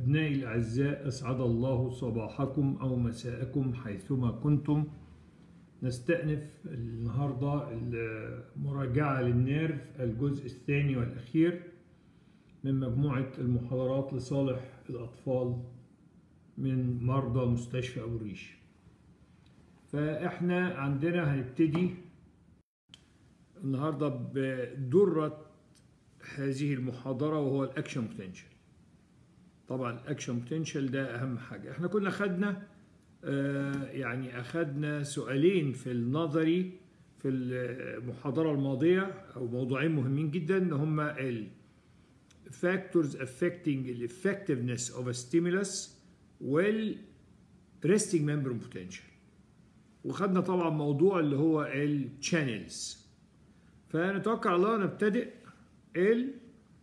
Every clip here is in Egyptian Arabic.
أبنائي الأعزاء أسعد الله صباحكم أو مساءكم حيثما كنتم نستأنف النهاردة المراجعة للنيرف الجزء الثاني والأخير من مجموعة المحاضرات لصالح الأطفال من مرضى مستشفى أبو الريش فإحنا عندنا هنبتدي النهاردة بدرة هذه المحاضرة وهو الأكشن بوتنشال طبعا الأكشن بوتنشال ده أهم حاجة احنا كنا خدنا آه يعني أخدنا سؤالين في النظري في المحاضرة الماضية أو موضوعين مهمين جدا هما ال factors affecting the effectiveness of a stimulus وال resting membrane potential وخدنا طبعا موضوع اللي هو الشانلز فنتوكل على الله نبتدئ ال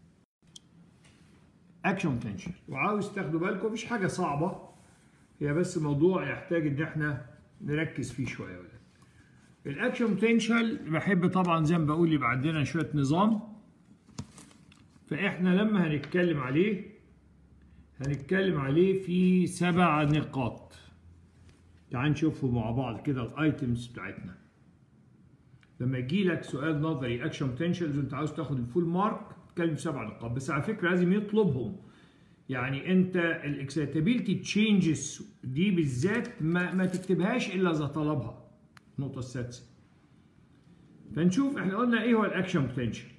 اكشن بوتنشال وعاوز تاخدوا بالكم مفيش حاجه صعبه هي بس موضوع يحتاج ان احنا نركز فيه شويه ولا الاكشن بوتنشال بحب طبعا زي ما بقول يبقى عندنا شويه نظام فاحنا لما هنتكلم عليه هنتكلم عليه في سبع نقاط تعال نشوفهم مع بعض كده الايتمز بتاعتنا لما يجي لك سؤال نظري اكشن بوتنشالز وانت عاوز تاخد الفول مارك تتكلم في سبع نقاط بس على فكره لازم يطلبهم يعني انت الاكسيتابيلتي تشينجز دي بالذات ما, ما تكتبهاش الا اذا طلبها النقطه السادسه فنشوف احنا قلنا ايه هو الاكشن بوتنشال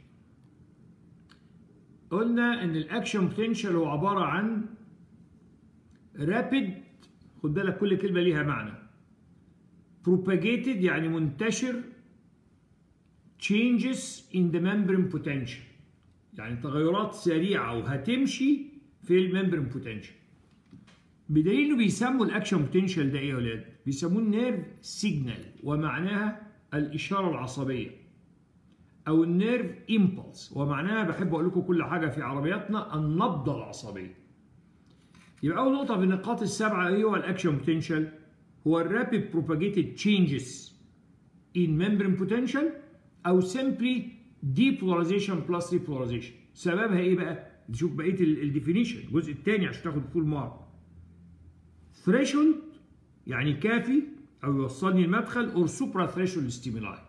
قلنا ان الاكشن بوتنشال هو عباره عن رابيد خد بالك كل كلمه ليها معنى propagated يعني منتشر changes in the membrane potential يعني تغيرات سريعه وهتمشي في الممبرين بوتنشال بدليل انه بيسموا الاكشن بوتنشال ده ايه يا ولاد؟ بيسموه النيرف سيجنال ومعناها الاشاره العصبيه او النيرف امبلس ومعناها بحب اقول لكم كل حاجه في عربياتنا النبضه العصبيه يبقى اول نقطه في النقاط السبعه ايه هو الاكشن بوتنشال؟ هو الرابيد بروباجيتد تشينجز in membrane potential او simply depolarization plus repolarization سببها ايه بقى؟ نشوف بقيه الديفينيشن الجزء الثاني عشان تاخد فول مارك ثريشولد يعني كافي او يوصلني المدخل اور سوبرا ثريشولد ستيمولاي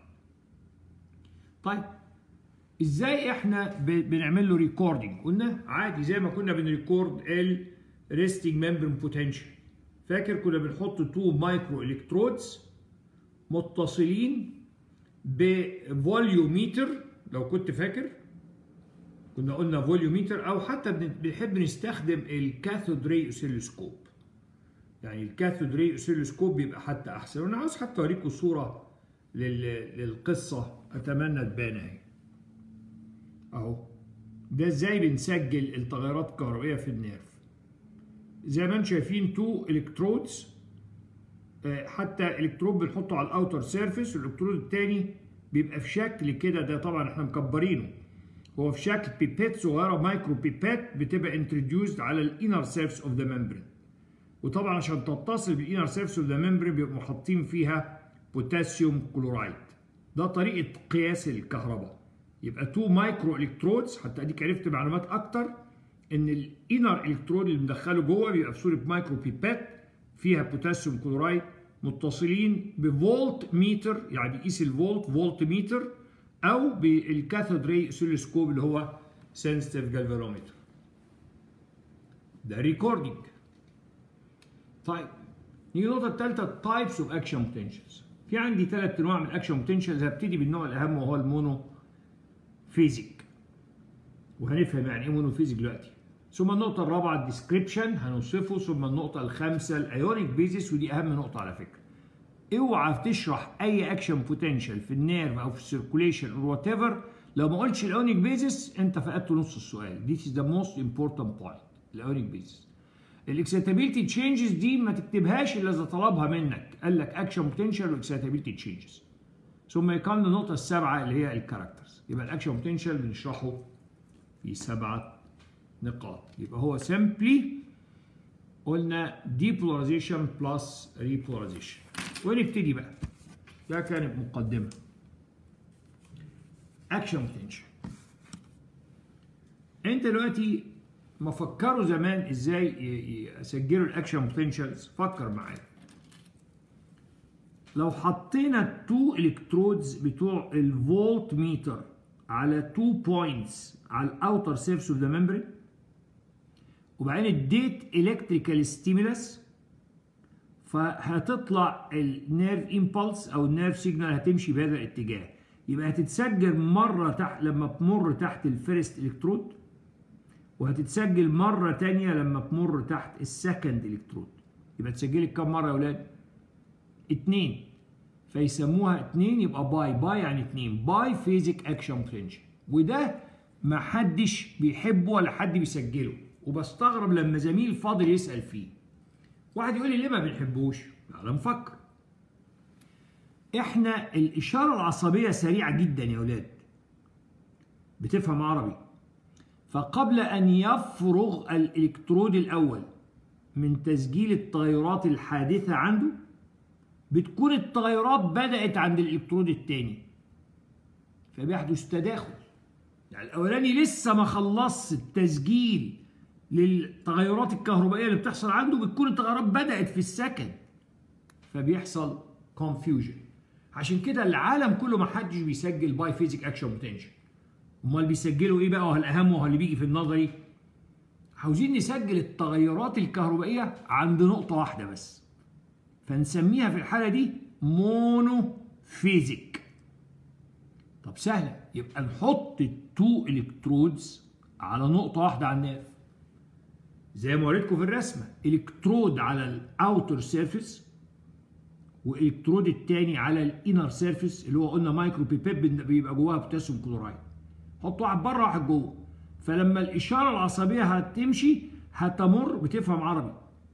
طيب ازاي احنا بنعمل له ريكوردنج قلنا عادي زي ما كنا بنريكورد الريستنج ممبرين بوتنشال فاكر كنا بنحط تو مايكرو الكترودز متصلين بفوليوميتر لو كنت فاكر كنا قلنا فوليوميتر او حتى بنحب نستخدم الكاثود ري اوسيلوسكوب يعني الكاثود ري اوسيلوسكوب بيبقى حتى احسن وانا عاوز حتى اوريكم صوره للقصه اتمنى تبان اهي اهو ده ازاي بنسجل التغيرات الكهربائيه في النيرف زي ما انتم شايفين تو الكترودز حتى الكترود بنحطه على الاوتر سيرفيس والالكترود الثاني بيبقى في شكل كده ده طبعا احنا مكبرينه هو في شكل بيبات صغيره مايكرو بيبات بتبقى انتروديوسد على الانر سيرفيس اوف ذا ممبرين وطبعا عشان تتصل بالانر سيرفيس اوف ذا ممبرين بيبقوا حاطين فيها بوتاسيوم كلورايد ده طريقه قياس الكهرباء يبقى تو مايكرو الكترودز حتى اديك عرفت معلومات اكتر ان الانر الكترود اللي مدخله جوه بيبقى في صوره مايكرو بيبات فيها بوتاسيوم كلورايد متصلين بفولت ميتر يعني بيقيس الفولت فولت ميتر او بالكاثود ري اوسيلوسكوب اللي هو سنسيتيف جالفانومتر ده ريكوردنج طيب نيجي النقطه الثالثه تايبس اوف اكشن بوتنشالز في عندي ثلاث انواع من الاكشن بوتنشالز هبتدي بالنوع الاهم وهو المونو فيزيك وهنفهم يعني ايه مونو فيزيك دلوقتي ثم النقطة الرابعة الديسكريبشن هنوصفه ثم النقطة الخامسة الايونيك بيزيس ودي أهم نقطة على فكرة. اوعى تشرح أي أكشن بوتنشال في النيرف أو في السيركوليشن أو وات ايفر لو ما قلتش الايونيك بيزيس أنت فقدت نص السؤال. This is the most important point الايونيك بيزيس. الاكسيتابيلتي تشينجز دي ما تكتبهاش إلا إذا طلبها منك قال لك أكشن بوتنشال واكسيتابيلتي تشينجز. ثم يكمل النقطة السابعة اللي هي الكاركترز. يبقى الأكشن بوتنشال بنشرحه في سبعة نقاط يبقى هو simply قلنا depolarization plus repolarization ونبتدي بقى ده كانت مقدمة action potential انت دلوقتي ما فكروا زمان ازاي ي- ي- يسجلوا الاكشن بوتنشالز فكر معايا لو حطينا التو الكترودز بتوع الفولت ميتر على تو بوينتس على الاوتر سيرفس اوف ذا ممبرين وبعدين اديت الكتريكال ستيمولس فهتطلع النيرف امبلس او النيرف سيجنال هتمشي بهذا الاتجاه يبقى هتتسجل مره تحت لما تمر تحت الفيرست الكترود وهتتسجل مره تانية لما تمر تحت السكند الكترود يبقى اتسجلت كم مره يا اولاد اتنين فيسموها اتنين يبقى باي باي يعني اتنين باي فيزيك اكشن بوتنشال وده ما حدش بيحبه ولا حد بيسجله وبستغرب لما زميل فاضل يسال فيه واحد يقول لي ليه ما بنحبوش تعال نفكر احنا الاشاره العصبيه سريعه جدا يا اولاد بتفهم عربي فقبل ان يفرغ الالكترود الاول من تسجيل التغيرات الحادثه عنده بتكون التغيرات بدات عند الالكترود الثاني فبيحدث تداخل يعني الاولاني لسه ما خلصش التسجيل للتغيرات الكهربائيه اللي بتحصل عنده بتكون التغيرات بدات في السكند فبيحصل كونفيوجن عشان كده العالم كله ما حدش بيسجل باي فيزيك اكشن بوتنشال امال بيسجلوا ايه بقى وهو الاهم وهو اللي بيجي في النظري عاوزين نسجل التغيرات الكهربائيه عند نقطه واحده بس فنسميها في الحاله دي مونو فيزيك طب سهله يبقى نحط التو الكترودز على نقطه واحده على الناف زي ما وريتكم في الرسمه الكترود على الاوتر سيرفيس والكترود الثاني على الانر سيرفيس اللي هو قلنا مايكرو بيبيب بيبقى جواها بوتاسيوم كلورايد حط واحد بره واحد جوه فلما الاشاره العصبيه هتمشي هتمر بتفهم عربي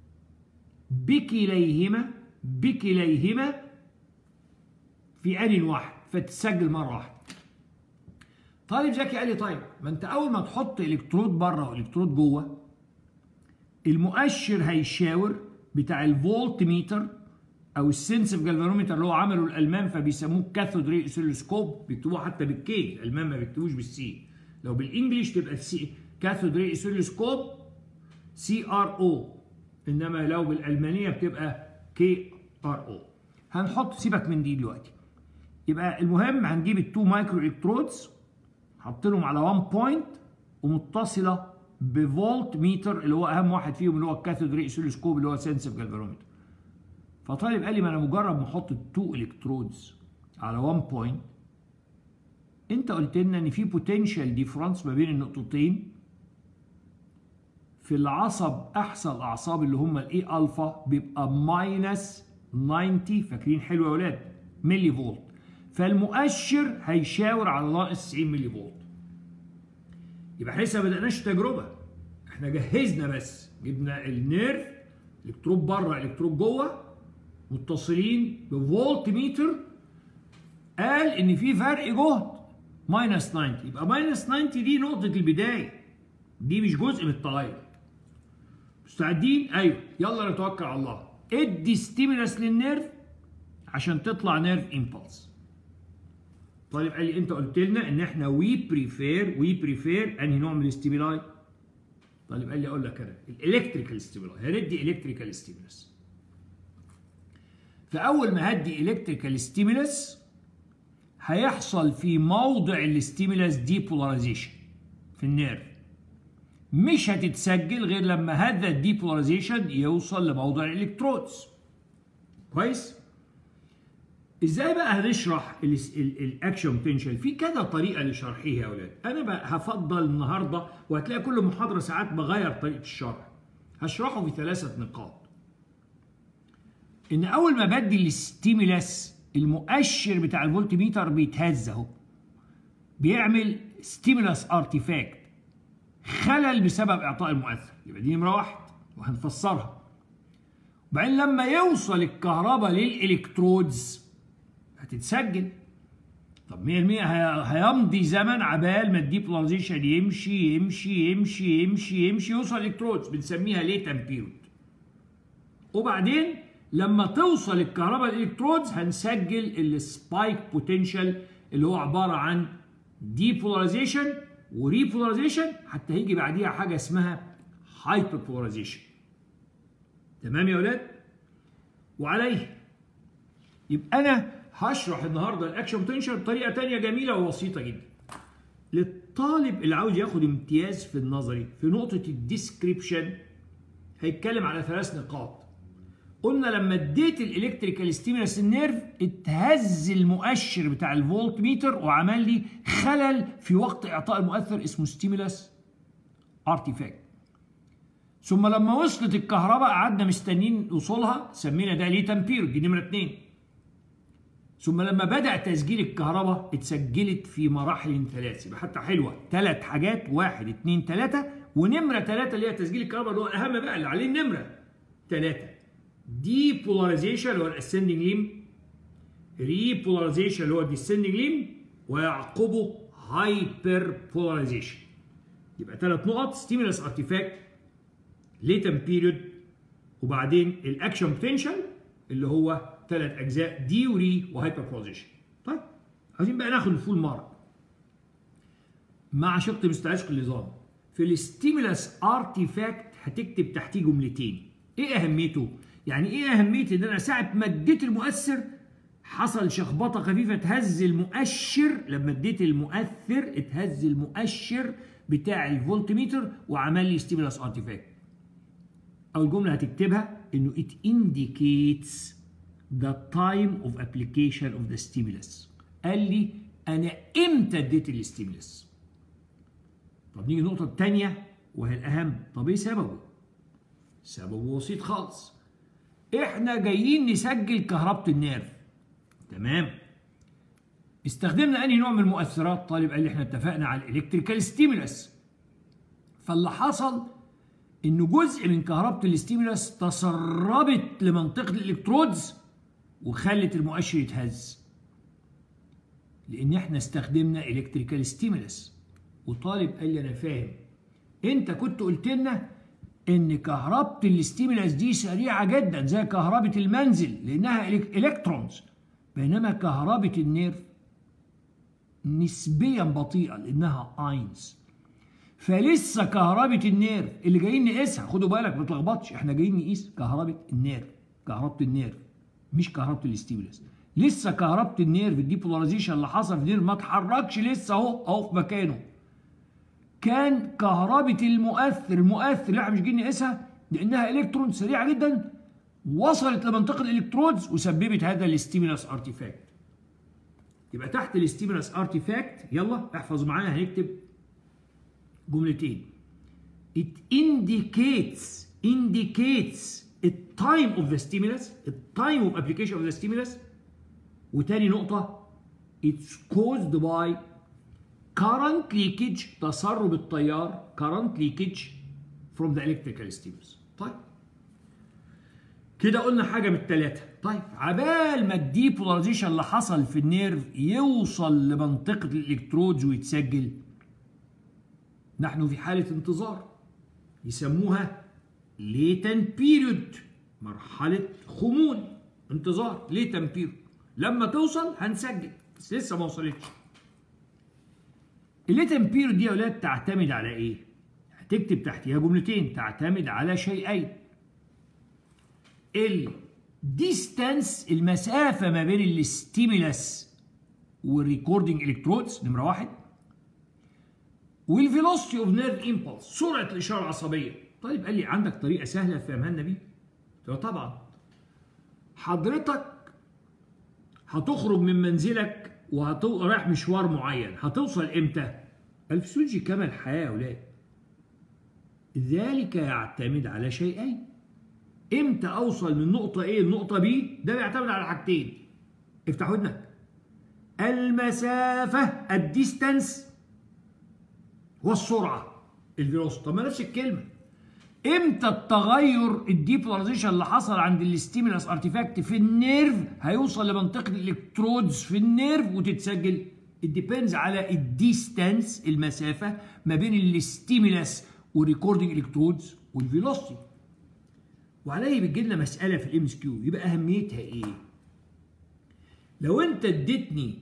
بكليهما بكليهما في ان واحد فتسجل مره واحده طالب ذكي قال لي طيب ما انت اول ما تحط الكترود بره والكترود جوه المؤشر هيشاور بتاع الفولت ميتر او السنسيف جالفانومتر اللي هو عمله الالمان فبيسموه كاثود ري اسيلوسكوب بيكتبوه حتى بالكي الالمان ما بيكتبوش بالسي لو بالانجلش تبقى السي كاثود ري اسيلوسكوب سي ار او انما لو بالالمانيه بتبقى كي ار او هنحط سيبك من دي دلوقتي يبقى المهم هنجيب التو مايكرو الكترودز حط لهم على 1 بوينت ومتصله بفولت ميتر اللي هو اهم واحد فيهم اللي هو الكاثود ري اسيلوسكوب اللي هو سنسيف جالفانومتر فطالب قال لي ما انا مجرد ما احط التو الكترودز على 1 بوينت انت قلت لنا ان في بوتنشال ديفرنس ما بين النقطتين في العصب احسن الاعصاب اللي هم الاي الفا بيبقى ماينس 90 فاكرين حلو يا اولاد ملي فولت فالمؤشر هيشاور على ناقص 90 ملي فولت يبقى احنا لسه ما بدأناش تجربه احنا جهزنا بس جبنا النيرف الكترود بره الكترود جوه متصلين بفولت ميتر قال ان في فرق جهد ماينس 90 يبقى ماينس 90 دي نقطه البدايه دي مش جزء من التغير مستعدين ايوه يلا نتوكل على الله ادي ستيمولس للنيرف عشان تطلع نيرف امبلس طالب قال لي انت قلت لنا ان احنا وي بريفير وي بريفير انهي نوع من الاستيمولاي طالب قال لي اقول لك انا الالكتريكال ستيمولاي هندي الكتريكال ستيمولس فاول ما هدي الكتريكال ستيمولس هيحصل في موضع الاستيمولس ديبولاريزيشن في النيرف مش هتتسجل غير لما هذا الديبولاريزيشن يوصل لموضع الالكترودز كويس ازاي بقى هنشرح الاكشن بوتنشال في كذا طريقه لشرحه يا اولاد انا بقى هفضل النهارده وهتلاقي كل محاضره ساعات بغير طريقه الشرح هشرحه في ثلاثه نقاط ان اول ما بدي الستيمولاس المؤشر بتاع الفولت ميتر بيتهز اهو بيعمل ستيمولاس ارتيفاكت خلل بسبب اعطاء المؤثر يبقى دي نمره واحد وهنفسرها وبعدين لما يوصل الكهرباء للالكترودز هتتسجل طب 100% هيمضي زمن عبال ما الديبولاريزيشن يمشي يمشي يمشي يمشي يمشي يوصل الالكترودز بنسميها ليتم بيريود وبعدين لما توصل الكهرباء الالكترودز هنسجل السبايك بوتنشال اللي هو عباره عن ديبولاريزيشن وريبولاريزيشن حتى هيجي بعديها حاجه اسمها hyperpolarization تمام يا اولاد وعليه يبقى انا هشرح النهارده الاكشن بوتنشال بطريقه تانية جميله وبسيطه جدا للطالب اللي عاوز ياخد امتياز في النظري في نقطه الديسكريبشن هيتكلم على ثلاث نقاط قلنا لما اديت الالكتريكال ستيمولس النيرف اتهز المؤشر بتاع الفولت ميتر وعمل لي خلل في وقت اعطاء المؤثر اسمه ستيمولس ارتيفاكت ثم لما وصلت الكهرباء قعدنا مستنيين وصولها سمينا ده ليه تمبير دي نمره اتنين ثم لما بدأ تسجيل الكهرباء اتسجلت في مراحل ثلاث يبقى حتى حلوه ثلاث حاجات واحد اثنين ثلاثه ونمره ثلاثه اللي هي تسجيل الكهرباء اللي هو الاهم بقى اللي عليه النمره ثلاثه دي بولاريزيشن اللي هو الاسندنج ليم ري بولاريزيشن اللي هو الديسندنج ليم ويعقبه هايبر بولاريزيشن يبقى ثلاث نقط ستيمولس ارتيفاكت ليتم بيريود وبعدين الاكشن بوتنشال اللي هو ثلاث اجزاء دي وري وهايبر بولاريزيشن طيب عايزين بقى ناخد الفول مارك مع شق مستعشق النظام في الستيمولس ارتيفاكت هتكتب تحتيه جملتين ايه اهميته يعني ايه اهميه ان انا ساعه ما اديت المؤثر حصل شخبطه خفيفه تهز المؤشر لما اديت المؤثر اتهز المؤشر بتاع الفولت ميتر وعمل لي ستيمولس ارتيفاكت اول جمله هتكتبها انه it indicates the time of application of the stimulus قال لي انا امتى اديت الستيمولس طب نيجي النقطه الثانيه وهي الاهم طب ايه سببه سببه بسيط خالص احنا جايين نسجل كهربة النيرف تمام استخدمنا انهي نوع من المؤثرات طالب قال لي احنا اتفقنا على الالكتريكال ستيمولس فاللي حصل ان جزء من كهربة الستيمولس تسربت لمنطقة الالكترودز وخلت المؤشر يتهز لان احنا استخدمنا الكتريكال ستيمولس وطالب قال لي انا فاهم انت كنت قلت لنا ان كهربة الستيمولس دي سريعة جدا زي كهربة المنزل لانها الكترونز بينما كهربة النيرف نسبيا بطيئة لانها اينز فلسه كهربة النيرف اللي جايين نقيسها خدوا بالك ما تلخبطش احنا جايين نقيس كهربة النيرف كهربة النيرف مش كهربة الستيمولس لسه كهربة النيرف الديبولاريزيشن اللي حصل في النيرف ما اتحركش لسه اهو اهو في مكانه كان كهربة المؤثر المؤثر اللي احنا مش جايين نقيسها لانها الكترون سريعه جدا وصلت لمنطقه الالكترودز وسببت هذا الستيمولس ارتيفاكت يبقى تحت الستيمولس ارتيفاكت يلا احفظ معايا هنكتب جملتين it indicates indicates the time of the stimulus the time of application of the stimulus وتاني نقطة it's caused by current leakage تسرب التيار current leakage from the electrical stimulus طيب كده قلنا حاجة من التلاتة طيب عبال ما الديبولاريزيشن اللي حصل في النيرف يوصل لمنطقة الالكترودز ويتسجل نحن في حالة انتظار يسموها ليتن بيريود مرحلة خمول انتظار ليتن بيريود لما توصل هنسجل بس لسه ما وصلتش الليتن بيريود دي يا اولاد تعتمد على ايه؟ هتكتب تحتيها جملتين تعتمد على شيئين الديستانس المسافة ما بين الستيمولس والريكوردنج الكترودز نمرة واحد والفيلوسيتي اوف نيرف امبلس سرعة الإشارة العصبية طيب قال لي عندك طريقة سهلة تفهمها لنا بيه؟ قلت له طبعا حضرتك هتخرج من منزلك ورايح مشوار معين هتوصل امتى؟ الفسيولوجي كما الحياة يا أولاد ذلك يعتمد على شيئين امتى اوصل من نقطة A لنقطة B ده بيعتمد على حاجتين افتح ودنك المسافة الديستانس والسرعة الفيلوسيتي طب ما نفس الكلمة امتى التغير الديبولاريزيشن اللي حصل عند الستيمولس ارتيفاكت في النيرف هيوصل لمنطقة الالكترودز في النيرف وتتسجل الديبندز على الديستانس المسافة ما بين الستيمولس والريكوردنج الكترودز والفيلوسيتي وعليه بتجي لنا مساله في الام اس كيو يبقى اهميتها ايه؟ لو انت اديتني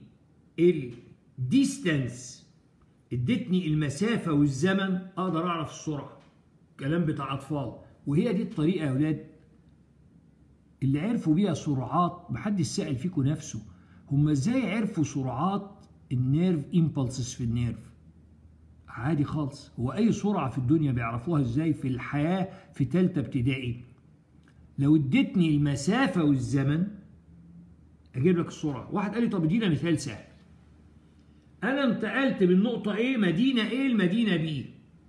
الديستانس اديتني المسافه والزمن اقدر اعرف السرعه كلام بتاع اطفال وهي دي الطريقه يا اولاد اللي عرفوا بيها سرعات محدش سأل فيكم نفسه هم ازاي عرفوا سرعات النيرف امبلسز في النيرف عادي خالص هو اي سرعه في الدنيا بيعرفوها ازاي في الحياه في ثالثه ابتدائي لو اديتني المسافه والزمن اجيب لك السرعه واحد قال لي طب ادينا مثال سهل انا انتقلت من نقطه A مدينه A لمدينه B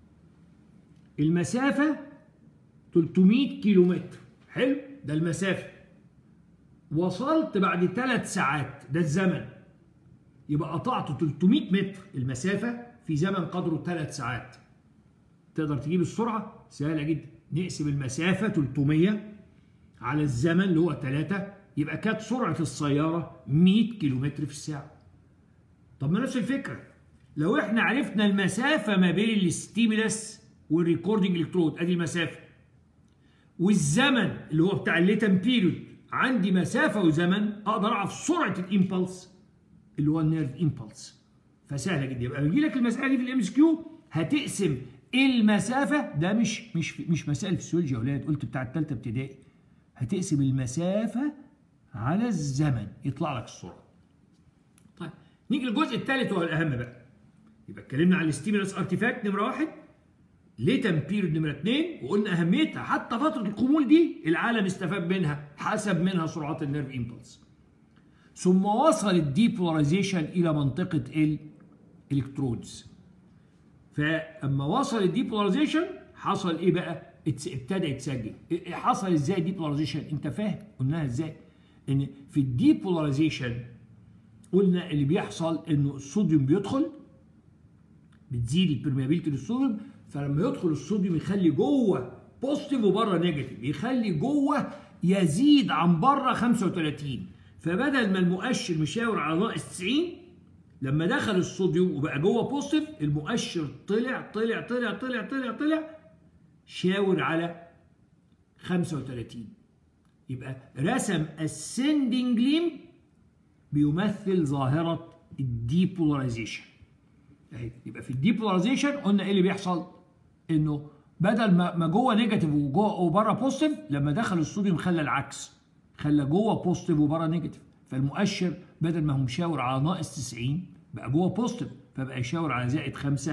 المسافه 300 كيلومتر حلو ده المسافه وصلت بعد ثلاث ساعات ده الزمن يبقى قطعت 300 متر المسافه في زمن قدره ثلاث ساعات تقدر تجيب السرعه سهله جدا نقسم المسافه 300 على الزمن اللي هو 3 يبقى كانت سرعه السياره 100 كيلومتر في الساعه طب ما نفس الفكره لو احنا عرفنا المسافه ما بين الستيمولس والريكوردنج الكترود ادي المسافه والزمن اللي هو بتاع الليتم بيريود عندي مسافه وزمن اقدر اعرف سرعه الامبلس اللي هو النيرف امبلس فسهله جدا يبقى بيجي لك المساله دي في الام اس كيو هتقسم المسافه ده مش مش مش مسائل فيسيولوجي يا اولاد قلت بتاع الثالثه ابتدائي هتقسم المسافه على الزمن يطلع لك السرعه طيب نيجي للجزء الثالث وهو الاهم بقى يبقى اتكلمنا على الستيمولس ارتيفاكت نمره واحد ليتم بيريود نمره اثنين وقلنا اهميتها حتى فتره الخمول دي العالم استفاد منها حسب منها سرعات النيرف امبلس ثم وصل الديبولاريزيشن الى منطقه الالكترودز فاما وصل الديبولاريزيشن حصل ايه بقى ابتدى يتسجل حصل ازاي الديبولاريزيشن انت فاهم قلناها ازاي ان في الديبولاريزيشن قلنا اللي بيحصل انه الصوديوم بيدخل بتزيد البرميابيلتي للصوديوم فلما يدخل الصوديوم يخلي جوه بوزيتيف وبره نيجاتيف يخلي جوه يزيد عن بره 35 فبدل ما المؤشر مشاور على ناقص 90 لما دخل الصوديوم وبقى جوه بوزيتيف المؤشر طلع طلع طلع طلع طلع طلع شاور على 35 يبقى رسم ascending limb بيمثل ظاهرة الديبولاريزيشن اهي يبقى في الديبولاريزيشن قلنا ايه اللي بيحصل؟ انه بدل ما ما جوه نيجاتيف وجوه وبره بوزيتيف لما دخل الصوديوم خلى العكس خلى جوه بوزيتيف وبره نيجاتيف فالمؤشر بدل ما هو مشاور على ناقص 90 بقى جوه بوزيتيف فبقى يشاور على زائد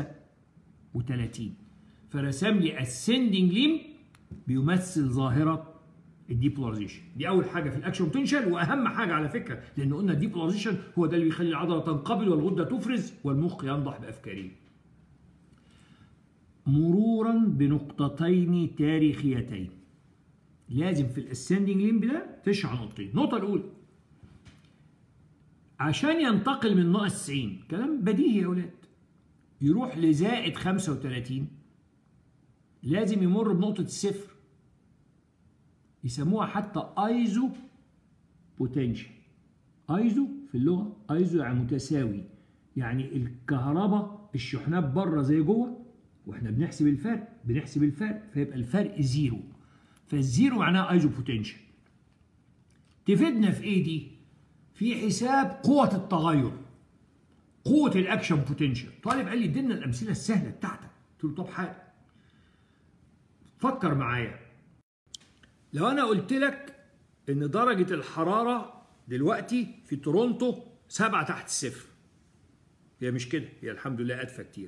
35 فرسم لي ascending limb بيمثل ظاهره الديبولاريزيشن دي اول حاجه في الاكشن بوتنشال واهم حاجه على فكره لان قلنا الديبولاريزيشن هو ده اللي بيخلي العضله تنقبل والغده تفرز والمخ ينضح بافكاره مرورا بنقطتين تاريخيتين لازم في الاسندنج ليمب ده تشرح نقطتين النقطه الاولى عشان ينتقل من ناقص 90 كلام بديهي يا اولاد يروح لزائد 35 لازم يمر بنقطه الصفر يسموها حتى ايزو بوتنشال ايزو في اللغه ايزو يعني متساوي يعني الكهرباء الشحنات بره زي جوه واحنا بنحسب الفرق بنحسب الفرق فيبقى الفرق زيرو فالزيرو معناها ايزو بوتنشال تفيدنا في ايه دي في حساب قوة التغير قوة الاكشن بوتنشال طالب قال لي ادينا الامثلة السهلة بتاعتك قلت له طب حاجة فكر معايا لو انا قلت لك ان درجة الحرارة دلوقتي في تورونتو سبعة تحت الصفر هي مش كده هي الحمد لله ادفى كتير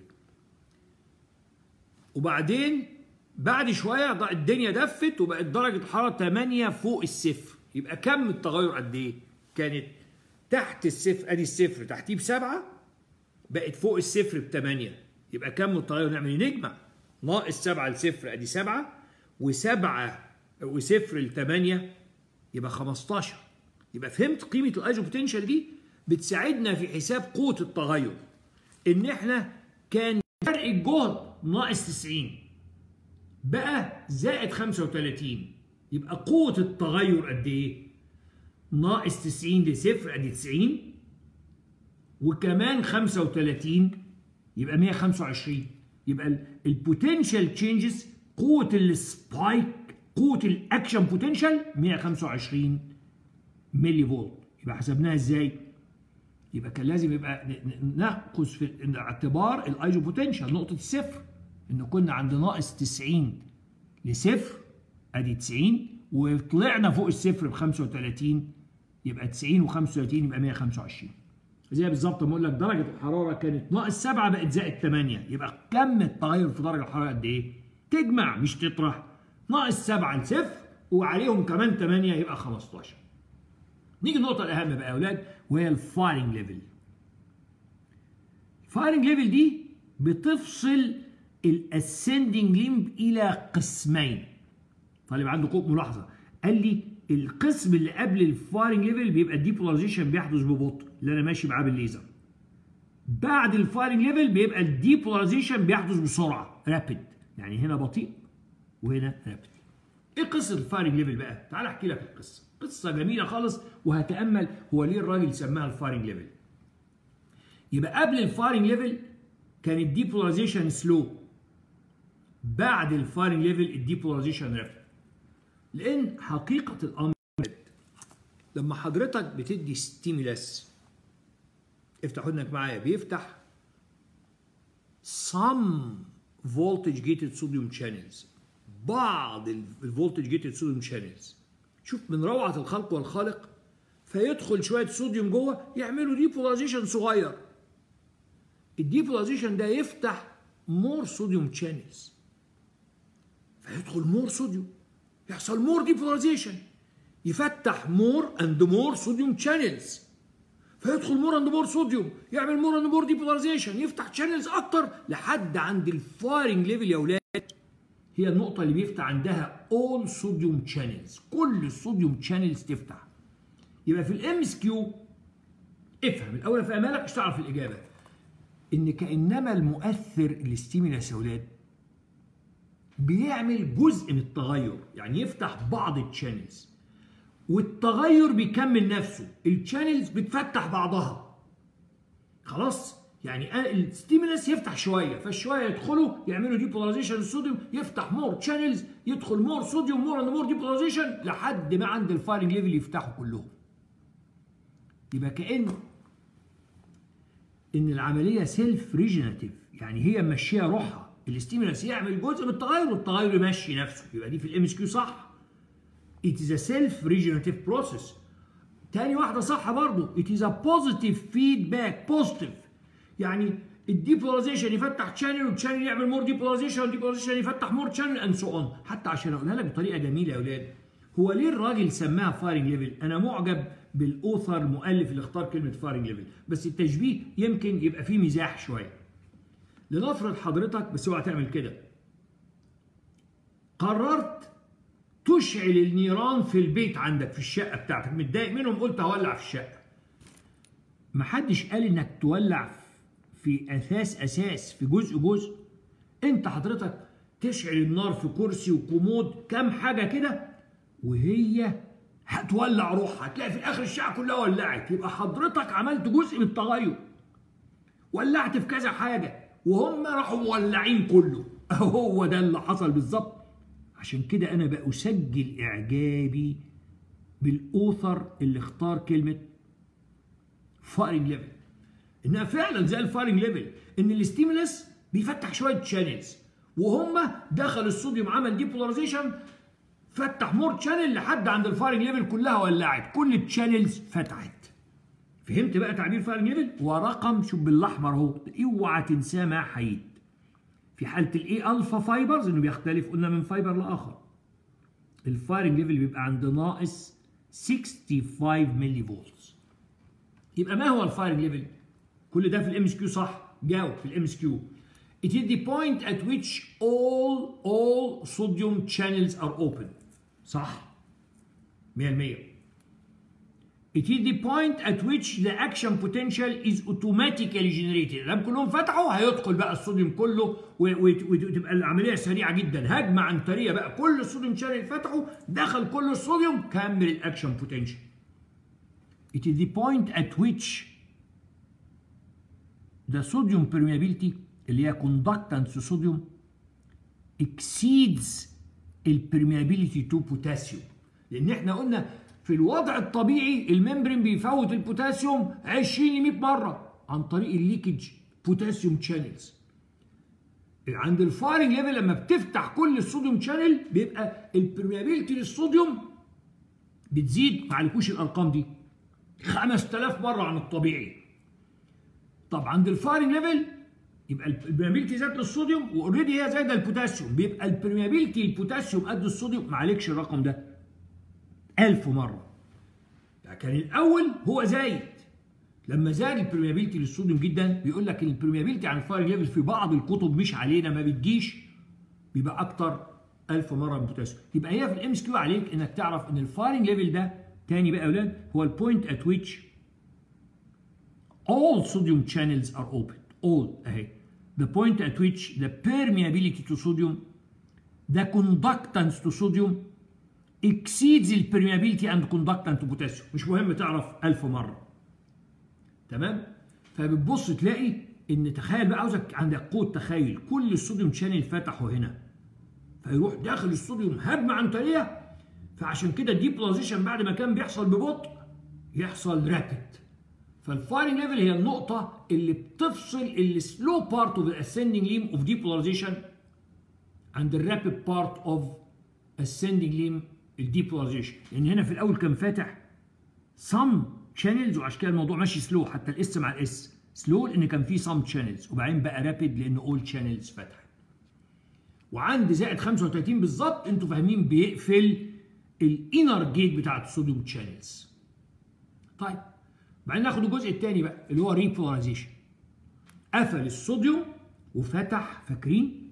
وبعدين بعد شوية الدنيا دفت وبقت درجة الحرارة 8 فوق الصفر يبقى كم التغير قد ايه؟ كانت تحت الصفر ادي الصفر تحتيه بسبعة بقت فوق الصفر بثمانية يبقى كم التغير نعمل نجمع ناقص سبعة لصفر ادي سبعة وسبعة وصفر لثمانية يبقى 15 يبقى فهمت قيمة الايزو بوتنشال دي بتساعدنا في حساب قوة التغير ان احنا كان فرق الجهد ناقص 90 بقى زائد 35 يبقى قوة التغير قد ايه؟ ناقص 90 لصفر ادي 90 وكمان 35 يبقى 125 يبقى البوتنشال تشينجز قوة السبايك قوة الاكشن بوتنشال 125 ملي فولت يبقى حسبناها ازاي؟ يبقى كان لازم يبقى ناخذ في الاعتبار الايزو بوتنشال نقطة الصفر ان كنا عند ناقص 90 لصفر ادي 90 وطلعنا فوق الصفر ب 35 يبقى 90 و35 يبقى 125 زي بالظبط ما اقول لك درجه الحراره كانت ناقص 7 بقت زائد 8 يبقى كم التغير في درجه الحراره قد ايه؟ تجمع مش تطرح ناقص 7 لصفر وعليهم كمان 8 يبقى 15 نيجي النقطه الاهم بقى يا اولاد وهي الفايرنج ليفل الفايرنج ليفل دي بتفصل الاسندنج ليمب الى قسمين طالب عنده ملاحظه قال لي القسم اللي قبل الفايرنج ليفل بيبقى الديبولاريزيشن بيحدث ببطء اللي انا ماشي معاه بالليزر بعد الفايرنج ليفل بيبقى الديبولاريزيشن بيحدث بسرعه رابيد يعني هنا بطيء وهنا رابيد ايه قصه الفايرنج ليفل بقى تعال احكي لك القصه قصه جميله خالص وهتامل هو ليه الراجل سماها الفايرنج ليفل يبقى قبل الفايرنج ليفل كان الديبولاريزيشن سلو بعد الفايرنج ليفل الديبولاريزيشن رابيد لان حقيقه الامر لما حضرتك بتدي ستيمولاس افتح ودنك معايا بيفتح some voltage gated sodium channels بعض الفولتج جيتد صوديوم شانلز شوف من روعه الخلق والخالق فيدخل شويه صوديوم جوه يعملوا ديبولاريزيشن صغير الديبولاريزيشن ده يفتح مور صوديوم شانلز فيدخل مور صوديوم يحصل مور ديبولاريزيشن يفتح مور اند مور صوديوم شانلز فيدخل مور اند مور صوديوم يعمل مور اند مور ديبولاريزيشن يفتح شانلز اكتر لحد عند الفايرنج ليفل يا اولاد هي النقطة اللي بيفتح عندها all sodium channels كل الصوديوم channels تفتح يبقى في الام اس كيو افهم الاول في امالك مش تعرف الاجابة ان كانما المؤثر الاستيمولاس يا اولاد بيعمل جزء من التغير يعني يفتح بعض الشانلز والتغير بيكمل نفسه الشانلز بتفتح بعضها خلاص يعني الستيمولس يفتح شويه فالشويه يدخلوا يعملوا ديبولاريزيشن الصوديوم يفتح مور شانلز يدخل مور صوديوم مور اند مور ديبولاريزيشن لحد ما عند الفايرنج ليفل يفتحوا كلهم يبقى كأن ان العمليه سيلف ريجناتيف يعني هي ماشيه روحها الاستيمولس يعمل جزء من التغير والتغير يمشي نفسه يبقى دي في الام اس كيو صح it is a self regenerative process تاني واحده صح برضه it is a positive feedback positive يعني الديبولاريزيشن يفتح شانل والشانل يعمل مور ديبولاريزيشن والديبولاريزيشن يفتح مور شانل اند سو اون حتى عشان اقولها لك بطريقه جميله يا اولاد هو ليه الراجل سماها فايرنج ليفل انا معجب بالاوثر المؤلف اللي اختار كلمه فايرنج ليفل بس التشبيه يمكن يبقى فيه مزاح شويه لنفرض حضرتك بس اوعى تعمل كده قررت تشعل النيران في البيت عندك في الشقه بتاعتك متضايق منهم قلت هولع في الشقه محدش قال انك تولع في اساس اساس في جزء جزء انت حضرتك تشعل النار في كرسي وكومود كام حاجه كده وهي هتولع روحها هتلاقي في الاخر الشقه كلها ولعت يبقى حضرتك عملت جزء من التغير ولعت في كذا حاجه وهم راحوا مولعين كله هو ده اللي حصل بالظبط عشان كده انا بسجل اعجابي بالاوثر اللي اختار كلمه فايرنج ليفل انها فعلا زي الفايرنج ليفل ان الاستيمولس بيفتح شويه شانلز وهم دخل الصوديوم عمل ديبولاريزيشن فتح مور شانل لحد عند الفايرنج ليفل كلها ولعت كل الشانلز فتحت فهمت بقى تعبير فايرنج ليفل ورقم شوف بالاحمر اهو اوعى تنساه مع حيد في حاله الاي الفا فايبرز انه بيختلف قلنا من فايبر لاخر الفايرنج ليفل بيبقى عند ناقص 65 ملي فولت يبقى ما هو الفايرنج ليفل كل ده في الام اس كيو صح جاوب في الام اس كيو It is the point at which all all sodium channels are open صح 100% It is the point at which the action potential is automatically generated لما كلهم فتحوا هيدخل بقى الصوديوم كله وتبقى العمليه سريعه جدا هجمه عنتريه بقى كل الصوديوم شانل فتحوا دخل كل الصوديوم كمل الاكشن بوتنشال It is the point at which the sodium permeability اللي هي conductance صوديوم exceeds البرميابيليتي تو بوتاسيوم لان احنا قلنا في الوضع الطبيعي الممبرين بيفوت البوتاسيوم 20 ل 100 مره عن طريق الليكج بوتاسيوم شانلز عند الفايرنج ليفل لما بتفتح كل الصوديوم شانل بيبقى البرميابيلتي للصوديوم بتزيد ما عليكوش الارقام دي 5000 مره عن الطبيعي طب عند الفايرنج ليفل يبقى البرميابيلتي زادت للصوديوم واوريدي هي زايده البوتاسيوم بيبقى البرميابيلتي البوتاسيوم قد الصوديوم ما عليكش الرقم ده 1000 مره يعني كان الاول هو زايد لما زاد البرميابيلتي للصوديوم جدا بيقول لك البرميابيلتي عن الفاير ليفل في بعض الكتب مش علينا ما بتجيش بيبقى اكتر 1000 مره من البوتاسيوم يبقى هي في الام اس كيو عليك انك تعرف ان الفايرنج ليفل ده تاني بقى يا اولاد هو البوينت ات ويتش all sodium channels are open all اهي the point at which the permeability to sodium the conductance to sodium exceeds the permeability and conductance to potassium مش مهم تعرف 1000 مره تمام فبتبص تلاقي ان تخيل بقى عاوزك عندك قوه تخيل كل الصوديوم شانل فتحوا هنا فيروح داخل الصوديوم هجمه عنتريه فعشان كده الديبولاريزيشن بعد ما كان بيحصل ببطء يحصل رابid فالفايرنج ليفل هي النقطة اللي بتفصل السلو بارت اوف الاسcending ليم اوف depolarization عند الرابid بارت اوف ascending ليم الديبولاريزيشن لان هنا في الاول كان فاتح some channels وعشان كده الموضوع ماشي سلو حتى الاس مع الاس سلو لان كان في some channels وبعدين بقى رابid لان all channels فتحت وعند زائد 35 بالظبط انتوا فاهمين بيقفل الانر جيت بتاعت الصوديوم channels طيب بعدين ناخد الجزء الثاني بقى اللي هو ريبولاريزيشن قفل الصوديوم وفتح فاكرين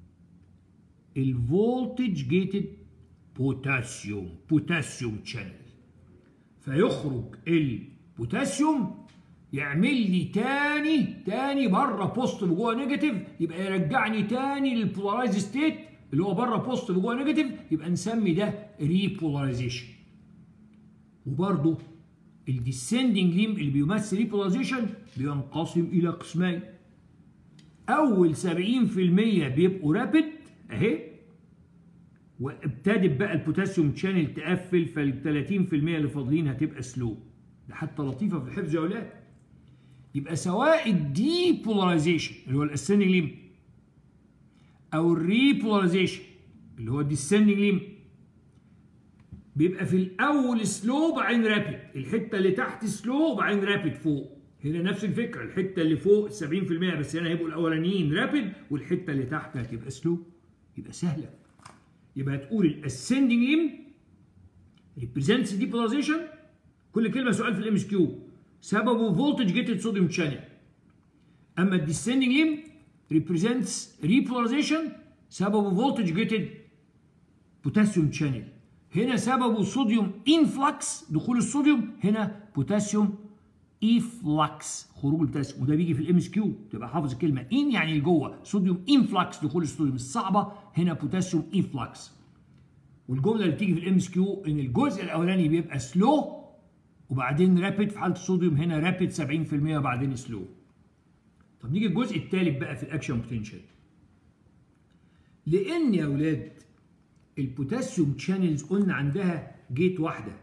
الفولتج جيتد بوتاسيوم بوتاسيوم شانل فيخرج البوتاسيوم يعمل لي تاني تاني بره بوزيتيف وجوه نيجاتيف يبقى يرجعني تاني للبولارايز ستيت اللي هو بره بوزيتيف وجوه نيجاتيف يبقى نسمي ده ريبولاريزيشن وبرده الديسندنج ليم اللي بيمثل ريبولاريزيشن بينقسم الى قسمين اول 70% بيبقوا رابد اهي وابتدت بقى البوتاسيوم شانل تقفل فال 30% اللي فاضلين هتبقى سلو ده حتى لطيفه في الحفظ يا اولاد يبقى سواء الديبولاريزيشن اللي هو الاسندنج ليم او الريبولاريزيشن اللي هو الديسندنج ليم بيبقى في الاول سلو بعدين رابد الحته اللي تحت سلو بعدين رابد فوق هنا نفس الفكره الحته اللي فوق 70% بس هنا هيبقوا الاولانيين رابد والحته اللي تحت هتبقى سلو يبقى سهله يبقى تقول الاسندنج ليم ريبريزنتس ديبولاريزيشن كل كلمه سؤال في الام اس كيو سببه فولتج جيتد صوديوم شانل اما الديسندنج ليم ريبريزنتس ريبولاريزيشن سببه فولتج جيتد بوتاسيوم شانل هنا سببه صوديوم انفلكس دخول الصوديوم هنا بوتاسيوم ايفلكس خروج البوتاسيوم وده بيجي في الام اس كيو تبقى حافظ الكلمه ان يعني لجوه صوديوم انفلكس دخول الصوديوم الصعبه هنا بوتاسيوم ايفلكس والجمله اللي بتيجي في الام اس كيو ان الجزء الاولاني بيبقى سلو وبعدين رابid في حاله الصوديوم هنا رابid 70% وبعدين سلو طب نيجي الجزء الثالث بقى في الاكشن بوتنشال لان يا اولاد البوتاسيوم شانلز قلنا عندها جيت واحده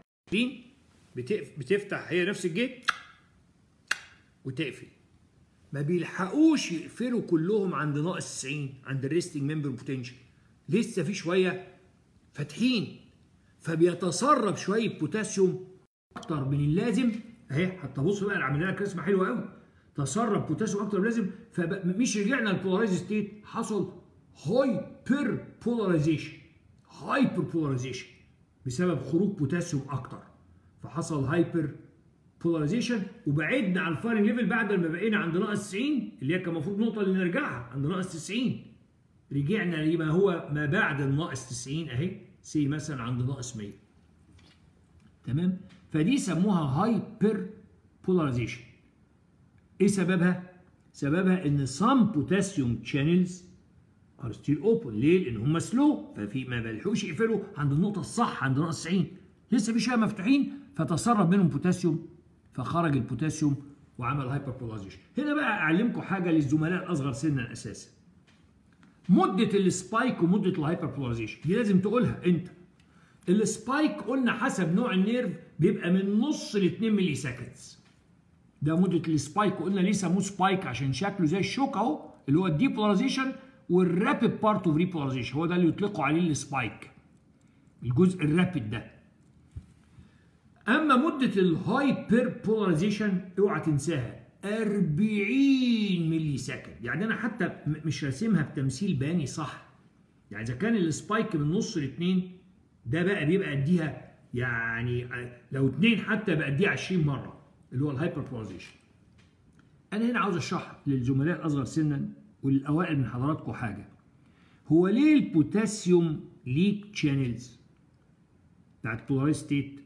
بتفتح هي نفس الجيت وتقفل ما بيلحقوش يقفلوا كلهم عند ناقص 90 عند الريستنج ممبر بوتنشال لسه في شويه فاتحين فبيتسرب شويه بوتاسيوم اكتر من اللازم اهي حتى بص بقى عملنا لك رسمه حلوه قوي تسرب بوتاسيوم اكتر من اللازم فمش رجعنا للبولارايز ستيت حصل هايبر بولاريزيشن هايبر بولاريزيشن بسبب خروج بوتاسيوم اكتر فحصل هايبر بولاريزيشن وبعدنا عن الفايرنج ليفل بعد ما بقينا عند ناقص 90 اللي هي كان المفروض النقطه اللي نرجعها عند ناقص 90 رجعنا لما هو ما بعد الناقص 90 اهي سي مثلا عند ناقص 100 تمام فدي سموها هايبر بولاريزيشن ايه سببها سببها ان some potassium channels are still open ليه لان هم سلو ففي ما بيلحقوش يقفلوا عند النقطه الصح عند ناقص 90 لسه في شويه مفتوحين فتسرب منهم بوتاسيوم فخرج البوتاسيوم وعمل هايبر بولاريزيشن هنا بقى اعلمكم حاجه للزملاء الاصغر سنا اساسا مده السبايك ومده الهايبر بولاريزيشن دي لازم تقولها انت السبايك قلنا حسب نوع النيرف بيبقى من نص ل 2 ملي سكندز ده مده السبايك قلنا ليه سموه سبايك عشان شكله زي الشوك اهو اللي هو الديبولاريزيشن والرابid بارت اوف ريبولاريزيشن هو ده اللي يطلقوا عليه السبايك الجزء الرابد ده اما مده الهايبر بولاريزيشن اوعى تنساها 40 ملي سكند يعني انا حتى مش راسمها بتمثيل بياني صح يعني اذا كان السبايك من نص لاثنين ده بقى بيبقى قديها يعني لو اثنين حتى بقى قديها 20 مره اللي هو الهايبر بولاريزيشن انا هنا عاوز اشرح للزملاء الاصغر سنا وللاوائل من حضراتكم حاجه هو ليه البوتاسيوم ليك تشانلز بتاعت بولارايز ستيت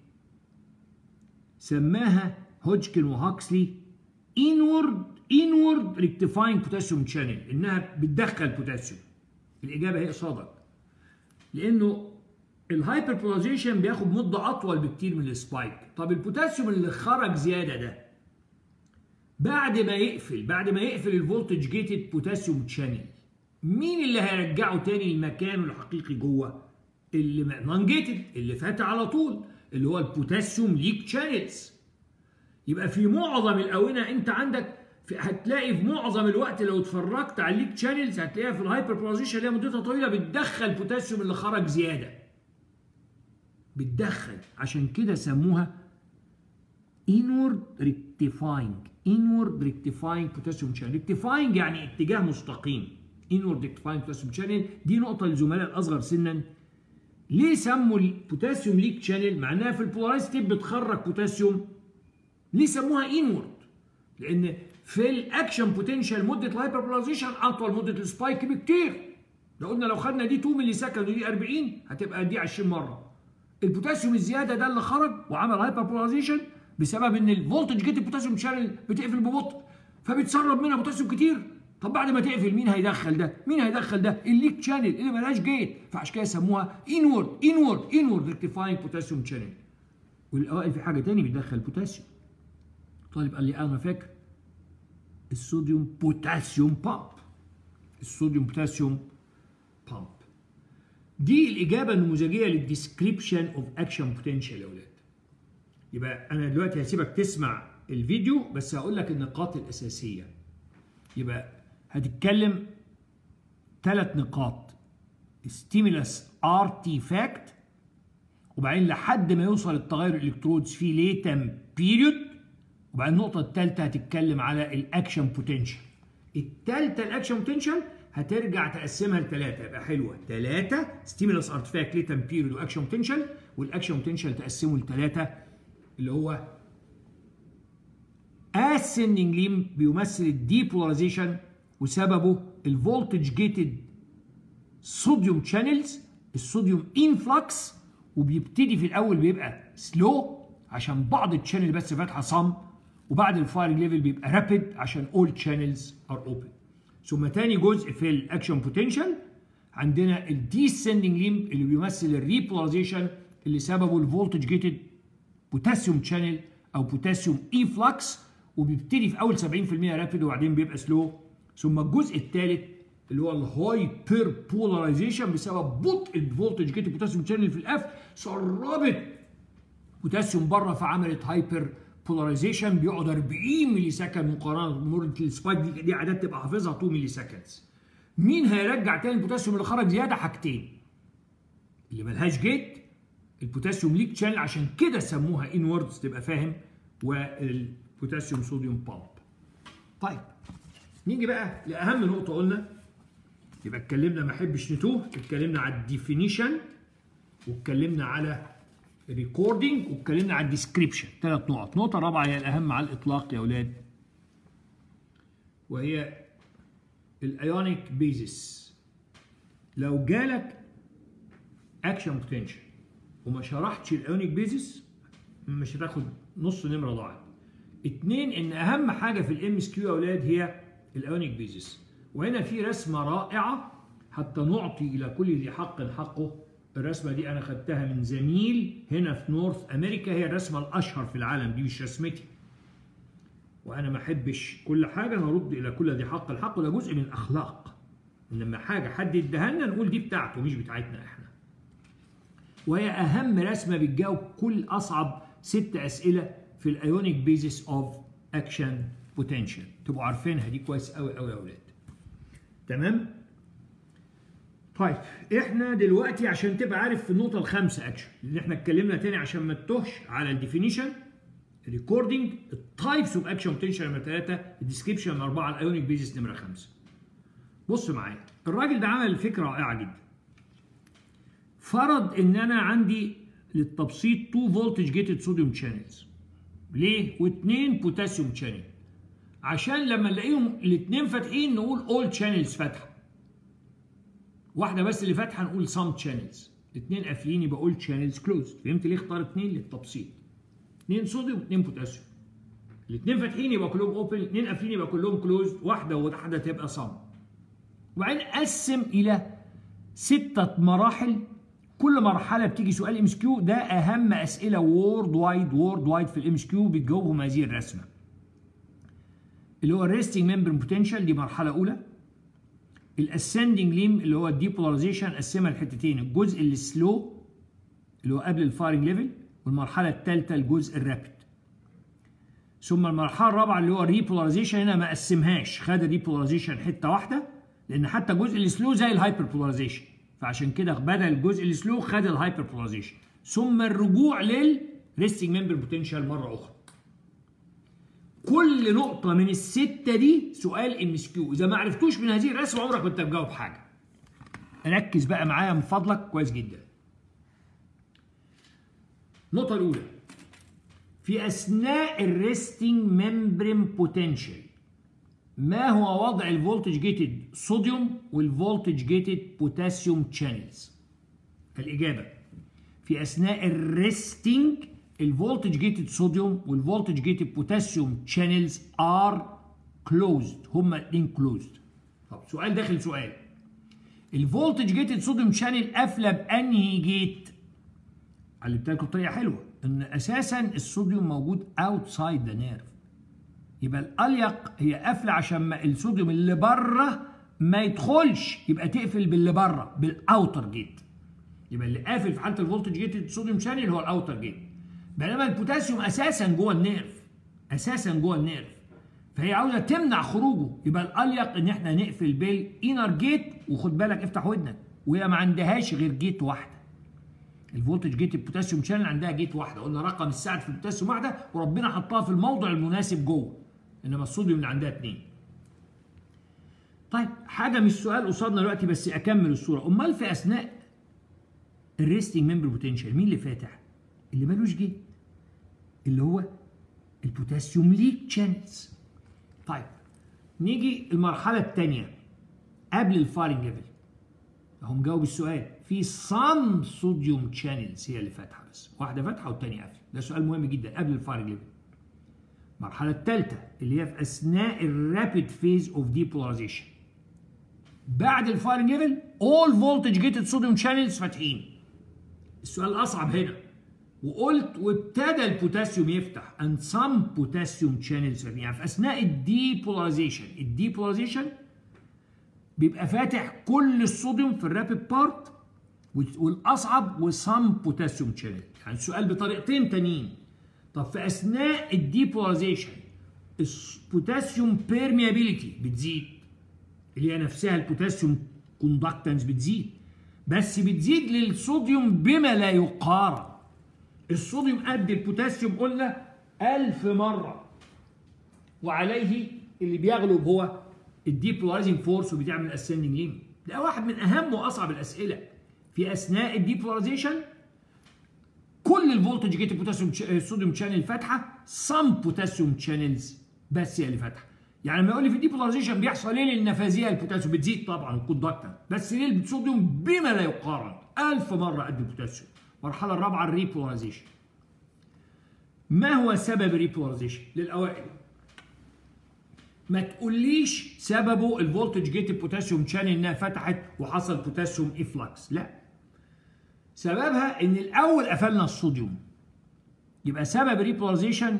سماها هوجكن وهاكسلي انورد انورد ريكتيفاينج بوتاسيوم شانل انها بتدخل بوتاسيوم الاجابه هي صادق لانه الهايبر بولاريزيشن بياخد مده اطول بكتير من السبايك طب البوتاسيوم اللي خرج زياده ده بعد ما يقفل بعد ما يقفل الفولتج جيتد بوتاسيوم شانل مين اللي هيرجعه تاني لمكانه الحقيقي جوه اللي نون جيتد اللي فاتح على طول اللي هو البوتاسيوم ليك شانلز يبقى في معظم الاونه انت عندك في هتلاقي في معظم الوقت لو اتفرجت على الليك شانلز هتلاقيها في الهايبر بولاريزيشن اللي هي مدتها طويله بتدخل البوتاسيوم اللي خرج زياده بتدخل عشان كده سموها inward rectifying inward rectifying potassium channel rectifying يعني اتجاه مستقيم inward rectifying potassium channel دي نقطة للزملاء الأصغر سنا ليه سموا البوتاسيوم ليك شانل مع انها في البولارايز تيب بتخرج بوتاسيوم ليه سموها انورد لان في الاكشن بوتنشال مده الهايبر بولاريزيشن اطول مده السبايك بكتير لو قلنا لو خدنا دي 2 ملي سكند ودي 40 هتبقى دي 20 مره البوتاسيوم الزياده ده اللي خرج وعمل هايبر بولاريزيشن بسبب ان الفولتج جيت البوتاسيوم شانل بتقفل ببطء فبتسرب منها بوتاسيوم كتير طب بعد ما تقفل مين هيدخل ده؟ مين هيدخل ده؟ الليك شانل اللي مالهاش جيت فعشان كده سموها انورد انورد انورد ريكتيفاينج بوتاسيوم شانل والاوائل في حاجه تاني بيدخل بوتاسيوم طالب قال لي انا فاكر الصوديوم بوتاسيوم بامب الصوديوم بوتاسيوم بامب دي الاجابه النموذجيه للديسكريبشن اوف اكشن بوتنشال يا اولاد يبقى انا دلوقتي هسيبك تسمع الفيديو بس هقول لك النقاط الاساسيه يبقى هتتكلم ثلاث نقاط ستيمولس ارتيفاكت وبعدين لحد ما يوصل التغير الالكترودز في ليتم بيريود وبعدين النقطه الثالثه هتتكلم على الاكشن بوتنشال الثالثه الاكشن بوتنشال هترجع تقسمها لثلاثه يبقى حلوه ثلاثه ستيمولس ارتيفاكت ليتم بيريود واكشن بوتنشال والاكشن بوتنشال تقسمه لثلاثه اللي هو ascending limb بيمثل الديبولاريزيشن وسببه الفولتج جيتد صوديوم شانلز الصوديوم انفلكس وبيبتدي في الاول بيبقى سلو عشان بعض الشانل بس فاتحه صم وبعد الفايرنج ليفل بيبقى رابيد عشان اول شانلز ار اوبن ثم تاني جزء في الاكشن بوتنشال عندنا الديسندنج ليمب اللي بيمثل الريبولاريزيشن اللي سببه الفولتج جيتد بوتاسيوم شانل او بوتاسيوم انفلكس وبيبتدي في اول 70% رابيد وبعدين بيبقى سلو ثم الجزء الثالث اللي هو الهايبر بولاريزيشن بسبب بطء الفولتج جيت بوتاسيوم شانل في الاف سربت بوتاسيوم بره فعملت هايبر بولاريزيشن بيقعد 40 ملي سكند مقارنه بمده السبايك دي دي عادات تبقى حافظها 2 ملي سكندز مين هيرجع تاني البوتاسيوم اللي خرج زياده حاجتين اللي ملهاش جيت البوتاسيوم ليك شانل عشان كده سموها انوردز تبقى فاهم والبوتاسيوم صوديوم بامب طيب نيجي بقى لاهم نقطه قلنا يبقى اتكلمنا ما احبش نتوه اتكلمنا على الديفينيشن واتكلمنا على ريكوردنج واتكلمنا على الديسكريبشن ثلاث نقط النقطه الرابعه هي الاهم على الاطلاق يا اولاد وهي الايونيك بيزس لو جالك اكشن بوتنشال وما شرحتش الايونيك بيزس مش هتاخد نص نمره ضاعت اتنين ان اهم حاجه في الام اس كيو يا اولاد هي الايونيك بيزس وهنا في رسمه رائعه حتى نعطي الى كل ذي حق حقه الرسمه دي انا خدتها من زميل هنا في نورث امريكا هي الرسمه الاشهر في العالم دي مش رسمتي وانا ما احبش كل حاجه هرد الى كل ذي حق الحق وده جزء من الاخلاق ان لما حاجه حد اداها لنا نقول دي بتاعته مش بتاعتنا احنا وهي اهم رسمه بتجاوب كل اصعب ست اسئله في الايونيك بيزس اوف اكشن بوتنشال تبقوا عارفينها دي كويس قوي قوي يا اولاد تمام طيب احنا دلوقتي عشان تبقى عارف في النقطه الخامسه اكشن اللي احنا اتكلمنا تاني عشان ما تتوهش على الديفينيشن ريكوردنج التايبس اوف اكشن بوتنشال نمره 3 الديسكربشن نمره 4 الايونيك بيزس نمره 5 بص معايا الراجل ده عمل فكره رائعه جدا فرض ان انا عندي للتبسيط 2 فولتج جيتد صوديوم شانلز ليه واثنين بوتاسيوم شانل عشان لما نلاقيهم الاثنين فاتحين نقول اول شانلز فاتحه واحده بس اللي فاتحه نقول سام شانلز الاثنين قافلين يبقى اول شانلز كلوز فهمت ليه اختار اثنين للتبسيط اثنين صوديوم واثنين بوتاسيوم الاثنين فاتحين يبقى كلهم اوبن الاثنين قافلين يبقى كلهم كلوز واحده وواحده تبقى سام وبعدين قسم الى ستة مراحل كل مرحلة بتيجي سؤال ام اس كيو ده أهم أسئلة وورد وايد وورد وايد في الام اس كيو بتجاوبهم هذه الرسمة. اللي هو الريستنج ممبر بوتنشال دي مرحلة أولى. الاسندنج ليم اللي هو الديبولاريزيشن قسمها لحتتين الجزء اللي سلو اللي هو قبل الفايرنج ليفل والمرحلة الثالثة الجزء الرابid. ثم المرحلة الرابعة اللي هو الريبولاريزيشن هنا ما قسمهاش خد الريبولاريزيشن حتة واحدة لأن حتى الجزء السلو زي الهايبر بولاريزيشن. فعشان كده بدل الجزء السلو خد الهايبر بولاريزيشن ثم الرجوع للريستنج ممبر بوتنشال مره اخرى كل نقطه من السته دي سؤال ام اس كيو اذا ما عرفتوش من هذه الرسمه عمرك كنت هتجاوب حاجه ركز بقى معايا من فضلك كويس جدا النقطه الاولى في اثناء الريستنج ممبرين بوتنشال ما هو وضع الفولتج جيتد صوديوم والفولتج جيتد بوتاسيوم شانلز الإجابة في أثناء الريستنج الفولتج جيتد صوديوم والفولتج جيتد بوتاسيوم شانلز ار كلوزد هما الاثنين كلوزد طب سؤال داخل سؤال الفولتج جيتد صوديوم شانل قافله بانهي جيت علمتها لكم بطريقه حلوه ان اساسا الصوديوم موجود اوتسايد ذا نيرف يبقى الاليق هي قافله عشان ما الصوديوم اللي بره ما يدخلش يبقى تقفل باللي بره بالاوتر جيت يبقى اللي قافل في حاله الفولتج جيت صوديوم شانل هو الاوتر جيت بينما البوتاسيوم اساسا جوه النيرف اساسا جوه النيرف فهي عاوزه تمنع خروجه يبقى الاليق ان احنا نقفل بالانر جيت وخد بالك افتح ودنك وهي ما عندهاش غير جيت واحده الفولتج جيت البوتاسيوم شانل عندها جيت واحده قلنا رقم الساعه في البوتاسيوم واحده وربنا حطها في الموضع المناسب جوه انما الصوديوم اللي عندها اثنين طيب حاجه مش سؤال قصادنا دلوقتي بس اكمل الصوره امال في اثناء الريستنج ممبر بوتنشال مين اللي فاتح اللي مالوش جيت اللي هو البوتاسيوم ليك شانلز طيب نيجي المرحله الثانيه قبل الفايرنج ليفل اهو مجاوب السؤال في صم صوديوم شانلز هي اللي فاتحه بس واحده فاتحه والثانيه قافله ده سؤال مهم جدا قبل الفايرنج ليفل المرحله الثالثه اللي هي في اثناء الرابيد فيز اوف ديبولاريزيشن بعد الفايرنج ليفل اول فولتج جيتد صوديوم شانلز فاتحين السؤال الاصعب هنا وقلت وابتدى البوتاسيوم يفتح and some potassium channels يعني في اثناء الديبولاريزيشن الديبولاريزيشن بيبقى فاتح كل الصوديوم في الرابيد بارت والاصعب وسام بوتاسيوم شانل يعني السؤال بطريقتين تانيين طب في اثناء الديبولاريزيشن البوتاسيوم بيرميابيليتي بتزيد اللي هي نفسها البوتاسيوم كوندكتنس بتزيد بس بتزيد للصوديوم بما لا يقارن الصوديوم قد البوتاسيوم قلنا ألف مرة وعليه اللي بيغلب هو الديبولايزنج فورس وبتعمل الاسندنج ليم ده واحد من اهم واصعب الاسئله في اثناء الديبولايزيشن كل الفولتج جيت بوتاسيوم الصوديوم شانل فاتحه سم بوتاسيوم شانلز بس هي اللي فاتحه يعني لما يقول لي في الديبولايزيشن بيحصل ايه للنفاذيه البوتاسيوم بتزيد طبعا الكوندكتر بس ليه الصوديوم بما لا يقارن ألف مره قد البوتاسيوم المرحله الرابعه الريبولاريزيشن ما هو سبب الريبولاريزيشن للاوائل ما تقوليش سببه الفولتج جيت البوتاسيوم شانل انها فتحت وحصل بوتاسيوم افلكس لا سببها ان الاول قفلنا الصوديوم يبقى سبب ريبولاريزيشن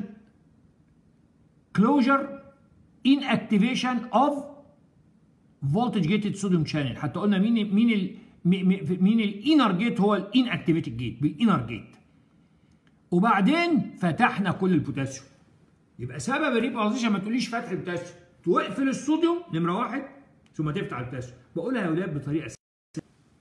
كلوجر ان اكتيفيشن اوف فولتج جيتد صوديوم شانل حتى قلنا مين مين ال مين الانر جيت هو الان اكتيفيتد جيت بالانر جيت وبعدين فتحنا كل البوتاسيوم يبقى سبب الريبولاريزيشن ما تقوليش فتح البوتاسيوم تقفل الصوديوم نمره واحد ثم تفتح البوتاسيوم بقولها يا ولاد بطريقه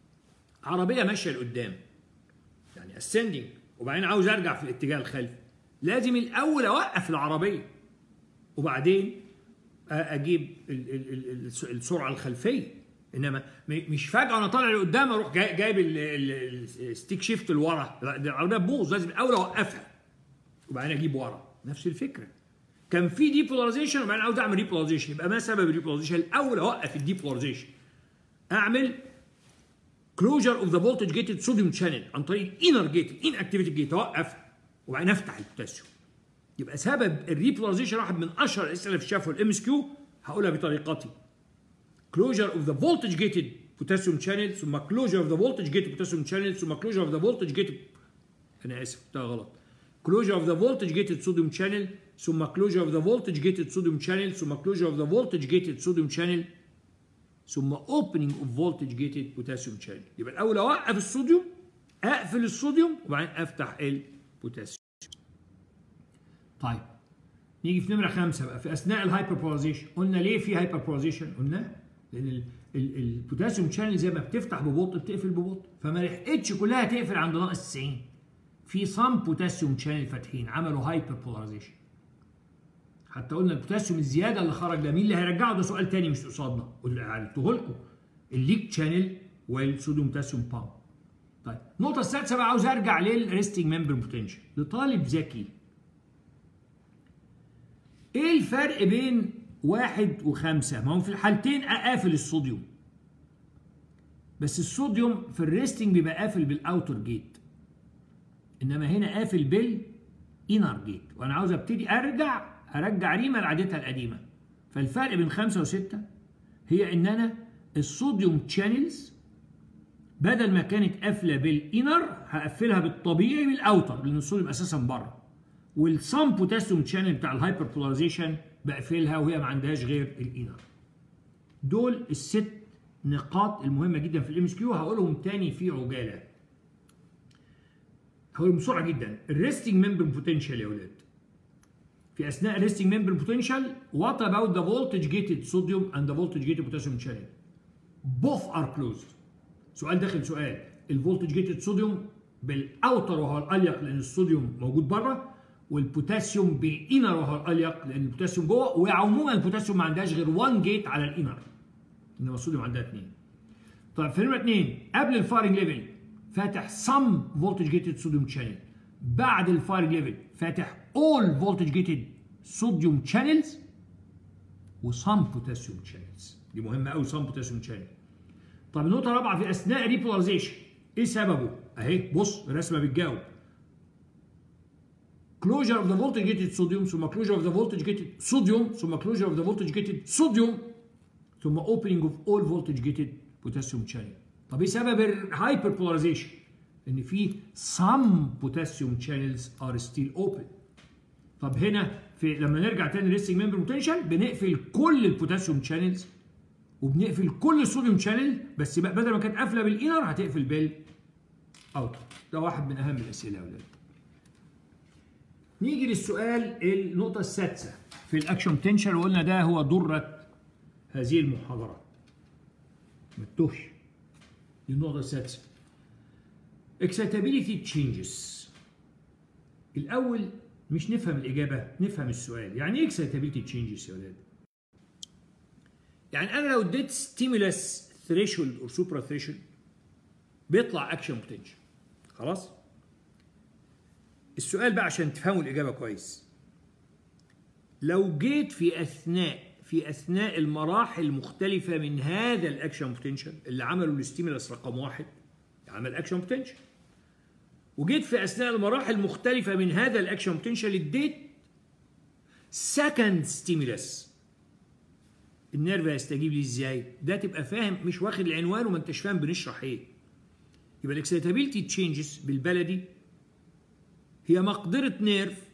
عربيه ماشيه لقدام يعني اسندنج وبعدين عاوز ارجع في الاتجاه الخلفي لازم الاول اوقف العربيه وبعدين اجيب السرعه الخلفيه انما مش فجاه وانا طالع لقدام اروح جايب الستيك شيفت لورا لا دي العربيه تبوظ لازم الاول اوقفها وبعدين اجيب ورا نفس الفكره كان في ديبولاريزيشن وبعدين عاوز اعمل ريبولاريزيشن يبقى ما سبب الريبولاريزيشن الاول اوقف الديبولاريزيشن اعمل كلوجر اوف ذا فولتج جيتد صوديوم شانل عن طريق الانر جيت ان اكتيفيتد جيت اوقف وبعدين افتح البوتاسيوم يبقى سبب الريبولاريزيشن واحد من اشهر الاسئله في الشفوي الام اس كيو هقولها بطريقتي closure of the voltage gated potassium channel ثم closure of the voltage gated potassium channel ثم closure of the voltage gated انا اسف قلتها غلط closure of the voltage gated sodium channel ثم closure of the voltage gated sodium channel ثم closure of the voltage gated sodium channel ثم opening of voltage gated potassium channel يبقى الاول اوقف الصوديوم اقفل الصوديوم وبعدين افتح البوتاسيوم طيب نيجي في نمره خمسه بقى في اثناء الهايبربولاريزيشن قلنا ليه في هايبربولاريزيشن قلنا لان البوتاسيوم شانل زي ما بتفتح ببطء بتقفل ببطء فما لحقتش كلها تقفل عند ناقص 90 في صم بوتاسيوم شانل فاتحين عملوا هايبر بولاريزيشن حتى قلنا البوتاسيوم الزياده اللي خرج ده مين اللي هيرجعه ده سؤال تاني مش قصادنا قلته لكم الليك شانل والصوديوم بوتاسيوم بامب طيب النقطه السادسه بقى عاوز ارجع للريستنج ممبر بوتنشال لطالب ذكي ايه الفرق بين واحد وخمسة ما هم في الحالتين أقافل الصوديوم بس الصوديوم في الريستنج بيبقى قافل بالاوتر جيت انما هنا قافل بالانر جيت وانا عاوز ابتدي ارجع ارجع ريما لعادتها القديمه فالفرق بين خمسة وستة هي ان انا الصوديوم تشانلز بدل ما كانت قافله بالانر هقفلها بالطبيعي بالاوتر لان الصوديوم اساسا بره والصم بوتاسيوم تشانل بتاع الهايبر بولاريزيشن بقفلها وهي ما عندهاش غير الانر دول الست نقاط المهمه جدا في الام اس كيو هقولهم تاني في عجاله هقولهم بسرعه جدا الريستنج ممبر بوتنشال يا ولاد في اثناء الريستنج ممبر بوتنشال وات اباوت ذا فولتج جيتد صوديوم اند ذا فولتج جيتد بوتاسيوم شانل بوث ار كلوزد سؤال داخل سؤال الفولتج جيتد صوديوم بالاوتر وهو الاليق لان الصوديوم موجود بره والبوتاسيوم بالانر وهو الاليق لان البوتاسيوم جوه وعموما البوتاسيوم ما عندهاش غير 1 جيت على الانر انما الصوديوم عندها اثنين طيب في نمره اثنين قبل الفايرنج ليفل فاتح سم فولتج جيتد صوديوم شانل بعد الفايرنج ليفل فاتح اول فولتج جيتد صوديوم شانلز وسم بوتاسيوم شانلز دي مهمه قوي سم بوتاسيوم شانل طب النقطه الرابعه في اثناء ريبولاريزيشن ايه سببه اهي بص الرسمه بتجاوب closure of the voltage gated sodium ثم closure of the voltage gated sodium ثم closure of the voltage gated sodium ثم opening of all voltage gated potassium channel طب ايه سبب الهايبر بولاريزيشن ان في some potassium channels are still open طب هنا في لما نرجع تاني ريستنج ممبر بوتنشال بنقفل كل البوتاسيوم شانلز وبنقفل كل الصوديوم شانل بس بقى بدل ما كانت قافله بالانر هتقفل بال اوت ده واحد من اهم الاسئله يا اولاد نيجي للسؤال النقطة السادسة في الأكشن بوتنشال وقلنا ده هو ضرة هذه المحاضرة ما تتوهش دي النقطة السادسة excitability changes الأول مش نفهم الإجابة نفهم السؤال يعني إيه excitability changes يا ولاد؟ يعني أنا لو اديت stimulus threshold أو supra threshold بيطلع أكشن بوتنشال خلاص؟ السؤال بقى عشان تفهموا الإجابة كويس لو جيت في أثناء في أثناء المراحل المختلفة من هذا الأكشن بوتنشال اللي عمله الاستيمولاس رقم واحد عمل أكشن بوتنشال وجيت في أثناء المراحل المختلفة من هذا الأكشن بوتنشال اديت سكند ستيمولاس النيرف هيستجيب لي ازاي؟ ده تبقى فاهم مش واخد العنوان وما انتش فاهم بنشرح ايه. يبقى الاكسيتابيلتي تشينجز بالبلدي هي مقدرة نيرف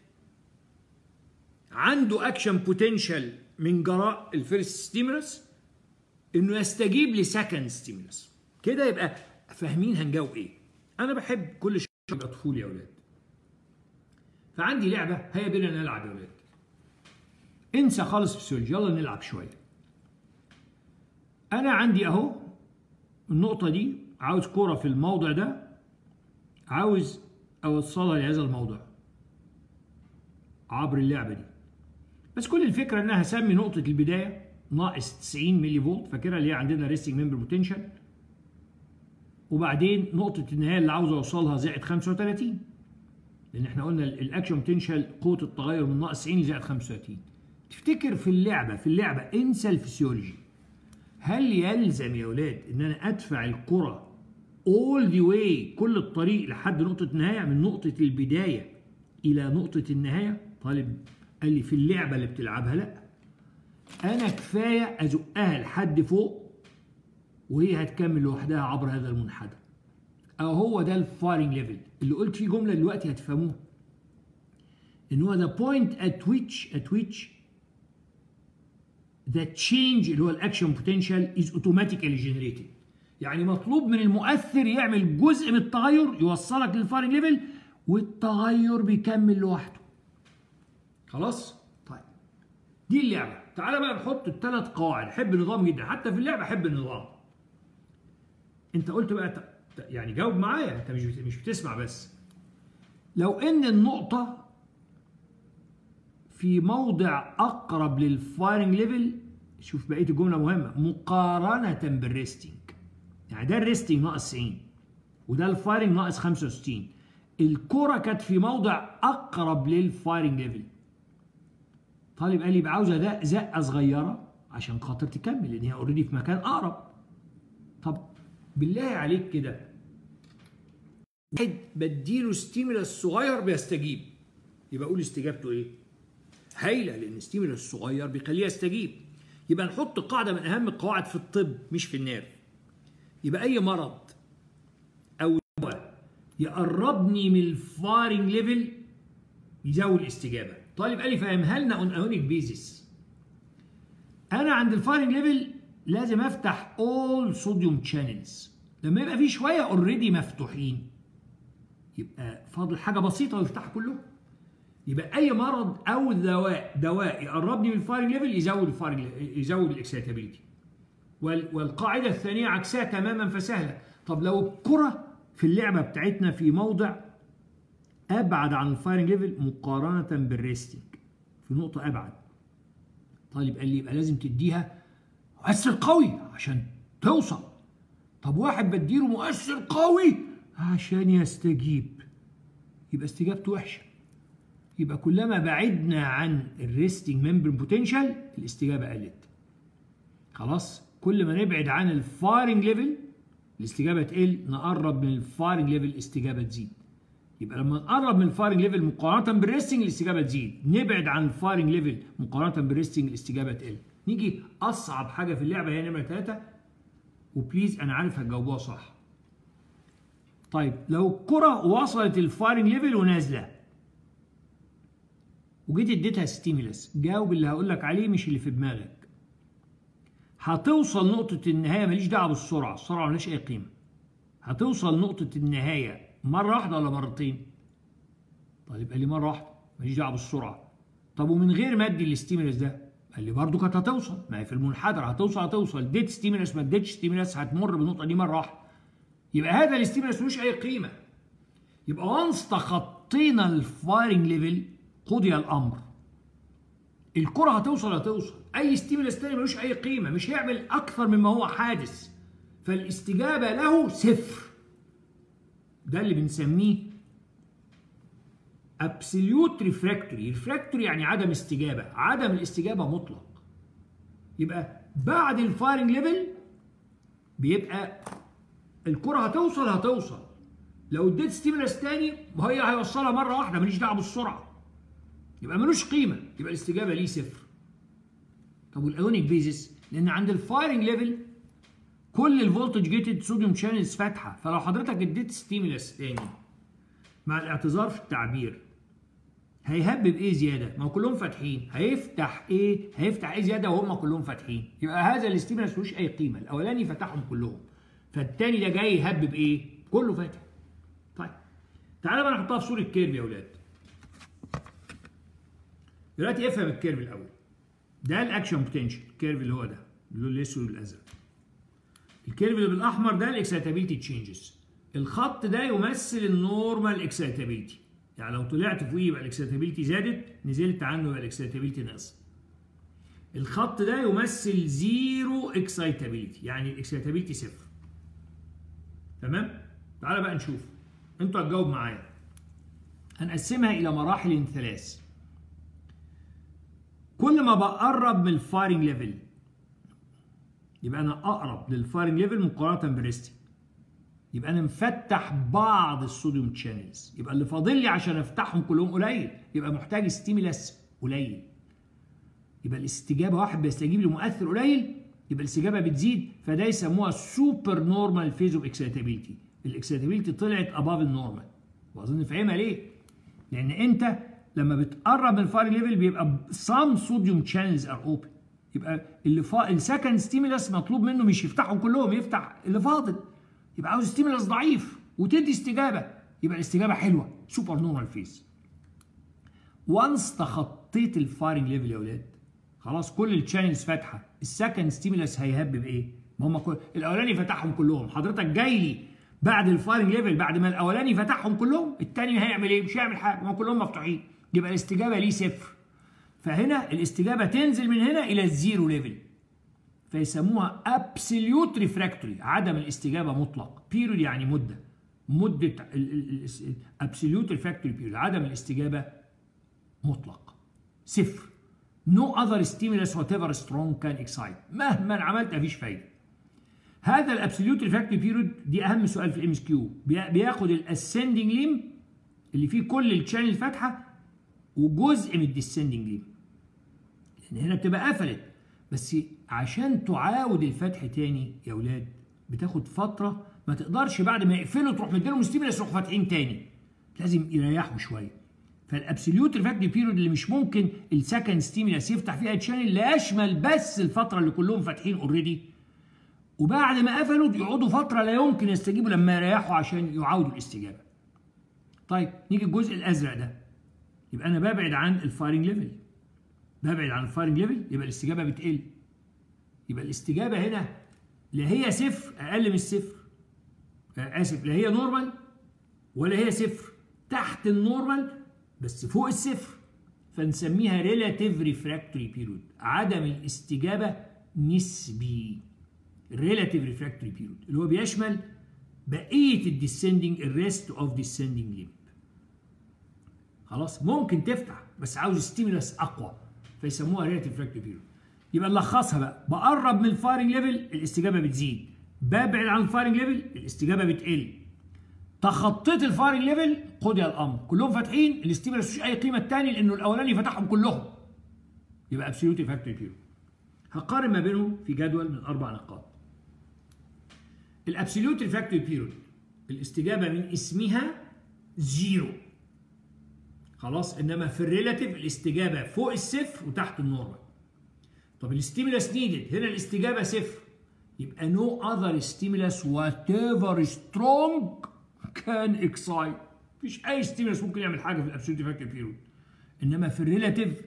عنده اكشن بوتنشال من جراء الفيرست ستيمولس انه يستجيب لسكند ستيمولس كده يبقى فاهمين هنجاوب ايه انا بحب كل شيء يبقى طفولي يا اولاد فعندي لعبه هيا بينا نلعب يا اولاد انسى خالص فيسيولوجي يلا نلعب شويه انا عندي اهو النقطه دي عاوز كرة في الموضع ده عاوز اوصلها لهذا الموضع عبر اللعبة دي بس كل الفكرة انها هسمي نقطة البداية ناقص 90 ملي فولت فاكرها اللي هي عندنا ريستنج ممبر بوتنشال وبعدين نقطة النهاية اللي عاوز اوصلها زائد 35 لان احنا قلنا الاكشن بوتنشال قوة التغير من ناقص 90 لزائد 35 تفتكر في اللعبة في اللعبة انسى الفسيولوجي هل يلزم يا ولاد ان انا ادفع الكرة all the way كل الطريق لحد نقطة النهاية من نقطة البداية إلى نقطة النهاية طالب قال لي في اللعبة اللي بتلعبها لا أنا كفاية أزقها لحد فوق وهي هتكمل لوحدها عبر هذا المنحدر أو هو ده الفايرنج ليفل اللي قلت فيه جملة دلوقتي هتفهموها إن هو the point at which at which the change اللي هو الاكشن بوتنشال is automatically generated يعني مطلوب من المؤثر يعمل جزء من التغير يوصلك للفايرنج ليفل والتغير بيكمل لوحده خلاص طيب دي اللعبه تعالى بقى نحط الثلاث قواعد احب النظام جدا حتى في اللعبه احب النظام انت قلت بقى ت- ت- يعني جاوب معايا انت مش بت- مش بتسمع بس لو ان النقطه في موضع اقرب للفايرنج ليفل شوف بقيه الجمله مهمه مقارنه بالريستنج يعني ده الريستنج ناقص 90 وده الفايرنج ناقص 65 الكره كانت في موضع اقرب للفايرنج ليفل طالب قال لي يبقى عاوزه ده زقه صغيره عشان خاطر تكمل لان هي اوريدي في مكان اقرب طب بالله عليك كده واحد بديله ستيمولاس صغير بيستجيب يبقى قول استجابته ايه؟ هايله لان الستيمولاس الصغير بيخليه يستجيب يبقى نحط قاعده من اهم القواعد في الطب مش في النيرف يبقى اي مرض او دواء يقربني من الفايرنج ليفل يزود الاستجابه طالب قال لي فهمها لنا اون اونيك بيزيس انا عند الفايرنج ليفل لازم افتح اول صوديوم شانلز لما يبقى في شويه اوريدي مفتوحين يبقى فاضل حاجه بسيطه ويفتحوا كلهم يبقى اي مرض او دواء دواء يقربني من الفايرنج ليفل يزود الفايرنج يزود الاكسيتابيلتي والقاعده الثانيه عكسها تماما فسهله طب لو الكره في اللعبه بتاعتنا في موضع ابعد عن الفايرنج ليفل مقارنه بالريستنج في نقطه ابعد طالب قال لي يبقى لازم تديها مؤثر قوي عشان توصل طب واحد بديله مؤثر قوي عشان يستجيب يبقى استجابته وحشه يبقى كلما بعدنا عن الريستنج ممبر بوتنشال الاستجابه قلت خلاص كل ما نبعد عن الفايرنج ليفل الاستجابه تقل نقرب من الفايرنج ليفل الاستجابه تزيد يبقى لما نقرب من الفايرنج ليفل مقارنه بالريستنج الاستجابه تزيد نبعد عن الفايرنج ليفل مقارنه بالريستنج الاستجابه تقل نيجي اصعب حاجه في اللعبه هي نمره ثلاثة وبليز انا عارف هتجاوبوها صح طيب لو الكره وصلت الفايرنج ليفل ونازله وجيت اديتها ستيمولس جاوب اللي هقول لك عليه مش اللي في دماغك هتوصل نقطة النهاية ماليش دعوة بالسرعة، السرعة مالهاش أي قيمة. هتوصل نقطة النهاية مرة واحدة ولا مرتين؟ طيب قال لي مرة واحدة، ماليش دعوة بالسرعة. طب ومن غير ما ادي الاستيمولس ده؟ قال لي برضه كانت هتوصل، ما هي في المنحدر هتوصل هتوصل، اديت ستيمولس ما اديتش ستيمولس هتمر بالنقطة دي مرة واحدة. يبقى هذا الاستيمولس ملوش أي قيمة. يبقى وانس تخطينا الفايرنج ليفل قضي الأمر. الكرة هتوصل هتوصل أي ستيمولس تاني ملوش أي قيمة مش هيعمل أكثر مما هو حادث فالاستجابة له صفر ده اللي بنسميه absolute refractory refractory يعني عدم استجابة عدم الاستجابة مطلق يبقى بعد الفايرنج ليفل بيبقى الكرة هتوصل هتوصل لو اديت ستيمولس تاني وهي هيوصلها مرة واحدة ماليش دعوة بالسرعة يبقى ملوش قيمه يبقى الاستجابه ليه صفر طب والايونيك بيزس لان عند الفايرنج ليفل كل الفولتج جيتد صوديوم شانلز فاتحه فلو حضرتك اديت ستيمولس تاني مع الاعتذار في التعبير هيهبب ايه زياده؟ ما هو كلهم فاتحين، هيفتح ايه؟ هيفتح ايه زياده وهم كلهم فاتحين؟ يبقى هذا الاستيمولس ملوش اي قيمه، الاولاني فتحهم كلهم. فالتاني ده جاي يهبب ايه؟ كله فاتح. طيب تعالى بقى نحطها في صوره كيرف يا اولاد. دلوقتي افهم الكيرف الاول ده الاكشن بوتنشال الكيرف اللي هو ده اللون الاسود والازرق الكيرف اللي بالاحمر ده الاكسايتابيلتي تشينجز الخط ده يمثل النورمال اكسايتابيلتي يعني لو طلعت فوقيه يبقى الاكسايتابيلتي زادت نزلت عنه يبقى الاكسايتابيلتي نقصت الخط ده يمثل زيرو اكسايتابيلتي يعني الاكسايتابيلتي صفر تمام تعالى بقى نشوف انتوا هتجاوب معايا هنقسمها الى مراحل ثلاث كل ما بقرب من الفايرنج ليفل يبقى انا اقرب للفايرنج ليفل مقارنه بالريستنج يبقى انا مفتح بعض الصوديوم تشانلز يبقى اللي فاضل لي عشان افتحهم كلهم قليل يبقى محتاج ستيمولاس قليل يبقى الاستجابه واحد بيستجيب لمؤثر قليل يبقى الاستجابه بتزيد فده يسموها سوبر نورمال فيز اوف اكسايتابيلتي الاكسايتابيلتي طلعت اباف النورمال واظن فاهمها ليه؟ لان انت لما بتقرب من الفاير ليفل بيبقى سام صوديوم شانلز ار اوبن يبقى اللي فا... السكند ستيمولاس مطلوب منه مش يفتحهم كلهم يفتح اللي فاضل يبقى عاوز ستيمولاس ضعيف وتدي استجابه يبقى الاستجابه حلوه سوبر نورمال فيز وانس تخطيت الفايرنج ليفل يا اولاد خلاص كل الشانلز فاتحه السكند ستيمولاس هيهبب ايه؟ ما هم كل... الاولاني فتحهم كلهم حضرتك جاي لي بعد الفايرنج ليفل بعد ما الاولاني فتحهم كلهم الثاني هيعمل ايه؟ مش هيعمل حاجه ما كلهم مفتوحين يبقى الاستجابه ليه صفر فهنا الاستجابه تنزل من هنا الى الزيرو ليفل فيسموها ابسوليوت ريفراكتوري عدم الاستجابه مطلق بيريود يعني مده مده ابسوليوت ريفراكتوري بيريود عدم الاستجابه مطلق صفر نو اذر ستيمولس وات ايفر سترونج كان اكسايت مهما عملت مفيش فايده هذا الابسوليوت ريفراكتوري بيريود دي اهم سؤال في الام اس كيو بياخد الاسندنج ليم اللي فيه كل الشانل فاتحه وجزء من الديسندنج ليم لان هنا بتبقى قفلت بس عشان تعاود الفتح تاني يا اولاد بتاخد فتره ما تقدرش بعد ما يقفلوا تروح مديلهم ستيمولس يروحوا فاتحين تاني لازم يريحوا شويه فالابسوليوت ريفراكتوري بيريود اللي مش ممكن السكند ستيمولس يفتح فيها تشانل لا يشمل بس الفتره اللي كلهم فاتحين اوريدي وبعد ما قفلوا يقعدوا فتره لا يمكن يستجيبوا لما يريحوا عشان يعاودوا الاستجابه. طيب نيجي الجزء الازرق ده يبقى انا ببعد عن الفايرنج ليفل ببعد عن الفايرنج ليفل يبقى الاستجابه بتقل يبقى الاستجابه هنا لا هي صفر اقل من الصفر اسف لا هي نورمال ولا هي صفر تحت النورمال بس فوق الصفر فنسميها ريلاتيف ريفراكتوري بيريود عدم الاستجابه نسبي ريلاتيف ريفراكتوري بيريود اللي هو بيشمل بقيه الديسندنج الريست اوف ديسندنج ليمب خلاص ممكن تفتح بس عاوز ستيمولس اقوى فيسموها ريلاتيف ريفراكتوري بيريود يبقى نلخصها بقى بقرب من الفايرنج ليفل الاستجابه بتزيد ببعد عن الفايرنج ليفل الاستجابه بتقل تخطيت الفايرنج ليفل قضي الامر كلهم فاتحين الاستيمولس مش اي قيمه الثاني لانه الاولاني فتحهم كلهم يبقى ابسوليوت ريفراكتوري بيريود هقارن ما بينهم في جدول من اربع نقاط الابسوليوت ريفراكتوري بيريود الاستجابه من اسمها زيرو خلاص انما في الريلاتيف الاستجابه فوق الصفر وتحت النورمال طب الستيمولاس نيدد هنا الاستجابه صفر يبقى نو اذر ستيمولاس وات ايفر سترونج كان اكسايت مفيش اي ستيمولاس ممكن يعمل حاجه في الابسوليوت ريفراكتوري بيريود انما في الريلاتيف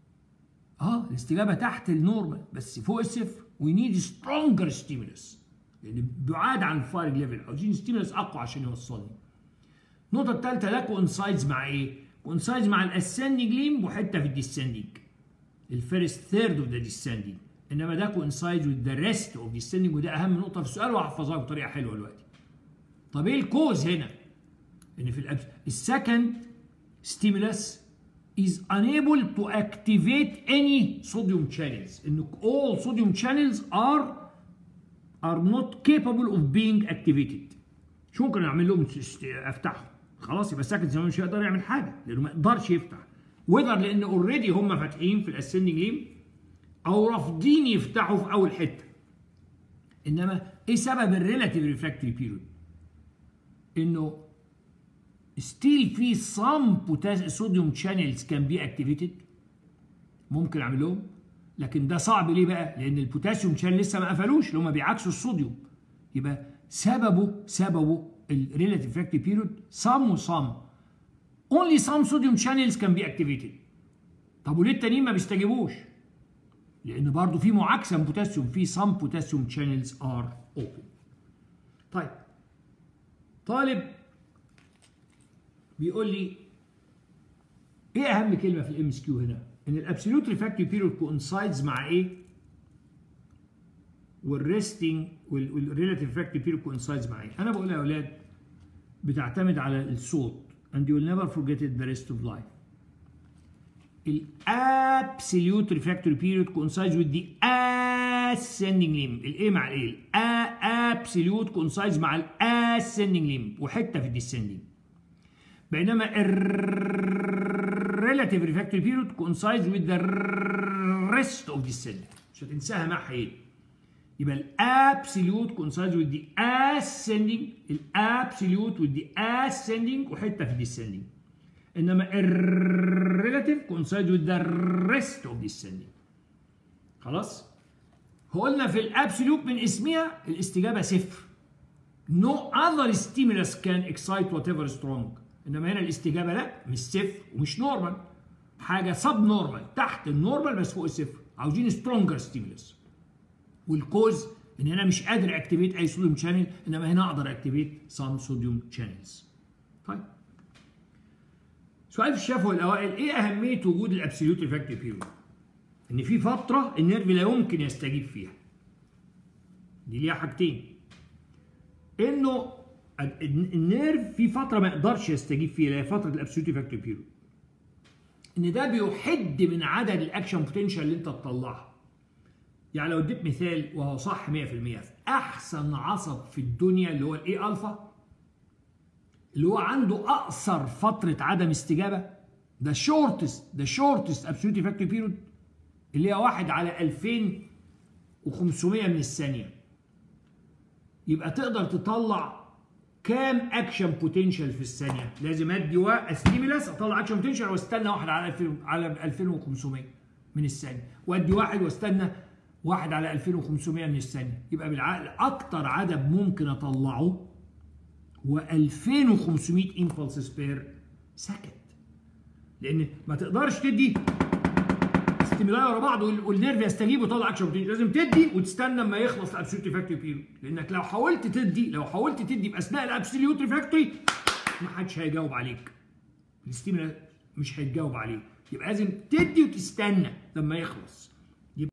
اه الاستجابه تحت النورمال بس فوق الصفر وي نيد سترونجر ستيمولاس يعني بعاد عن الفايرنج ليفل عاوزين ستيمولاس اقوى عشان يوصلني النقطه الثالثه لا كونسايدز مع ايه كونسايدز مع الاسندنج ليم وحته في الديسندنج الفيرست ثيرد اوف ذا ديسندنج انما ده كونسايدز وذ ذا ريست اوف ديسندنج وده اهم نقطه في السؤال وهحفظها بطريقه حلوه دلوقتي طب ايه الكوز هنا ان في الأبس... السكند ستيمولاس is unable to activate any sodium channels ان all sodium channels are are not capable of being activated شو ممكن اعمل لهم افتحهم خلاص يبقى السكند زمان مش هيقدر يعمل حاجه لانه ما يقدرش يفتح وذر لان اوريدي هم فاتحين في الاسندنج ليم او رافضين يفتحوا في اول حته انما ايه سبب الريلاتيف ريفراكتوري بيريود انه ستيل في سام صوديوم شانلز كان بي اكتيفيتد ممكن اعملهم لكن ده صعب ليه بقى؟ لان البوتاسيوم شانل لسه ما قفلوش اللي هم بيعكسوا الصوديوم يبقى سببه سببه الريلاتيف ريفراكتوري بيريود سام وسام only some sodium channels can be activated طب وليه التانيين ما بيستجيبوش؟ لان برضه في معاكسه بوتاسيوم في some potassium channels are اوبن طيب طالب بيقول لي ايه اهم كلمه في الام اس كيو هنا ان الابسوليوت ريفراكتوري بيريود كوانسايدز مع ايه والريستنج والريلاتيف ريفراكتوري بيريود كوانسايدز مع ايه انا بقول يا اولاد بتعتمد على الصوت and you will never forget it the rest of life الابسوليوت ريفراكتوري بيريود coincides with the ascending limb الايه مع الايه الابسوليوت coincides مع الاسcending limb وحته في الديسندنج بينما الريلاتيف ريفراكتوري بيريود coincides with the rest of descending مش هتنساها مع حيل يبقى الابسوليوت coincides with the ascending الابسوليوت with the ascending وحته في الديسندنج انما الريلاتيف coincides with the rest of descending خلاص قلنا في الابسوليوت من اسمها الاستجابه صفر no other stimulus can excite whatever strong انما هنا الاستجابه لا مش صفر ومش نورمال حاجه سب نورمال تحت النورمال بس فوق الصفر عاوزين سترونجر ستيمولس والكوز ان انا مش قادر اكتيفيت اي صوديوم شانل انما هنا اقدر اكتيفيت سام صوديوم شانلز طيب سؤال في الشفوي الاوائل ايه اهميه وجود الابسوليوت ريفراكتيف بيريود ان في فتره النيرف لا يمكن يستجيب فيها دي ليها حاجتين انه النيرف في فتره ما يقدرش يستجيب فيها اللي هي فتره الابسوليوت ريفراكتيف بيريود ان ده بيحد من عدد الاكشن بوتنشال اللي انت تطلعها يعني لو اديت مثال وهو صح 100% في احسن عصب في الدنيا اللي هو الاي الفا اللي هو عنده اقصر فتره عدم استجابه ده شورتست ده شورتست ابسوليوت ريفراكتيف بيريود اللي هي واحد على 2500 من الثانيه يبقى تقدر تطلع كام اكشن بوتنشال في الثانيه لازم ادي ستيمولاس اطلع اكشن بوتنشال واستنى واحد على 2000 على 2500 من الثانيه وادي واحد واستنى واحد على 2500 من الثانيه يبقى بالعقل اكتر عدد ممكن اطلعه هو 2500 امبلسز بير سكند لان ما تقدرش تدي ستيمولاي ورا بعض والنيرف يستجيب ويطلع اكشن بوتنشال لازم تدي وتستنى اما يخلص الابسوليوت ريفراكتوري بيريود لانك لو حاولت تدي لو حاولت تدي في اثناء الابسوليوت ريفراكتوري ما حدش هيجاوب عليك الستيمولاي مش هيتجاوب عليه يبقى لازم تدي وتستنى لما يخلص يبقى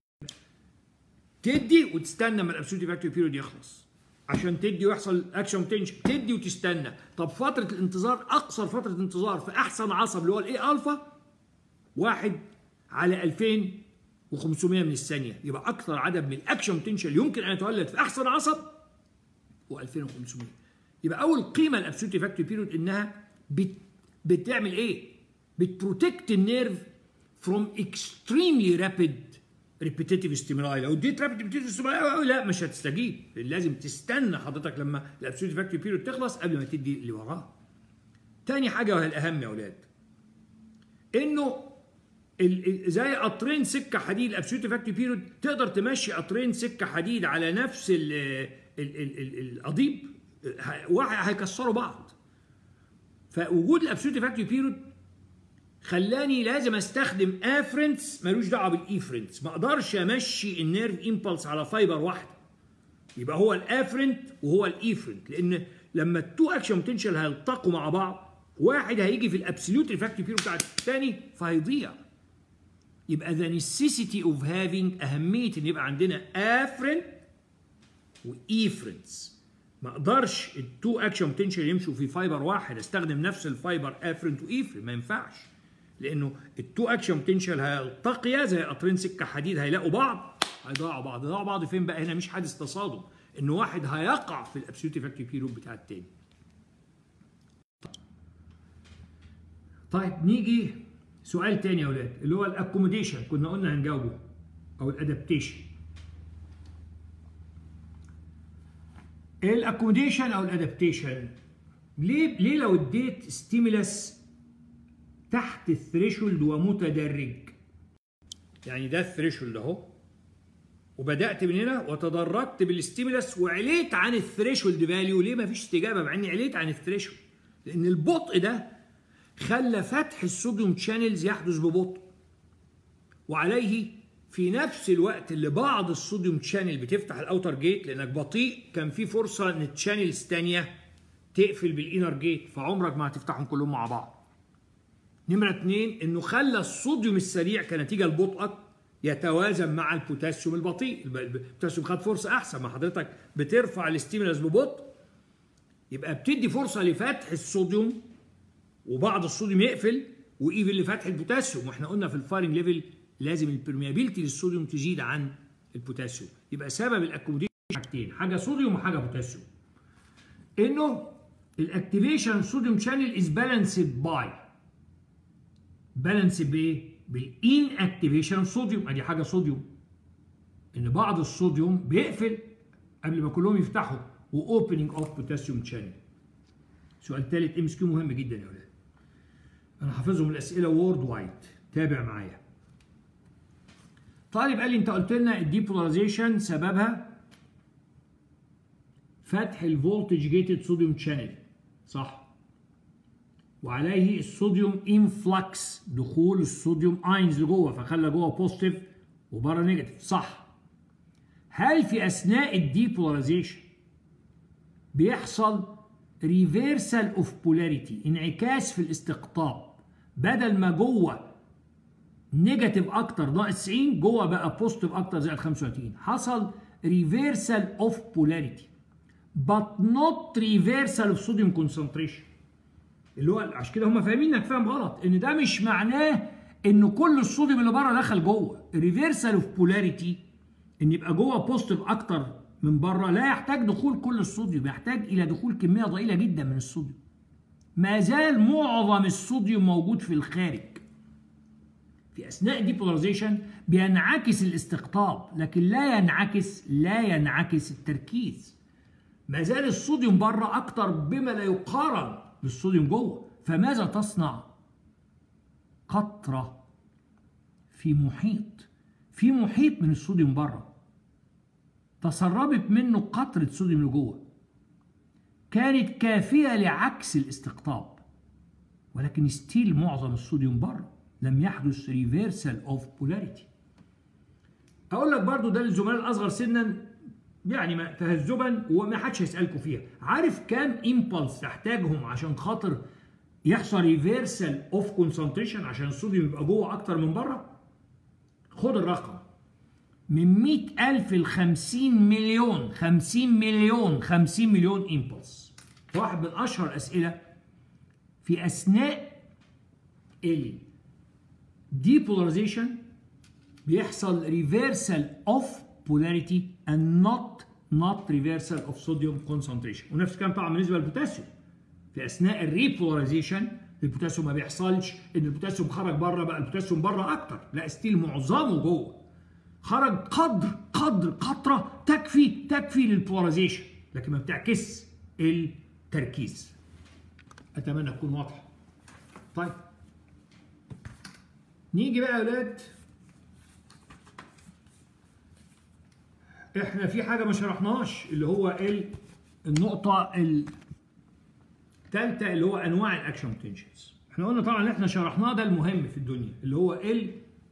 تدي وتستنى لما الابسوليوت ريفراكتوري بيريود يخلص عشان تدي ويحصل اكشن بوتنشال تدي وتستنى طب فتره الانتظار اقصر فتره انتظار في احسن عصب اللي هو الاي الفا واحد على 2500 من الثانيه يبقى اكثر عدد من الاكشن بوتنشال يمكن ان يتولد في احسن عصب هو 2500 يبقى اول قيمه الابسوليوت ريفراكتوري بيريود انها بت بتعمل ايه؟ بتبروتكت النيرف فروم اكستريملي رابيد ريبيتيتيف ستيمولاي لو اديت رابيد ريبيتيتيف ستيمولاي لا مش هتستجيب لازم تستنى حضرتك لما الابسوليوت ريفراكتوري بيريود تخلص قبل ما تدي اللي وراه. تاني حاجه وهي الاهم يا اولاد انه زي قطرين سكه حديد الابسوليوت ريفراكتوري بيريود تقدر تمشي قطرين سكه حديد على نفس ال ال ال القضيب واحد هيكسروا بعض فوجود الابسوليوت ريفراكتوري بيريود خلاني لازم استخدم افرنس ملوش دعوه بالايفرنس ما اقدرش امشي النيرف امبلس على فايبر واحده يبقى هو الافرنت وهو الايفرنت لان لما التو اكشن بوتنشال هيلتقوا مع بعض واحد هيجي في الابسوليوت ريفراكتوري بيريود بتاع الثاني فهيضيع يبقى the necessity of having أهمية إن يبقى عندنا afferent وإيفرنس ما أقدرش التو أكشن بوتنشال يمشوا في فايبر واحد أستخدم نفس الفايبر afferent وإيفرنت ما ينفعش لأنه التو أكشن بوتنشال هيلتقيا زي قطرين سكة حديد هيلاقوا بعض هيضيعوا بعض يضيعوا بعض فين بقى هنا مش حادث تصادم إن واحد هيقع في الأبسوليوت ريفراكتوري بيريود بتاع التاني طيب نيجي سؤال تاني يا اولاد اللي هو الاكوموديشن كنا قلنا هنجاوبه او الادابتيشن الاكوموديشن او الادابتيشن ليه ليه لو اديت ستيمولاس تحت الثريشولد ومتدرج يعني ده الثريشولد اهو وبدات من هنا وتدرجت بالستيمولاس وعليت عن الثريشولد فاليو ليه ما فيش استجابه مع اني عليت عن الثريشولد لان البطء ده خلى فتح الصوديوم شانلز يحدث ببطء وعليه في نفس الوقت اللي بعض الصوديوم تشانل بتفتح الاوتر جيت لانك بطيء كان في فرصه ان التشانلز ثانيه تقفل بالانر جيت فعمرك ما هتفتحهم كلهم مع بعض. نمره اثنين انه خلى الصوديوم السريع كنتيجه لبطئك يتوازن مع البوتاسيوم البطيء، البوتاسيوم خد فرصه احسن ما حضرتك بترفع الاستيمولاس ببطء يبقى بتدي فرصه لفتح الصوديوم وبعض الصوديوم يقفل وايفن لفتح البوتاسيوم واحنا قلنا في الفايرنج ليفل لازم البرميابيلتي للصوديوم تزيد عن البوتاسيوم يبقى سبب الاكوموديشن حاجتين حاجه صوديوم وحاجه بوتاسيوم انه الاكتيفيشن صوديوم شانل از بالانسد باي بالانس بايه بالان اكتيفيشن صوديوم ادي حاجه صوديوم ان بعض الصوديوم بيقفل قبل ما كلهم يفتحوا واوبننج اوف بوتاسيوم شانل سؤال ثالث ام اس كيو مهم جدا يا ولاد انا حافظهم الاسئله وورد وايد تابع معايا طالب قال لي انت قلت لنا الديبولاريزيشن سببها فتح الفولتج جيتد صوديوم شانل صح وعليه الصوديوم انفلكس دخول الصوديوم اينز لجوه فخلى جوه بوزيتيف وبره نيجاتيف صح هل في اثناء الديبولاريزيشن بيحصل ريفيرسال اوف بولاريتي انعكاس في الاستقطاب بدل ما جوه نيجاتيف اكتر ناقص 90 جوه بقى بوزيتيف اكتر زائد 35 حصل ريفيرسال اوف بولاريتي but not reversal of sodium concentration اللي هو عشان كده هم فاهمين انك فاهم غلط ان ده مش معناه ان كل الصوديوم اللي بره دخل جوه الريفيرسال اوف بولاريتي ان يبقى جوه بوزيتيف اكتر من بره لا يحتاج دخول كل الصوديوم يحتاج الى دخول كميه ضئيله جدا من الصوديوم ما زال معظم الصوديوم موجود في الخارج في اثناء الديبولاريزيشن بينعكس الاستقطاب لكن لا ينعكس لا ينعكس التركيز ما زال الصوديوم بره اكتر بما لا يقارن بالصوديوم جوه فماذا تصنع قطره في محيط في محيط من الصوديوم بره تسربت منه قطره صوديوم لجوه كانت كافيه لعكس الاستقطاب ولكن ستيل معظم الصوديوم بره لم يحدث ريفيرسال اوف بولاريتي اقول لك برضو ده للزملاء الاصغر سنا يعني ما تهذبا وما حدش هيسالكم فيها عارف كام امبلس تحتاجهم عشان خاطر يحصل ريفيرسال اوف كونسنتريشن عشان الصوديوم يبقى جوه اكتر من بره خد الرقم من 100000 ل 50 مليون 50 مليون 50 مليون امبلس واحد من اشهر الاسئله في اثناء ال depolarization بيحصل reversal of polarity and not not reversal of sodium concentration ونفس الكلام طبعا بالنسبه للبوتاسيوم في اثناء الريبولاريزيشن البوتاسيوم ما بيحصلش ان البوتاسيوم خرج بره بقى البوتاسيوم بره اكتر لا ستيل معظمه جوه خرج قدر قدر قطره تكفي تكفي للبولاريزيشن لكن ما بتعكس التركيز اتمنى تكون واضحه طيب نيجي بقى يا ولاد احنا في حاجه ما شرحناش اللي هو ال النقطه الثالثه اللي هو انواع الاكشن بوتنشالز احنا قلنا طبعا اللي احنا شرحناه ده المهم في الدنيا اللي هو ال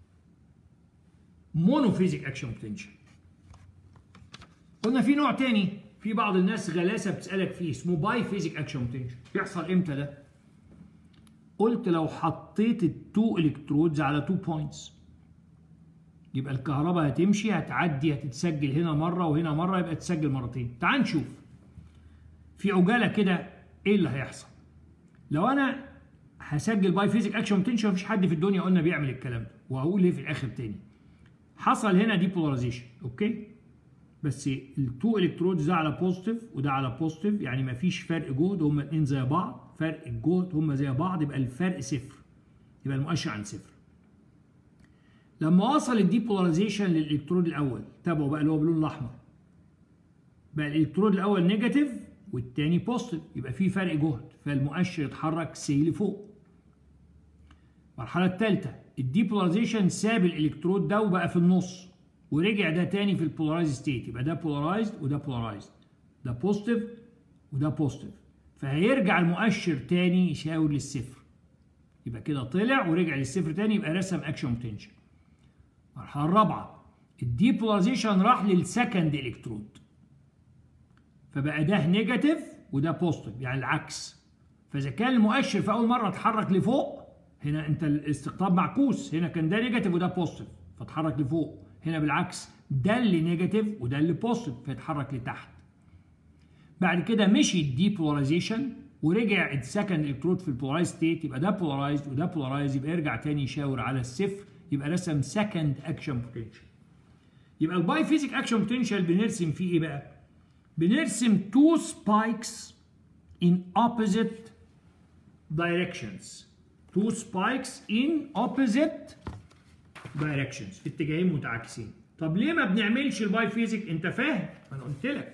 مونوفيزيك اكشن بوتنشال قلنا في نوع تاني في بعض الناس غلاسه بتسالك فيه اسمه باي فيزيك اكشن بوتنشال بيحصل امتى ده قلت لو حطيت التو الكترودز على تو بوينتس يبقى الكهرباء هتمشي هتعدي هتتسجل هنا مره وهنا مره يبقى تسجل مرتين تعال نشوف في عجاله كده ايه اللي هيحصل لو انا هسجل باي فيزيك اكشن بوتنشال مفيش حد في الدنيا قلنا بيعمل الكلام ده وهقول ايه في الاخر تاني حصل هنا ديبولاريزيشن اوكي بس التو الكترودز ده على بوزيتيف وده على بوزيتيف يعني مفيش فرق جهد هما الاثنين زي بعض فرق الجهد هما زي بعض يبقى الفرق صفر يبقى المؤشر عن صفر لما وصل الديبولاريزيشن للالكترود الاول تابعوا بقى اللي هو باللون الاحمر بقى الالكترود الاول نيجاتيف والتاني بوزيتيف يبقى في فرق جهد فالمؤشر يتحرك سي لفوق المرحله الثالثه الديبولاريزيشن ساب الالكترود ده وبقى في النص ورجع ده تاني في البولارايز ستيت يبقى ده بولارايزد وده بولارايزد ده بوزيتيف وده بوزيتيف فهيرجع المؤشر تاني يشاور للصفر يبقى كده طلع ورجع للصفر تاني يبقى رسم اكشن بوتنشال المرحله الرابعه الديبولاريزيشن راح للسكند الكترود فبقى ده نيجاتيف وده بوزيتيف يعني العكس فاذا كان المؤشر في اول مره اتحرك لفوق هنا انت الاستقطاب معكوس هنا كان ده نيجاتيف وده بوزيتيف فاتحرك لفوق هنا بالعكس ده اللي نيجاتيف وده اللي بوزيتيف فيتحرك لتحت بعد كده مشي الديبولاريزيشن ورجع السكند الكترود في البولارايز ستيت يبقى ده بولارايزد وده بولارايز يبقى يرجع تاني يشاور على الصفر يبقى رسم سكند اكشن بوتنشال يبقى الباي فيزيك اكشن بوتنشال بنرسم فيه ايه بقى؟ بنرسم تو سبايكس in opposite directions two spikes in opposite directions في اتجاهين متعاكسين طب ليه ما بنعملش الباي فيزيك انت فاهم ما انا قلت لك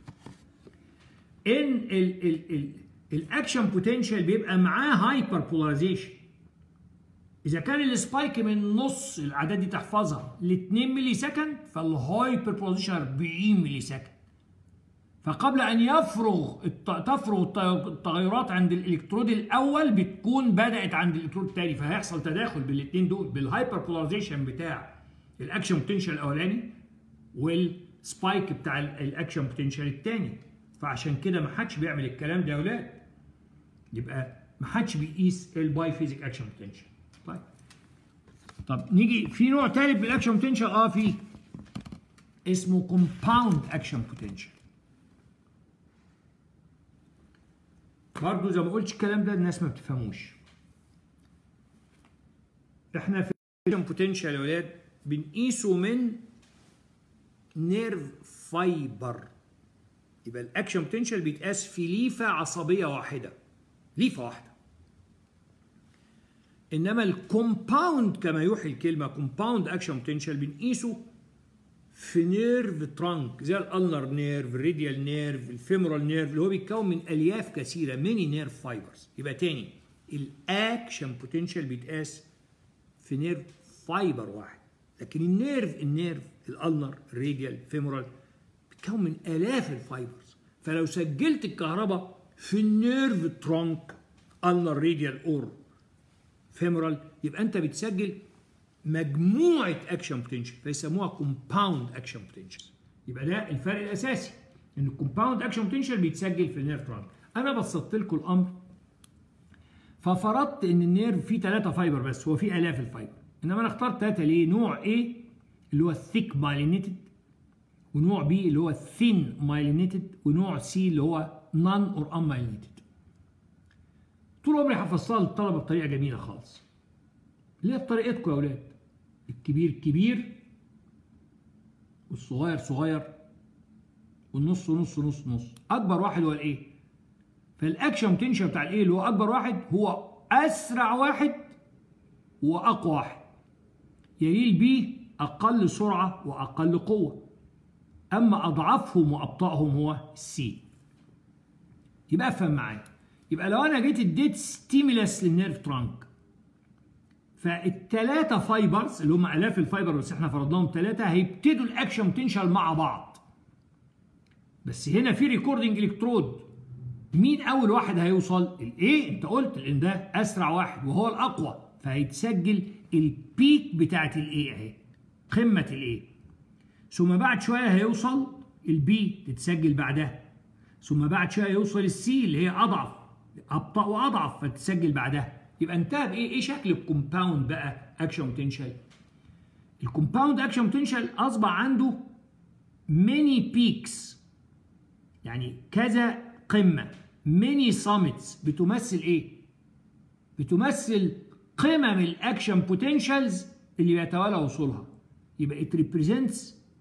ان ال ال ال الاكشن بوتنشال بيبقى معاه هايبر بولاريزيشن اذا كان السبايك من نص الاعداد دي تحفظها ل 2 ملي سكند فالهايبر بولاريزيشن 40 ملي سكند فقبل ان يفرغ تفرغ التغيرات عند الالكترود الاول بتكون بدات عند الالكترود الثاني فهيحصل تداخل بالاثنين دول بالهايبر بولاريزيشن بتاع الاكشن بوتنشال الاولاني والسبايك بتاع الاكشن بوتنشال الثاني فعشان كده ما حدش بيعمل الكلام ده يا اولاد يبقى ما حدش بيقيس الباي فيزيك اكشن بوتنشال طيب طب نيجي في نوع ثالث من الاكشن بوتنشال اه في اسمه كومباوند اكشن بوتنشال برضه زي ما قلتش الكلام ده الناس ما بتفهموش احنا في الاكشن بوتنشال يا ولاد بنقيسه من نيرف فايبر يبقى الاكشن بوتنشال بيتقاس في ليفه عصبيه واحده ليفه واحده انما الكومباوند كما يوحي الكلمه كومباوند اكشن بوتنشال بنقيسه في نيرف ترانك زي الالنر نيرف الريديال نيرف الفيمورال نيرف اللي هو بيتكون من الياف كثيره ميني نيرف فايبرز يبقى تاني الاكشن بوتنشال بيتقاس في نيرف فايبر واحد لكن النيرف النيرف الالنر الريديال الفيمورال بيتكون من الاف الفايبرز فلو سجلت الكهرباء في النيرف ترانك النر ريديال اور فيمورال يبقى انت بتسجل مجموعه اكشن بوتنشال فيسموها كومباوند اكشن بوتنشال يبقى ده الفرق الاساسي ان الكومباوند اكشن بوتنشال بيتسجل في النيرف ترانك انا بسطت لكم الامر ففرضت ان النيرف فيه ثلاثه فايبر بس هو فيه الاف الفايبر انما انا اخترت ثلاثه ليه نوع A اللي هو الثيك مايلينيتد ونوع B اللي هو الثين مايلينيتد ونوع C اللي هو نون اور ان مايلينيتد طول عمري حفظتها للطلبه بطريقه جميله خالص ليه بطريقتكم يا اولاد الكبير كبير والصغير صغير والنص نص نص نص اكبر واحد هو الايه فالاكشن بوتنشال بتاع الايه اللي هو اكبر واحد هو اسرع واحد واقوى واحد يليه البي اقل سرعه واقل قوه اما اضعفهم وابطاهم هو السي يبقى افهم معايا يبقى لو انا جيت اديت ستيمولاس للنيرف ترانك فالثلاثه فايبرز اللي هم الاف الفايبر بس احنا فرضناهم ثلاثه هيبتدوا الاكشن بوتنشال مع بعض بس هنا في ريكوردنج الكترود مين اول واحد هيوصل الايه انت قلت لان ده اسرع واحد وهو الاقوى فهيتسجل البيك بتاعت الايه اهي قمه الايه ثم بعد شويه هيوصل البي تتسجل بعدها ثم بعد شويه يوصل السي اللي هي اضعف ابطا واضعف فتتسجل بعدها يبقى انتهى بايه ايه شكل الكومباوند بقى اكشن بوتنشال الكومباوند اكشن بوتنشال اصبح عنده ميني بيكس يعني كذا قمه ميني سامتس بتمثل ايه بتمثل قمم الاكشن بوتنشالز اللي بيتوالى وصولها يبقى it represents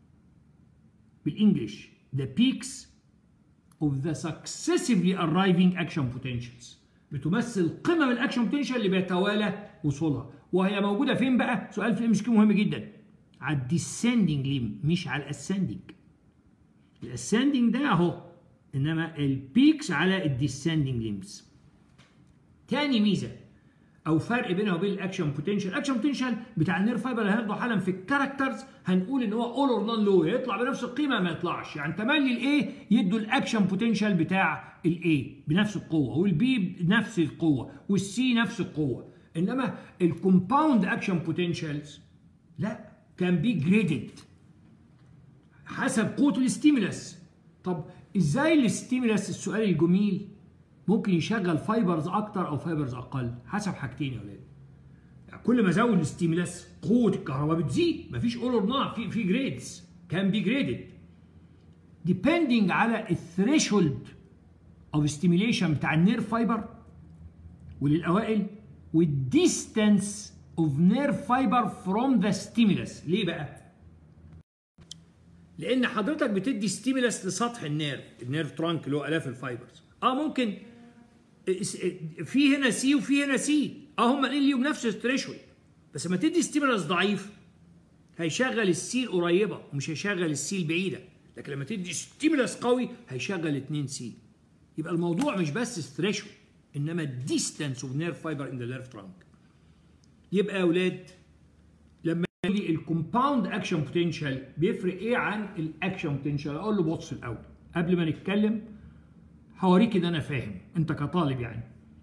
بالانجلش the peaks of the successively arriving action potentials بتمثل قمم الاكشن بوتنشال اللي بيتوالى وصولها وهي موجوده فين بقى سؤال في الام كيو مهم جدا على الديسندنج ليم مش على الاسندنج الاسندنج ده اهو انما البيكس على الديسندنج ليمز تاني ميزه او فرق بينها وبين الاكشن بوتنشال الاكشن بوتنشال بتاع النير فايبر اللي هناخده حالا في الكاركترز هنقول ان هو اول اور نون لو يطلع بنفس القيمه ما يطلعش يعني تملي الايه يدوا الاكشن بوتنشال بتاع الاي بنفس القوه والبي بنفس القوه والسي نفس القوه انما الكومباوند اكشن بوتنشالز لا كان بي جريدد حسب قوه الاستيمولاس طب ازاي الاستيمولاس السؤال الجميل ممكن يشغل فايبرز اكتر او فايبرز اقل حسب حاجتين يا ولاد يعني كل ما زود الاستيمولاس قوه الكهرباء بتزيد مفيش اول اور نوت في في جريدز كان بي جريدد depending على الثريشولد اوف ستيميليشن بتاع النيرف فايبر وللاوائل والديستانس اوف نيرف فايبر فروم ذا ستيمولس ليه بقى لان حضرتك بتدي ستيمولس لسطح النيرف النيرف ترانك اللي هو الاف الفايبرز اه ممكن في هنا سي وفي هنا سي اه هم الاثنين ليهم نفس الثريشولد بس لما تدي ستيمولس ضعيف هيشغل السي القريبه ومش هيشغل السي البعيده لكن لما تدي ستيمولس قوي هيشغل 2 سي يبقى الموضوع مش بس الثريشولد انما الديستانس اوف نيرف فايبر ان ذا نيرف ترانك يبقى يا اولاد لما يقول لي الكومباوند اكشن بوتنشال بيفرق ايه عن الاكشن بوتنشال اقول له بص الاول قبل ما نتكلم هوريك ان انا فاهم انت كطالب يعني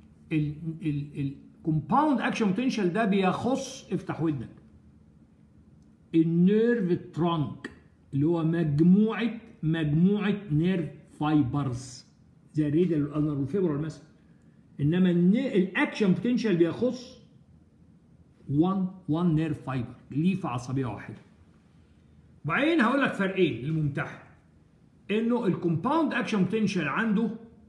الكومباوند اكشن بوتنشال ده بيخص افتح ودنك النيرف ترانك اللي هو مجموعه مجموعه نيرف فايبرز زي الريدال والالنر والفيبرال مثلا انما الاكشن بوتنشال بيخص 1 1 نيرف فايبر ليفه عصبيه واحده وبعدين هقول لك فرقين للممتحن انه الكومباوند اكشن بوتنشال عنده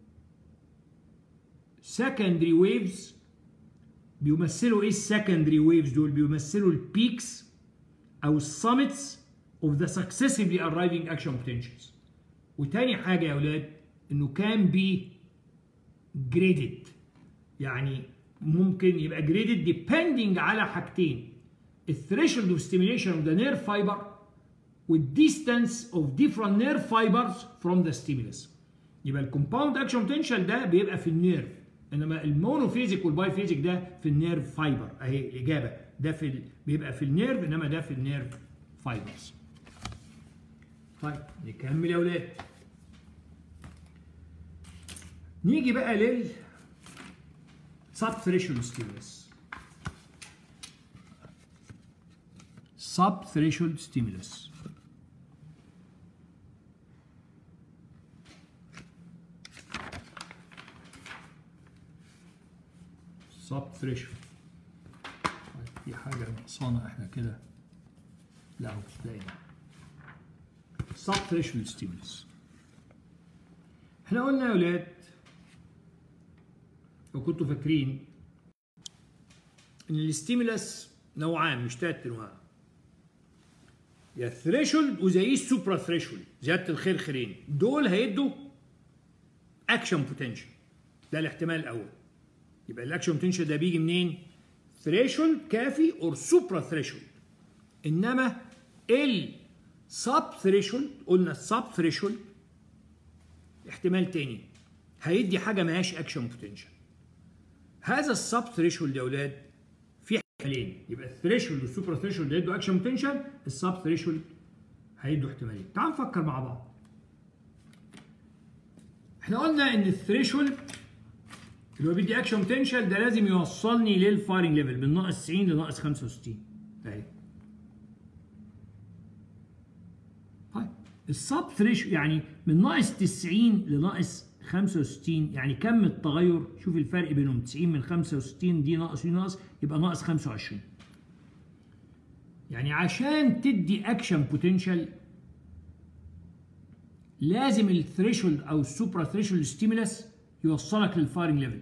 سكندري ويفز بيمثلوا ايه السكندري ويفز دول بيمثلوا البيكس او السامتس اوف ذا successively arriving action potentials وتاني حاجه يا اولاد انه كان بي جريدد يعني ممكن يبقى جريدد depending على حاجتين الثريشولد اوف ستيميليشن اوف ذا نيرف فايبر والديستانس اوف different nerve fibers from the stimulus يبقى الكومباوند اكشن بوتنشال ده بيبقى في النيرف انما المونوفيزيك والبايفيزيك ده في النيرف فايبر اهي الاجابه ده في ال... بيبقى في النيرف انما ده في النيرف فايبرز طيب نكمل يا اولاد نيجي بقى لل سب ثريشولد ستيمولس سب ثريشولد ستيمولس سب ثريشولد في حاجة ناقصانا احنا كده لا مش لاقينا سب ثريشولد ستيمولس احنا قلنا يا ولاد لو كنتوا فاكرين ان الاستيمولس نوعان مش ثلاث انواع يا ثريشولد وزي السوبرا ثريشولد زياده الخير خيرين دول هيدوا اكشن بوتنشال ده الاحتمال الاول يبقى الاكشن بوتنشال ده بيجي منين ثريشولد كافي اور سوبرا ثريشولد انما السب ثريشولد قلنا السب ثريشولد احتمال تاني هيدي حاجه ماهاش اكشن بوتنشال هذا السب ثريشولد يا اولاد في احتمالين يبقى الثريشولد والسوبر ثريشولد هيدوا اكشن بوتنشال السب ثريشولد هيدوا احتمالين تعال نفكر مع بعض احنا قلنا ان الثريشولد اللي هو بيدي اكشن بوتنشال ده لازم يوصلني للفايرنج ليفل من ناقص 90 لناقص 65 اهي طيب السب ثريش يعني من ناقص 90 لناقص 65 يعني كم التغير شوف الفرق بينهم 90 من 65 دي ناقص ودي ناقص يبقى ناقص 25 يعني عشان تدي اكشن بوتنشال لازم الثريشولد او السوبرا ثريشولد ستيمولس يوصلك للفايرنج ليفل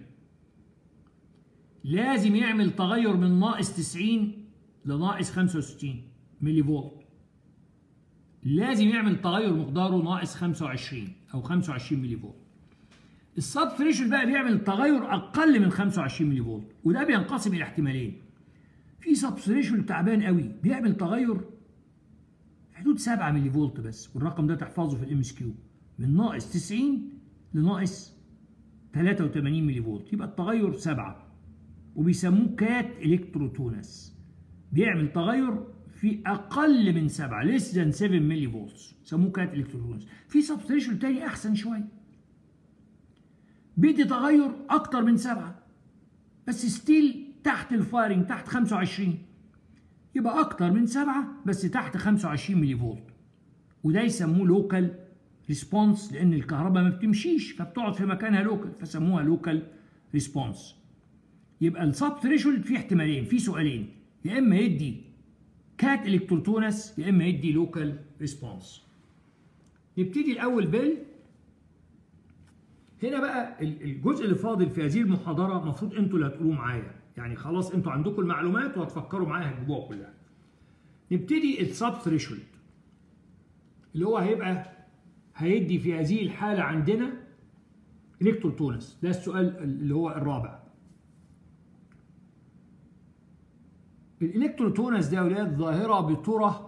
لازم يعمل تغير من ناقص 90 لناقص 65 ملي فولت لازم يعمل تغير مقداره ناقص 25 او 25 ملي فولت السب ثريشولد بقى بيعمل تغير اقل من 25 ملي فولت وده بينقسم الى احتمالين في سب ثريشولد تعبان قوي بيعمل تغير في حدود 7 ملي فولت بس والرقم ده تحفظه في الام اس كيو من ناقص 90 لناقص 83 ملي فولت يبقى التغير 7 وبيسموه كات الكتروتونس بيعمل تغير في اقل من 7 less than 7 ملي فولت سموه كات الكتروتونس في سب ثريشولد تاني احسن شويه بيدي تغير اكتر من 7 بس ستيل تحت الفايرنج تحت 25 يبقى اكتر من 7 بس تحت 25 ملي فولت وده يسموه لوكال ريسبونس لان الكهرباء ما بتمشيش فبتقعد في مكانها لوكال فسموها لوكال ريسبونس يبقى السب ثريشولد فيه احتمالين فيه سؤالين يا اما يدي كات الكتروتونس يا اما يدي لوكال ريسبونس نبتدي الاول بال هنا بقى الجزء اللي فاضل في هذه المحاضره المفروض انتوا اللي هتقولوه معايا يعني خلاص انتوا عندكم المعلومات وهتفكروا معايا هتجيبوها كلها نبتدي السب ثريشولد اللي هو هيبقى هيدي في هذه الحاله عندنا الكتروتونس ده السؤال اللي هو الرابع الالكتروتونس ده يا اولاد ظاهره بترى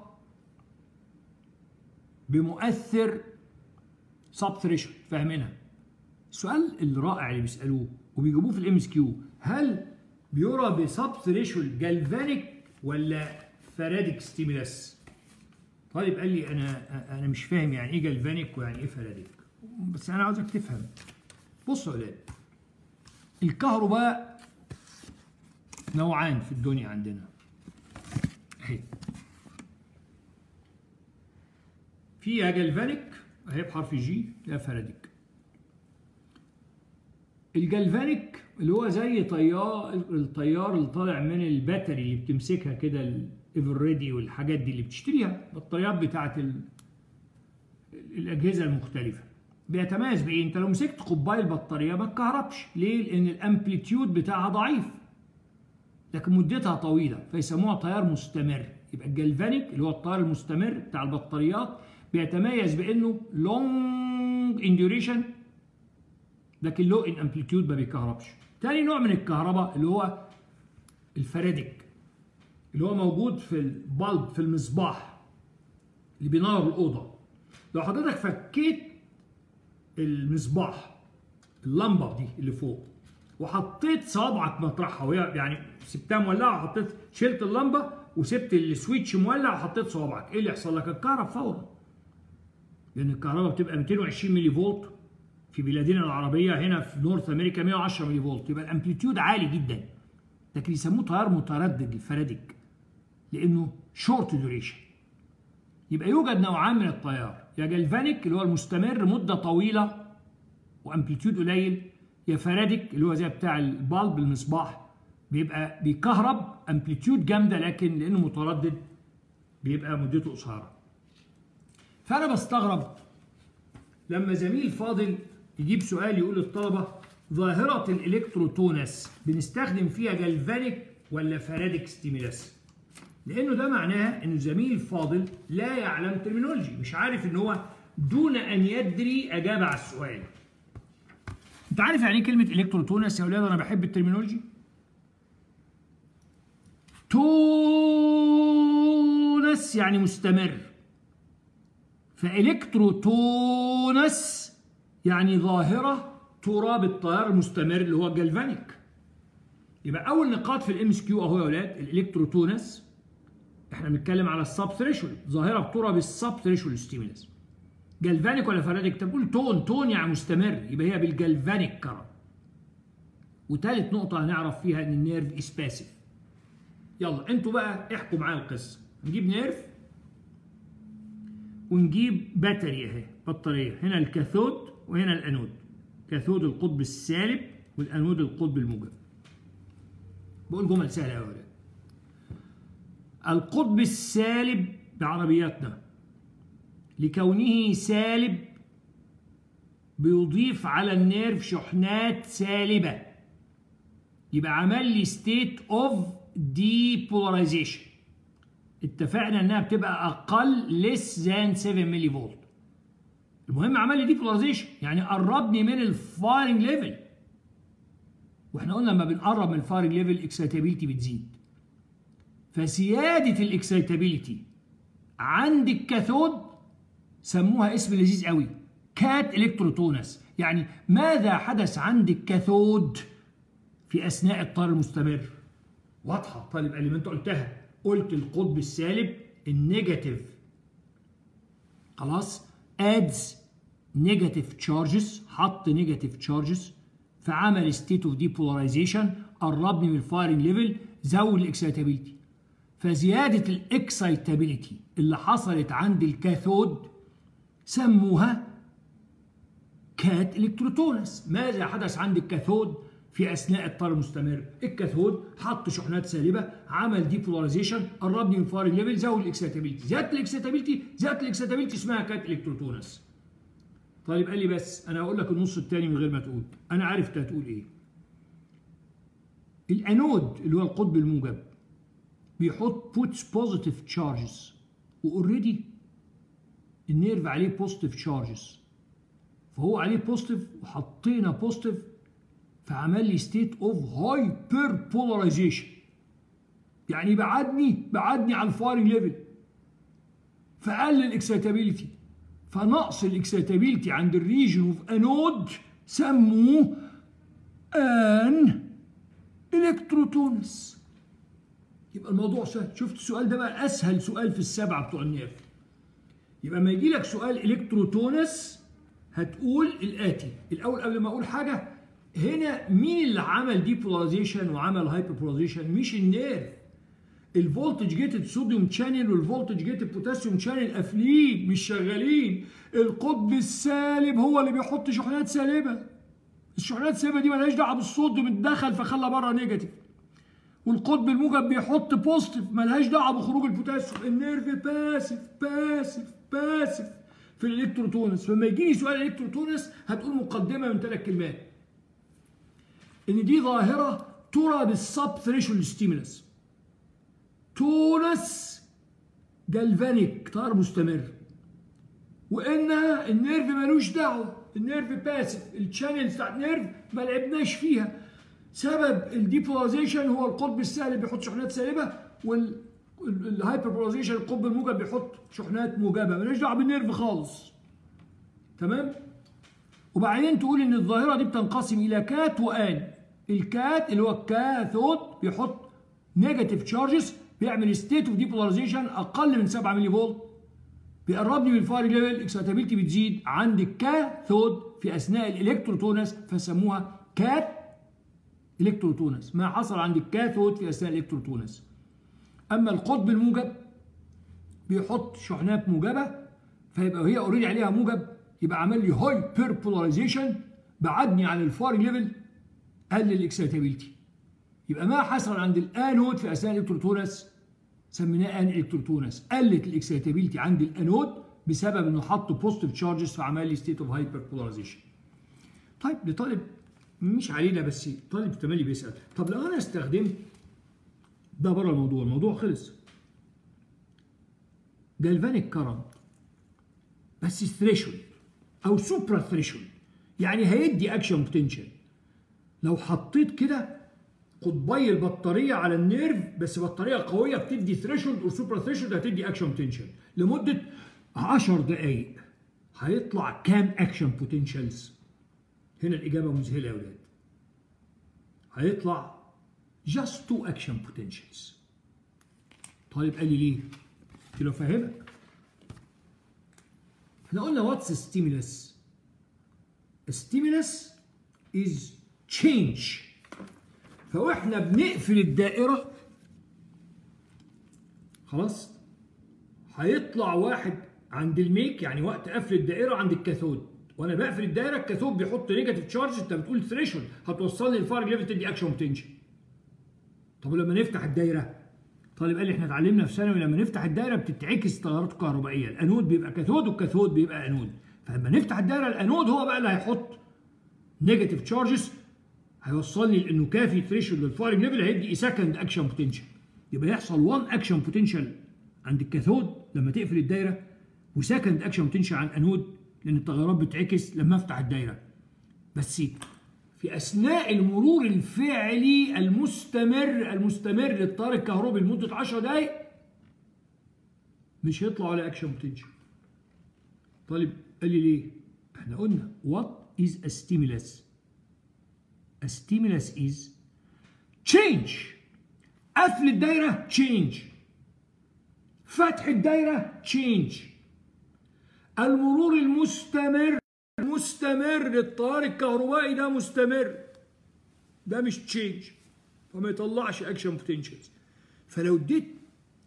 بمؤثر سب ثريشولد فاهمينها السؤال الرائع اللي بيسالوه وبيجيبوه في الام اس كيو هل بيرى بسب ثريشولد جالفانيك ولا فاراديك ستيمولاس طالب قال لي انا انا مش فاهم يعني ايه جالفانيك ويعني ايه فاراديك بس انا عاوزك تفهم بصوا يا اولاد الكهرباء نوعان في الدنيا عندنا اهي في يا جالفانيك اهي بحرف جي يا فاراديك الجالفانيك اللي هو زي طيار الطيار اللي طالع من الباتري اللي بتمسكها كده الايفر ريدي والحاجات دي اللي بتشتريها البطاريات بتاعت ال... الاجهزه المختلفه بيتميز بايه انت لو مسكت قبايه البطاريه ما تكهربش ليه لان الامبليتيود بتاعها ضعيف لكن مدتها طويله فيسموها تيار مستمر يبقى الجلفانيك اللي هو التيار المستمر بتاع البطاريات بيتميز بانه لونج انديوريشن لكن لو ان امبليتيود ما بيكهربش تاني نوع من الكهرباء اللي هو الفرادك اللي هو موجود في البلب في المصباح اللي بينور الاوضه لو حضرتك فكيت المصباح اللمبه دي اللي فوق وحطيت صابعك مطرحها وهي يعني سبتها مولعه وحطيت شلت اللمبه وسبت السويتش مولع وحطيت صوابعك ايه اللي يحصل لك الكهرباء فورا لان الكهرباء بتبقى 220 ملي فولت في بلادنا العربيه هنا في نورث امريكا 110 ملي فولت يبقى الامبليتيود عالي جدا لكن يسموه تيار متردد الفرادك لانه شورت ديوريشن يبقى يوجد نوعان من التيار يا جلفانيك اللي هو المستمر مده طويله وامبليتيود قليل يا فرادك اللي هو زي بتاع البالب المصباح بيبقى بيكهرب امبليتيود جامده لكن لانه متردد بيبقى مدته قصيره فانا بستغرب لما زميل فاضل يجيب سؤال يقول للطلبه ظاهره الالكتروتونس بنستخدم فيها جلفانيك ولا فرادك ستيمولاس لانه ده معناه ان زميل فاضل لا يعلم ترمينولوجي مش عارف ان هو دون ان يدري اجاب على السؤال انت عارف يعني ايه كلمه الكتروتونس يا اولاد انا بحب الترمينولوجي تونس يعني مستمر فالكتروتونس يعني ظاهره ترى بالتيار المستمر اللي هو الجلفانيك يبقى اول نقاط في الام اس كيو اهو يا اولاد الالكتروتونس احنا بنتكلم على السب ثريشولد ظاهره بترى بالسب ثريشولد ستيمولس جلفانيك ولا فراديك تقول تون تون يعني مستمر يبقى هي بالجلفانيك كرنت وثالث نقطة هنعرف فيها ان النيرف اسباسيف يلا انتوا بقى احكوا معايا القصة نجيب نيرف ونجيب باتري اهي بطارية هنا الكاثود وهنا الانود كاثود القطب السالب والانود القطب الموجب بقول جمل سهلة يا ولاد القطب السالب بعربياتنا لكونه سالب بيضيف على النيرف شحنات سالبة يبقى عمل لي ستيت اوف ديبولاريزيشن اتفقنا انها بتبقى اقل ليس ذان 7 ملي فولت المهم عمل لي ديبولاريزيشن يعني قربني من الفايرنج ليفل واحنا قلنا لما بنقرب من الفايرنج ليفل الاكسيتابيلتي بتزيد فزياده الاكسيتابيلتي عند الكاثود سموها اسم لذيذ قوي كات الكتروتونس يعني ماذا حدث عند الكاثود في اثناء التيار المستمر واضحه طالب قال لي ما انت قلتها قلت القطب السالب النيجاتيف خلاص ادز نيجاتيف تشارجز حط نيجاتيف تشارجز فعمل ستيت اوف ديبولاريزيشن قربني من الفايرنج ليفل زود الاكسيتابيلتي فزياده الاكسايتابيليتي اللي حصلت عند الكاثود سموها كات الكتروتونس ماذا حدث عند الكاثود في اثناء الطار المستمر الكاثود حط شحنات سالبه عمل ديبولاريزيشن قربني من فار ليفل زود الاكسيتابيلتي زادت الاكسيتابيلتي زادت الاكسيتابيلتي اسمها كات الكتروتونس طيب قال لي بس انا هقول لك النص الثاني من غير ما تقول انا عارف انت هتقول ايه الانود اللي هو القطب الموجب بيحط بوتس بوزيتيف تشارجز واوريدي النيرف عليه بوزيتيف تشارجز فهو عليه بوزيتيف وحطينا بوزيتيف فعمل لي ستيت اوف هايبر بولاريزيشن يعني بعدني بعدني عن الفايرنج ليفل فقلل الاكسيتابيلتي فنقص الاكسيتابيلتي عند الريجن اوف انود سموه ان الكتروتونس يبقى الموضوع سهل شفت السؤال ده بقى اسهل سؤال في السبعه بتوع النيرف يبقى ما يجي لك سؤال الكتروتونس هتقول الاتي الاول قبل ما اقول حاجه هنا مين اللي عمل ديبولاريزيشن وعمل هايبربولاريزيشن مش النيرف الفولتج جيتد صوديوم شانل والفولتج جيتد بوتاسيوم شانل قافلين مش شغالين القطب السالب هو اللي بيحط شحنات سالبه الشحنات السالبه دي مالهاش دعوه بالصوديوم اتدخل فخلى بره نيجاتيف والقطب الموجب بيحط بوزيتيف مالهاش دعوه بخروج البوتاسيوم النيرف باسف باسف باسف في الالكتروتونس فلما يجيني سؤال الالكتروتونس هتقول مقدمه من ثلاث كلمات ان دي ظاهره ترى بالسب ثريشولد ستيمولس تونس جالفانيك تيار مستمر وانها النيرف ملوش دعوه النيرف باسف الشانلز بتاعت النيرف ما لعبناش فيها سبب الديبولاريزيشن هو القطب السالب بيحط شحنات سالبه والهايبربولاريزيشن القطب الموجب بيحط شحنات موجبه ملوش دعوه بالنيرف خالص تمام وبعدين تقول ان الظاهره دي بتنقسم الى كات وان الكات اللي هو الكاثود بيحط نيجاتيف تشارجز بيعمل ستيت اوف ديبولاريزيشن اقل من 7 ملي فولت بيقربني من الفاير ليفل اكسيتابيلتي بتزيد عند الكاثود في اثناء الالكتروتونس فسموها كات الكتروتونس ما حصل عند الكاثود في اثناء الالكتروتونس اما القطب الموجب بيحط شحنات موجبه فيبقى هي اوريدي عليها موجب يبقى عمل لي هايبر بولاريزيشن بعدني عن الفار ليفل قلل الاكسيتابيلتي يبقى ما حصل عند الانود في اثناء الالكتروتونس سميناه ان الكتروتونس قلت الاكسيتابيلتي عند الانود بسبب انه حط بوزيتيف تشارجز فعمل لي ستيت اوف هايبر بولاريزيشن طيب لطالب مش علينا بس طالب تملي بيسال طب لو انا استخدمت ده بره الموضوع الموضوع خلص جالفانيك كارنت بس ثريشولد او سوبرا ثريشولد يعني هيدي اكشن بوتنشال لو حطيت كده قطبي البطاريه على النيرف بس بطاريه قويه بتدي ثريشولد وسوبرا ثريشولد هتدي اكشن بوتنشال لمده 10 دقائق هيطلع كام اكشن بوتنشالز هنا الاجابه مذهله يا اولاد هيطلع just two action potentials طالب قال لي ليه؟ قلت له افهمك احنا قلنا واتس ستيمولس stimulus is change فواحنا بنقفل الدائرة خلاص هيطلع واحد عند الميك يعني وقت قفل الدائرة عند الكاثود وانا بقفل الدائرة الكاثود بيحط نيجاتيف تشارج انت بتقول ثريشولد هتوصلني للفارج ليفل تدي اكشن بوتنشال طب لما نفتح الدايرة طالب قال لي احنا اتعلمنا في ثانوي لما نفتح الدايرة بتتعكس تيارات كهربائية الانود بيبقى كاثود والكاثود بيبقى انود فلما نفتح الدايرة الانود هو بقى اللي هيحط نيجاتيف تشارجز هيوصلني لانه كافي ثريشولد للفايرنج ليفل هيدي سكند اكشن بوتنشال يبقى يحصل 1 اكشن بوتنشال عند الكاثود لما تقفل الدايره وسكند اكشن بوتنشال على الانود لان التغيرات بتعكس لما افتح الدايره بس في اثناء المرور الفعلي المستمر المستمر للتيار الكهربي لمده 10 دقائق مش هيطلع ولا اكشن بوتنشال طالب قال لي ليه؟ احنا قلنا what is a stimulus A stimulus is change قفل الدايرة change فتح الدايرة change المرور المستمر مستمر للتيار الكهربائي ده مستمر ده مش change فما يطلعش اكشن بوتنشالز فلو اديت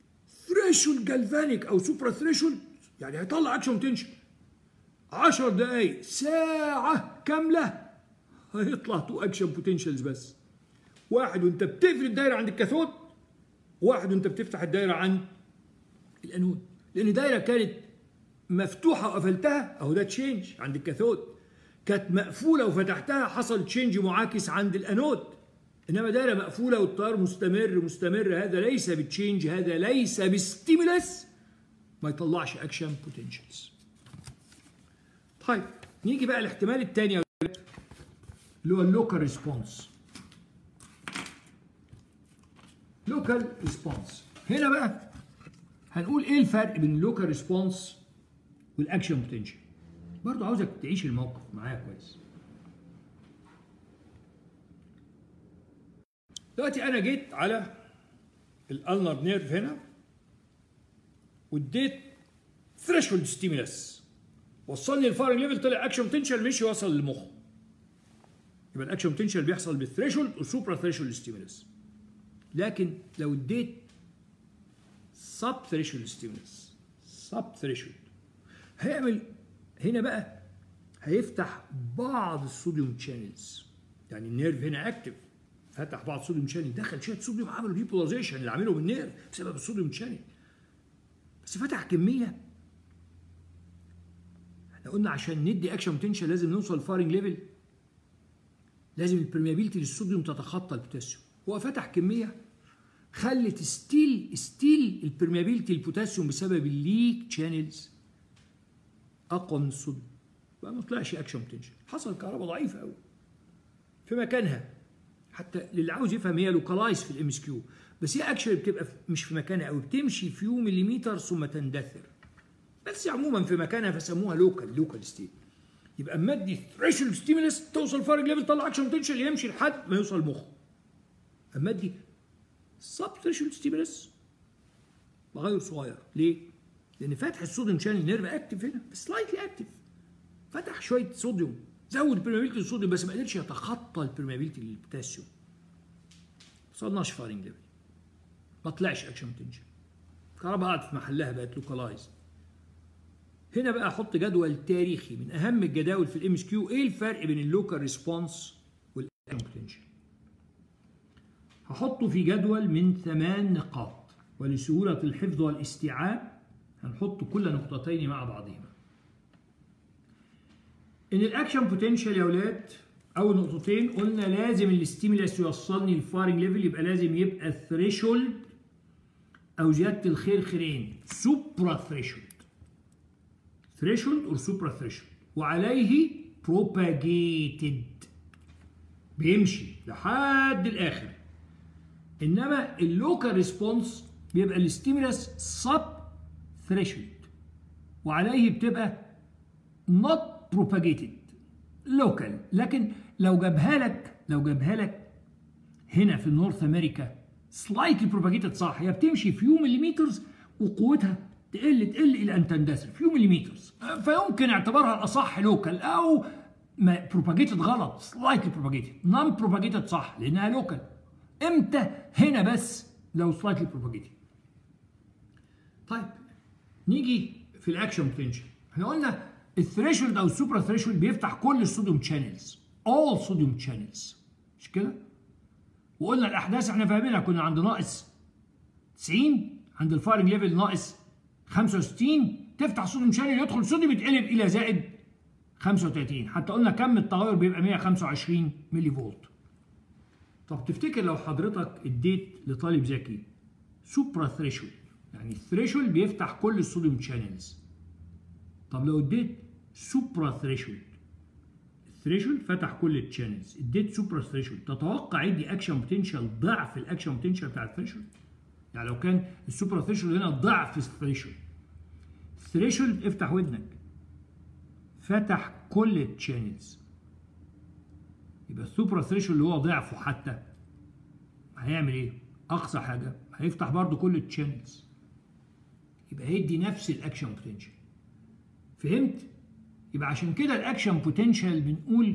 ثريشولد جالفانيك او سوبرا ثريشولد يعني هيطلع اكشن بوتنشال 10 دقايق ساعة كاملة هيطلع تو اكشن بوتنشالز بس واحد وانت بتقفل الدايرة عند الكاثود واحد وانت بتفتح الدايرة عند الانود لان دايرة كانت مفتوحة وقفلتها اهو ده تشينج عند الكاثود كانت مقفولة وفتحتها حصل تشينج معاكس عند الانود انما دايرة مقفولة والتيار مستمر مستمر هذا ليس بتشينج هذا ليس بستيمولس ما يطلعش اكشن بوتنشالز طيب نيجي بقى الاحتمال الثاني اللي هو اللوكال ريسبونس لوكال ريسبونس هنا بقى هنقول ايه الفرق بين اللوكال ريسبونس والاكشن بوتنشال برضه عاوزك تعيش الموقف معايا كويس دلوقتي انا جيت على الالنر نيرف هنا واديت ثريشولد ستيمولس وصلني الفارنج ليفل طلع اكشن بوتنشال مش يوصل للمخ يبقى الاكشن بوتنشال بيحصل بالثريشولد والسوبرا ثريشولد ستيمولس لكن لو اديت سب ثريشولد ستيمولس سب ثريشولد هيعمل هنا بقى هيفتح بعض الصوديوم تشانلز يعني النيرف هنا اكتف فتح بعض الصوديوم تشانل دخل شويه صوديوم عملوا ديبولاريزيشن اللي عمله بالنيرف بسبب الصوديوم تشانل بس فتح كميه احنا قلنا عشان ندي اكشن بوتنشال لازم نوصل فارنج ليفل لازم البرميابيلتي للصوديوم تتخطى البوتاسيوم هو فتح كميه خلت ستيل ستيل البرميابيلتي للبوتاسيوم بسبب الليك شانلز اقوى من الصوديوم بقى ما طلعش اكشن بوتنشال حصل كهرباء ضعيفه قوي في مكانها حتى اللي عاوز يفهم هي لوكالايز في الام اس كيو بس هي اكشن بتبقى مش في مكانها قوي بتمشي فيو مليمتر ثم تندثر بس عموما في مكانها فسموها لوكال لوكال ستيت يبقى اما ادي ثريشولد ستيمولس توصل فارج ليفل طلع اكشن بوتنشال يمشي لحد ما يوصل المخ اما ادي سب ثريشولد ستيمولس بغير صغير ليه؟ لان فتح الصوديوم شانل نيرف اكتف هنا بس سلايتلي اكتف فتح شويه صوديوم زود البرميابيلتي للصوديوم بس ما قدرش يتخطى البرميابيلتي للبوتاسيوم ما وصلناش فارنج ليفل ما طلعش اكشن بوتنشال الكهرباء قعدت في محلها بقت لوكالايزد هنا بقى احط جدول تاريخي من اهم الجداول في الام اس كيو ايه الفرق بين اللوكال ريسبونس والاكشن بوتنشال هحطه في جدول من ثمان نقاط ولسهولة الحفظ والاستيعاب هنحط كل نقطتين مع بعضهما ان الاكشن بوتنشال يا اولاد اول نقطتين قلنا لازم الاستيمولاس يوصلني الفارنج ليفل يبقى لازم يبقى الثريشولد او زياده الخير خيرين سوبرا ثريشولد ثريشولد اور سوبرا ثريشولد وعليه بروباجيتد بيمشي لحد الاخر انما اللوكال ريسبونس بيبقى الاستيمولاس سب ثريشولد وعليه بتبقى not propagated local لكن لو جابها لك لو جابها لك هنا في نورث امريكا سلايتلي بروباجيتد صح هي بتمشي فيو مليمترز وقوتها تقل تقل الى ان تندثر فيو مليمترز فيمكن اعتبارها الاصح لوكال او بروباجيتد غلط سلايتلي بروباجيتد نون بروباجيتد صح لانها لوكال امتى هنا بس لو سلايتلي بروباجيتد طيب نيجي في الاكشن بوتنشال احنا قلنا الثريشولد او السوبرا ثريشولد بيفتح كل الصوديوم شانلز all صوديوم شانلز مش كده وقلنا الاحداث احنا فاهمينها كنا عند ناقص 90 عند الفايرنج ليفل ناقص 65 تفتح صوديوم شانل يدخل صوديوم يتقلب الى زائد 35 حتى قلنا كم التغير بيبقى 125 ملي فولت طب تفتكر لو حضرتك اديت لطالب ذكي سوبرا ثريشولد يعني الثريشولد بيفتح كل الصوديوم شانلز طب لو اديت سوبرا ثريشولد الثريشولد فتح كل التشانلز اديت سوبرا ثريشولد تتوقع يدي اكشن بوتنشال ضعف الاكشن بوتنشال بتاع الثريشولد يعني لو كان السوبرا ثريشولد هنا ضعف الثريشولد الثريشولد افتح ودنك فتح كل التشانلز يبقى السوبرا ثريشولد اللي هو ضعفه حتى هيعمل ايه؟ اقصى حاجه هيفتح برضو كل التشانلز يبقى هيدي نفس الاكشن بوتنشال فهمت؟ يبقى عشان كده الاكشن بوتنشال بنقول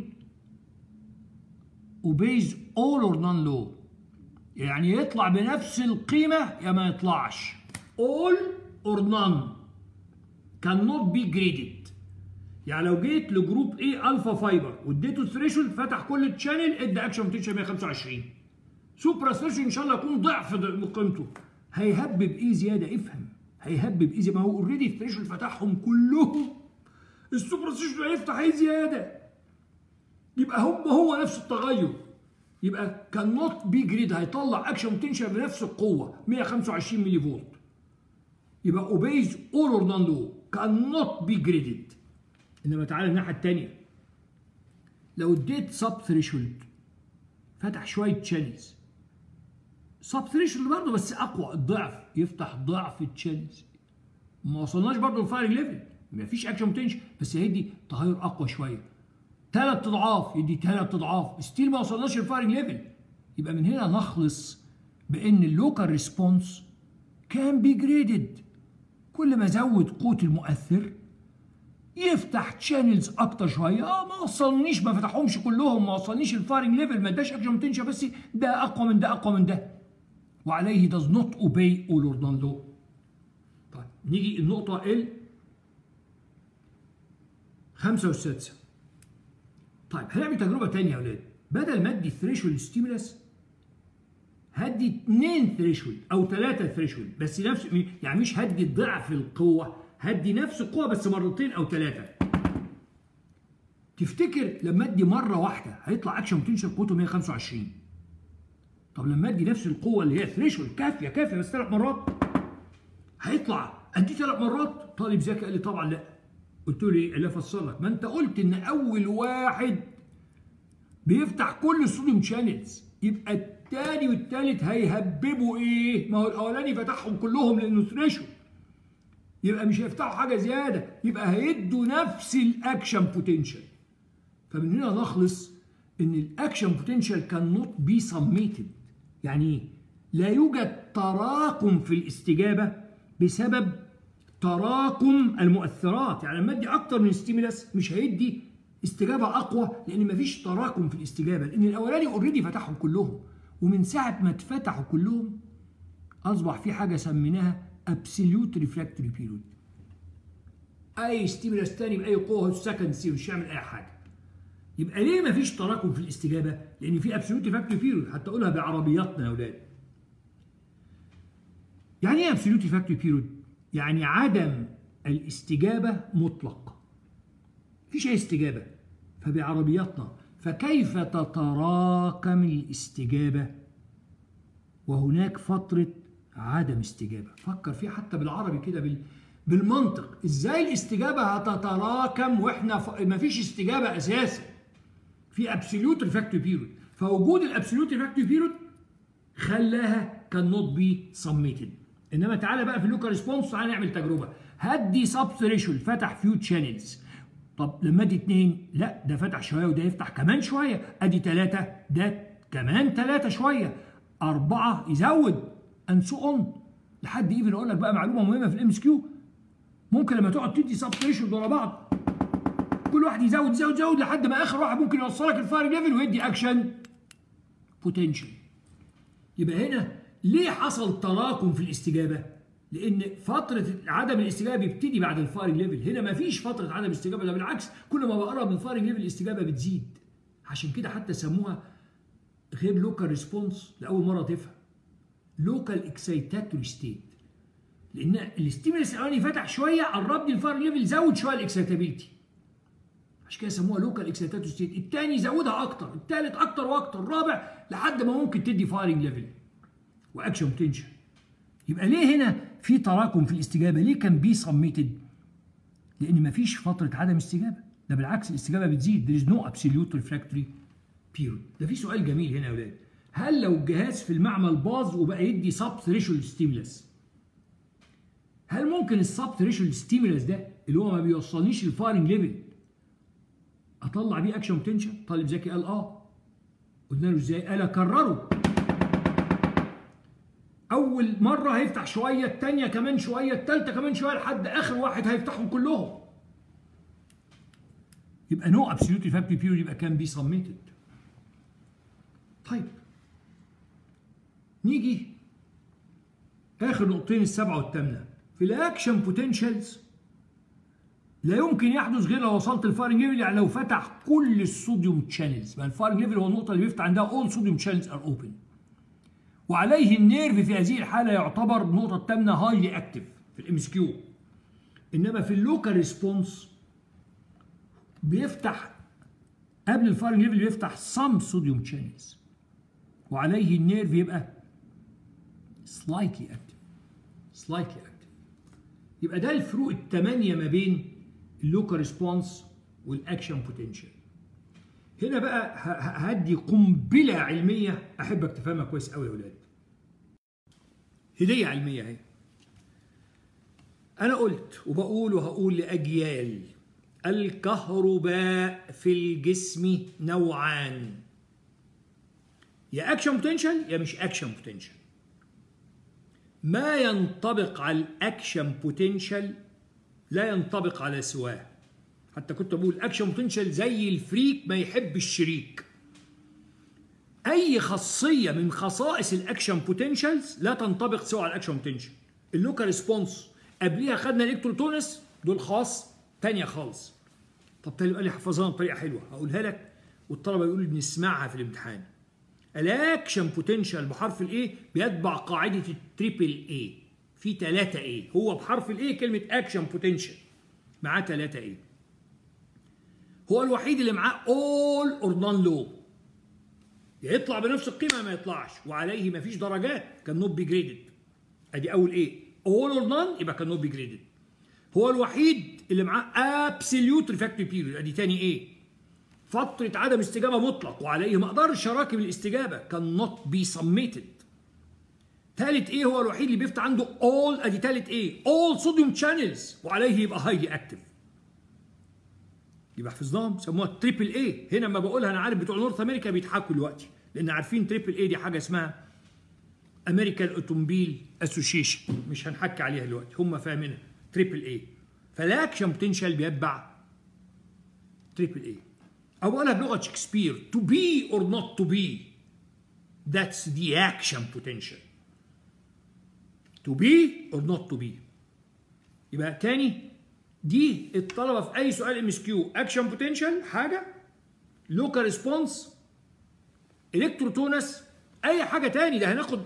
obeys all or none law يعني يطلع بنفس القيمة يا ما يطلعش all or none cannot be graded يعني لو جيت لجروب ايه الفا فايبر واديته ثريشولد فتح كل التشانل ادى اكشن بوتنشال 125 سوبرا ثريشولد ان شاء الله يكون ضعف قيمته هيهبب ايه زياده افهم هيهبب ايه زيادة. ما هو اوريدي الثريشولد فتحهم كلهم السوبرا ثريشولد هيفتح ايه زياده يبقى هو هو نفس التغير يبقى كان نوت بي جريد هيطلع اكشن بوتنشال بنفس القوه 125 ملي فولت يبقى اوبيز اول اور نون لو كان نوت بي جريدد انما تعالى الناحيه الثانيه لو اديت سب ثريشولد فتح شويه تشانلز سب ثريشولد برضه بس اقوى الضعف يفتح ضعف التشانلز ما وصلناش برضه للفاير ليفل ما فيش اكشن بوتنشال بس هيدي تغير اقوى شويه ثلاث اضعاف يدي ثلاث اضعاف ستيل ما وصلناش للفايرنج ليفل يبقى من هنا نخلص بان اللوكال ريسبونس كان بي جريدد كل ما زود قوه المؤثر يفتح تشانلز اكتر شويه اه ما وصلنيش ما فتحهمش كلهم ما وصلنيش الفايرنج ليفل ما اداش اكشن بوتنشال بس ده اقوى من ده اقوى من ده وعليه does not obey all or none law طيب نيجي النقطه ال خمسة والسادسة طيب هنعمل تجربة تانية يا ولاد بدل ما ادي ثريشولد ستيمولس هدي اثنين ثريشولد او ثلاثة ثريشولد بس نفس يعني مش هدي ضعف القوة هدي نفس القوة بس مرتين او ثلاثة تفتكر لما ادي مرة واحدة هيطلع اكشن بوتنشال قوته 125 طب لما ادي نفس القوة اللي هي ثريشولد كافية كافية بس ثلاث مرات هيطلع ادي ثلاث مرات طالب ذكي قال لي طبعا لا قلت له ليه؟ اللي افسر لك ما انت قلت ان اول واحد بيفتح كل الصوديوم شانلز يبقى الثاني والثالث هيهببوا ايه؟ ما هو الاولاني فتحهم كلهم لانه ثريشولد يبقى مش هيفتحوا حاجه زياده يبقى هيدوا نفس الاكشن بوتنشال فمن هنا نخلص ان الاكشن بوتنشال كان نوت بي سميتد يعني ايه؟ لا يوجد تراكم في الاستجابه بسبب تراكم المؤثرات يعني لما ادي اكتر من ستيمولاس مش هيدي استجابه اقوى لان مفيش تراكم في الاستجابه لان الاولاني اوريدي فتحهم كلهم ومن ساعه ما اتفتحوا كلهم اصبح في حاجه سميناها ابسوليوت ريفراكتوري بيريود اي ستيمولاس تاني باي قوه سكند سي مش هيعمل اي حاجه يبقى ليه مفيش تراكم في الاستجابه لان في ابسوليوت ريفراكتوري بيريود حتى اقولها بعربياتنا يا اولاد يعني ايه ابسوليوت ريفراكتوري بيريود يعني عدم الاستجابة مطلق مفيش أي استجابة فبعربياتنا فكيف تتراكم الاستجابة وهناك فترة عدم استجابة فكر فيها حتى بالعربي كده بال... بالمنطق ازاي الاستجابة هتتراكم واحنا ف... مفيش استجابة اساسا في ابسوليوت ريفاكتوري بيريود فوجود الابسوليوت ريفاكتوري بيريود خلاها كان نوت بي سميتد انما تعالى بقى في اللوكال ريسبونس تعالى نعمل تجربه هدي سب ثريشولد فتح فيو تشانلز طب لما ادي اثنين لا ده فتح شويه وده يفتح كمان شويه ادي ثلاثه ده كمان ثلاثه شويه اربعه يزود اند سو اون لحد ايفن اقول لك بقى معلومه مهمه في الام اس كيو ممكن لما تقعد تدي سب ثريشولد ورا بعض كل واحد يزود يزود يزود لحد ما اخر واحد ممكن يوصلك الفاير ليفل ويدي اكشن بوتنشال يبقى هنا ليه حصل تراكم في الاستجابه؟ لان فتره عدم الاستجابه بيبتدي بعد الفايرنج ليفل، هنا ما فيش فتره عدم استجابه ده بالعكس كل ما بقرب من الفايرنج ليفل الاستجابه بتزيد. عشان كده حتى سموها غير لوكال ريسبونس لاول مره تفهم. لوكال اكسيتاتوري ستيت. لان الاستيمولس الاولاني فتح شويه قربني الفايرنج ليفل زود شويه الاكسيتابيلتي. عشان كده سموها لوكال اكسيتاتوري ستيت، الثاني زودها اكتر، الثالث اكتر واكتر، الرابع لحد ما ممكن تدي فايرنج ليفل. واكشن بوتنشال يبقى ليه هنا في تراكم في الاستجابه ليه كان بي سميتد لان مفيش فتره عدم استجابه ده بالعكس الاستجابه بتزيد there is no absolute refractory period ده في سؤال جميل هنا يا اولاد هل لو الجهاز في المعمل باظ وبقى يدي سب ثريشولد ستيمولس هل ممكن السب ثريشولد ستيمولس ده اللي هو ما بيوصلنيش للفايرنج ليفل اطلع بيه اكشن بوتنشال طالب ذكي قال اه قلنا له ازاي قال اكرره اول مره هيفتح شويه الثانيه كمان شويه الثالثه كمان شويه لحد اخر واحد هيفتحهم كلهم يبقى نو ابسوليوت ريفراكتوري بيريود يبقى كان بي سميتد طيب نيجي اخر نقطتين السبعه والثامنه في الاكشن بوتنشالز لا يمكن يحدث غير لو وصلت الفايرنج ليفل يعني لو فتح كل الصوديوم تشانلز ما الفايرنج ليفل هو النقطه اللي بيفتح عندها اول صوديوم تشانلز ار اوبن وعليه النيرف في هذه الحاله يعتبر النقطه الثامنه هايلي اكتف في الام اس كيو انما في اللوكال ريسبونس بيفتح قبل الفايرنج ليفل بيفتح سم صوديوم تشانلز وعليه النيرف يبقى سلايتلي اكتف سلايتلي اكتف يبقى ده الفروق الثمانيه ما بين اللوكال ريسبونس والاكشن بوتنشال هنا بقى هدي قنبله علميه احبك تفهمها كويس قوي يا ولاد هديه علميه اهي انا قلت وبقول وهقول لاجيال الكهرباء في الجسم نوعان يا اكشن بوتنشال يا مش اكشن بوتنشال ما ينطبق على الاكشن بوتنشال لا ينطبق على سواه حتى كنت بقول اكشن بوتنشال زي الفريك ما يحب الشريك اي خاصيه من خصائص الاكشن بوتنشالز لا تنطبق سوى على الاكشن بوتنشال اللوكال ريسبونس قبليها خدنا الالكتروتونس دول خاص تانية خالص طب تاني قال لي حفظها بطريقه حلوه هقولها لك والطلبه يقولوا بنسمعها في الامتحان الاكشن بوتنشال بحرف الاي بيتبع قاعده التريبل اي في 3 اي هو بحرف الاي كلمه اكشن بوتنشال معاه 3 اي هو الوحيد اللي معاه اول اور نون لو يطلع بنفس القيمه ما يطلعش وعليه ما فيش درجات كان نوت بي جريدد ادي اول ايه اول اور نون يبقى كان نوت بي جريدد هو الوحيد اللي معاه ابسوليوت ريفاكتوري بيريود ادي تاني ايه فتره عدم استجابه مطلق وعليه ما اقدرش اراكب الاستجابه كان نوت بي سميتد ثالث ايه هو الوحيد اللي بيفتح عنده اول ادي ثالث ايه اول صوديوم شانلز وعليه يبقى هايلي اكتف يبقى حفظناهم سموها تريبل اي هنا لما بقولها انا عارف بتوع نورث امريكا بيضحكوا دلوقتي لان عارفين تريبل اي دي حاجه اسمها امريكان اوتومبيل اسوشيشن مش هنحكي عليها دلوقتي هم فاهمينها تريبل اي فالاكشن بوتنشال بيتبع تريبل اي او بقولها بلغه شكسبير to be or not to be that's the action potential to be or not to be يبقى تاني دي الطلبه في اي سؤال ام اس كيو اكشن بوتنشال حاجه لوكال ريسبونس الكتروتونس اي حاجه تاني ده هناخد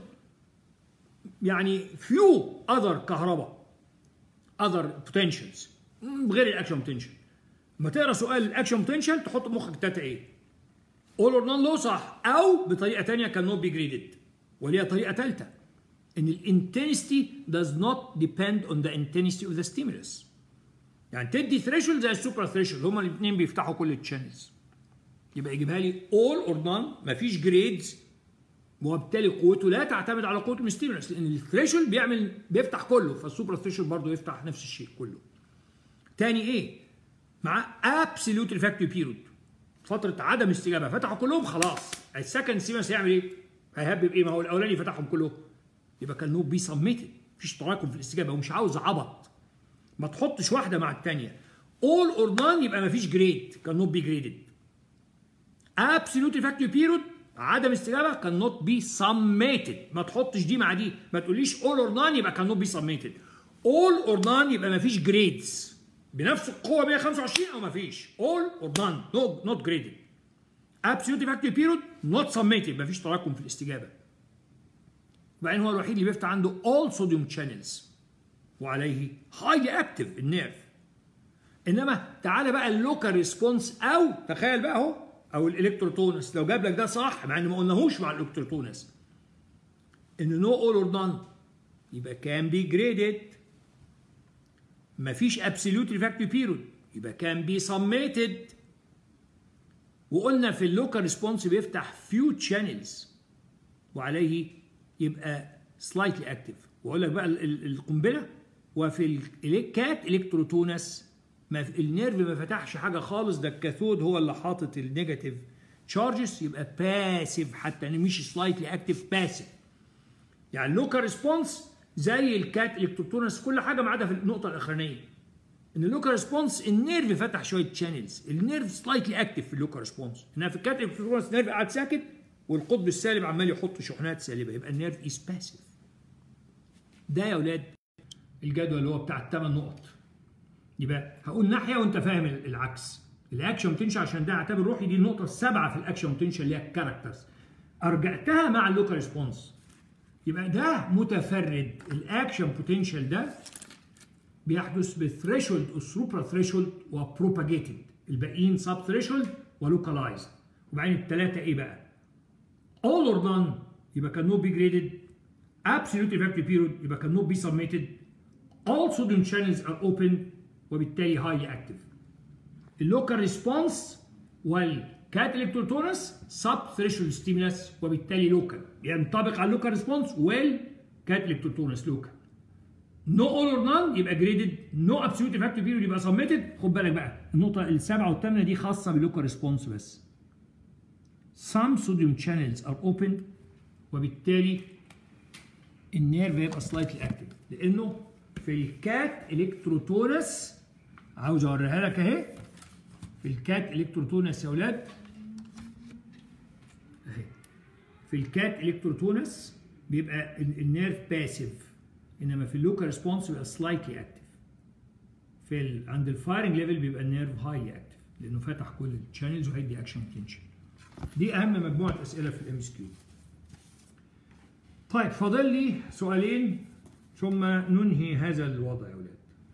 يعني فيو اذر كهرباء اذر بوتنشالز غير الاكشن بوتنشال لما تقرا سؤال الاكشن بوتنشال تحط مخك تاتا ايه اول اور نون لو صح او بطريقه ثانيه كان نوت بي جريدد وليها طريقه ثالثه ان الانتنستي does not depend on the intensity of the stimulus يعني تدي ثريشولد زي السوبر ثريشولد هما الاثنين بيفتحوا كل التشانلز يبقى يجيبها لي اول اور نون مفيش جريدز وبالتالي قوته لا تعتمد على قوه الستيمولس لان الثريشولد بيعمل بيفتح كله فالسوبر ثريشولد برضه يفتح نفس الشيء كله. تاني ايه؟ مع ابسوليوت ريفاكتوري بيريود فتره عدم استجابه فتحوا كلهم خلاص السكند سيمس هيعمل ايه؟ هيهبب ايه؟ ما هو الاولاني فتحهم كلهم يبقى كان نو بي سميتد مفيش تراكم في الاستجابه ومش عاوز عبط ما تحطش واحده مع الثانيه اول اور نان يبقى مفيش جريد كان نوت بي جريدد ابسوليوت ريفاكتوري بيريود عدم استجابه كان نوت بي سميتد ما تحطش دي مع دي ما تقوليش اول اور نان يبقى كان نوت بي سميتد اول اور نان يبقى مفيش جريدز بنفس القوه 125 او مفيش اول اور نان نو نوت جريدد ابسوليوت ريفاكتوري بيريود نوت سميتد مفيش تراكم في الاستجابه وبعدين هو الوحيد اللي بيفتح عنده all sodium channels وعليه highly active النيرف انما تعالى بقى اللوكال ريسبونس او تخيل بقى اهو او الالكتروتونس لو جاب لك ده صح مع ان ما قلناهوش مع الالكتروتونس ان نو اول اور نون يبقى كان بي جريدد مفيش ابسوليوت ريفاكتوري بيريود يبقى كان بي سميتد وقلنا في اللوكال ريسبونس بيفتح فيو تشانلز وعليه يبقى سلايتلي اكتف واقول لك بقى القنبله وفي الكات الكتروتونس ما النيرف ما فتحش حاجه خالص ده الكاثود هو اللي حاطط النيجاتيف تشارجز يبقى باسيف حتى مش سلايتلي اكتف باسيف يعني اللوكال ريسبونس زي الكات الكتروتونس كل حاجه ما عدا في النقطه الاخرانيه ان اللوكال ريسبونس النيرف فتح شويه شانلز النيرف سلايتلي اكتف في اللوكال ريسبونس انها في الكات الكتروتونس النيرف قاعد ساكت والقطب السالب عمال يحط شحنات سالبه يبقى النيرف از باسيف ده يا اولاد الجدول اللي هو بتاع الثمان نقط يبقى هقول ناحيه وانت فاهم العكس الاكشن بوتنشال عشان ده اعتبر روحي دي النقطه السابعه في الاكشن بوتنشال اللي هي الكاركترز ارجعتها مع اللوكال ريسبونس يبقى ده متفرد الاكشن بوتنشال ده بيحدث بثريشولد وسوبرا ثريشولد وبروباجيتد الباقيين سب ثريشولد ولوكالايزد وبعدين الثلاثه ايه بقى؟ all or none يبقى كان not be graded absolute effective period يبقى كان not be submitted all sodium channels are open وبالتالي highly active اللوكال ريسبونس والكات الكتروتونس سب ثريشولد ستيمولس وبالتالي لوكال ينطبق على اللوكال ريسبونس والكات الكتروتونس لوكال نو اول اور نان يبقى جريدد نو ابسولوت افكتيف بيريود يبقى سبميتد خد بالك بقى النقطه السابعه والثامنه دي خاصه باللوكال ريسبونس بس some sodium channels are open وبالتالي النيرف هيبقى سلايتلي اكتف لانه في الكات الكتروتونس عاوز اوريها لك اهي في الكات الكتروتونس يا اولاد اهي في الكات الكتروتونس بيبقى النيرف باسيف انما في اللوكال ريسبونس بيبقى سلايتلي اكتف في ال عند الفايرنج ليفل بيبقى النيرف هايلي اكتف لانه فتح كل الشانلز وهيدي اكشن بوتنشال دي اهم مجموعه اسئله في الام اس كيو طيب فاضل لي سؤالين ثم ننهي هذا الوضع يا اولاد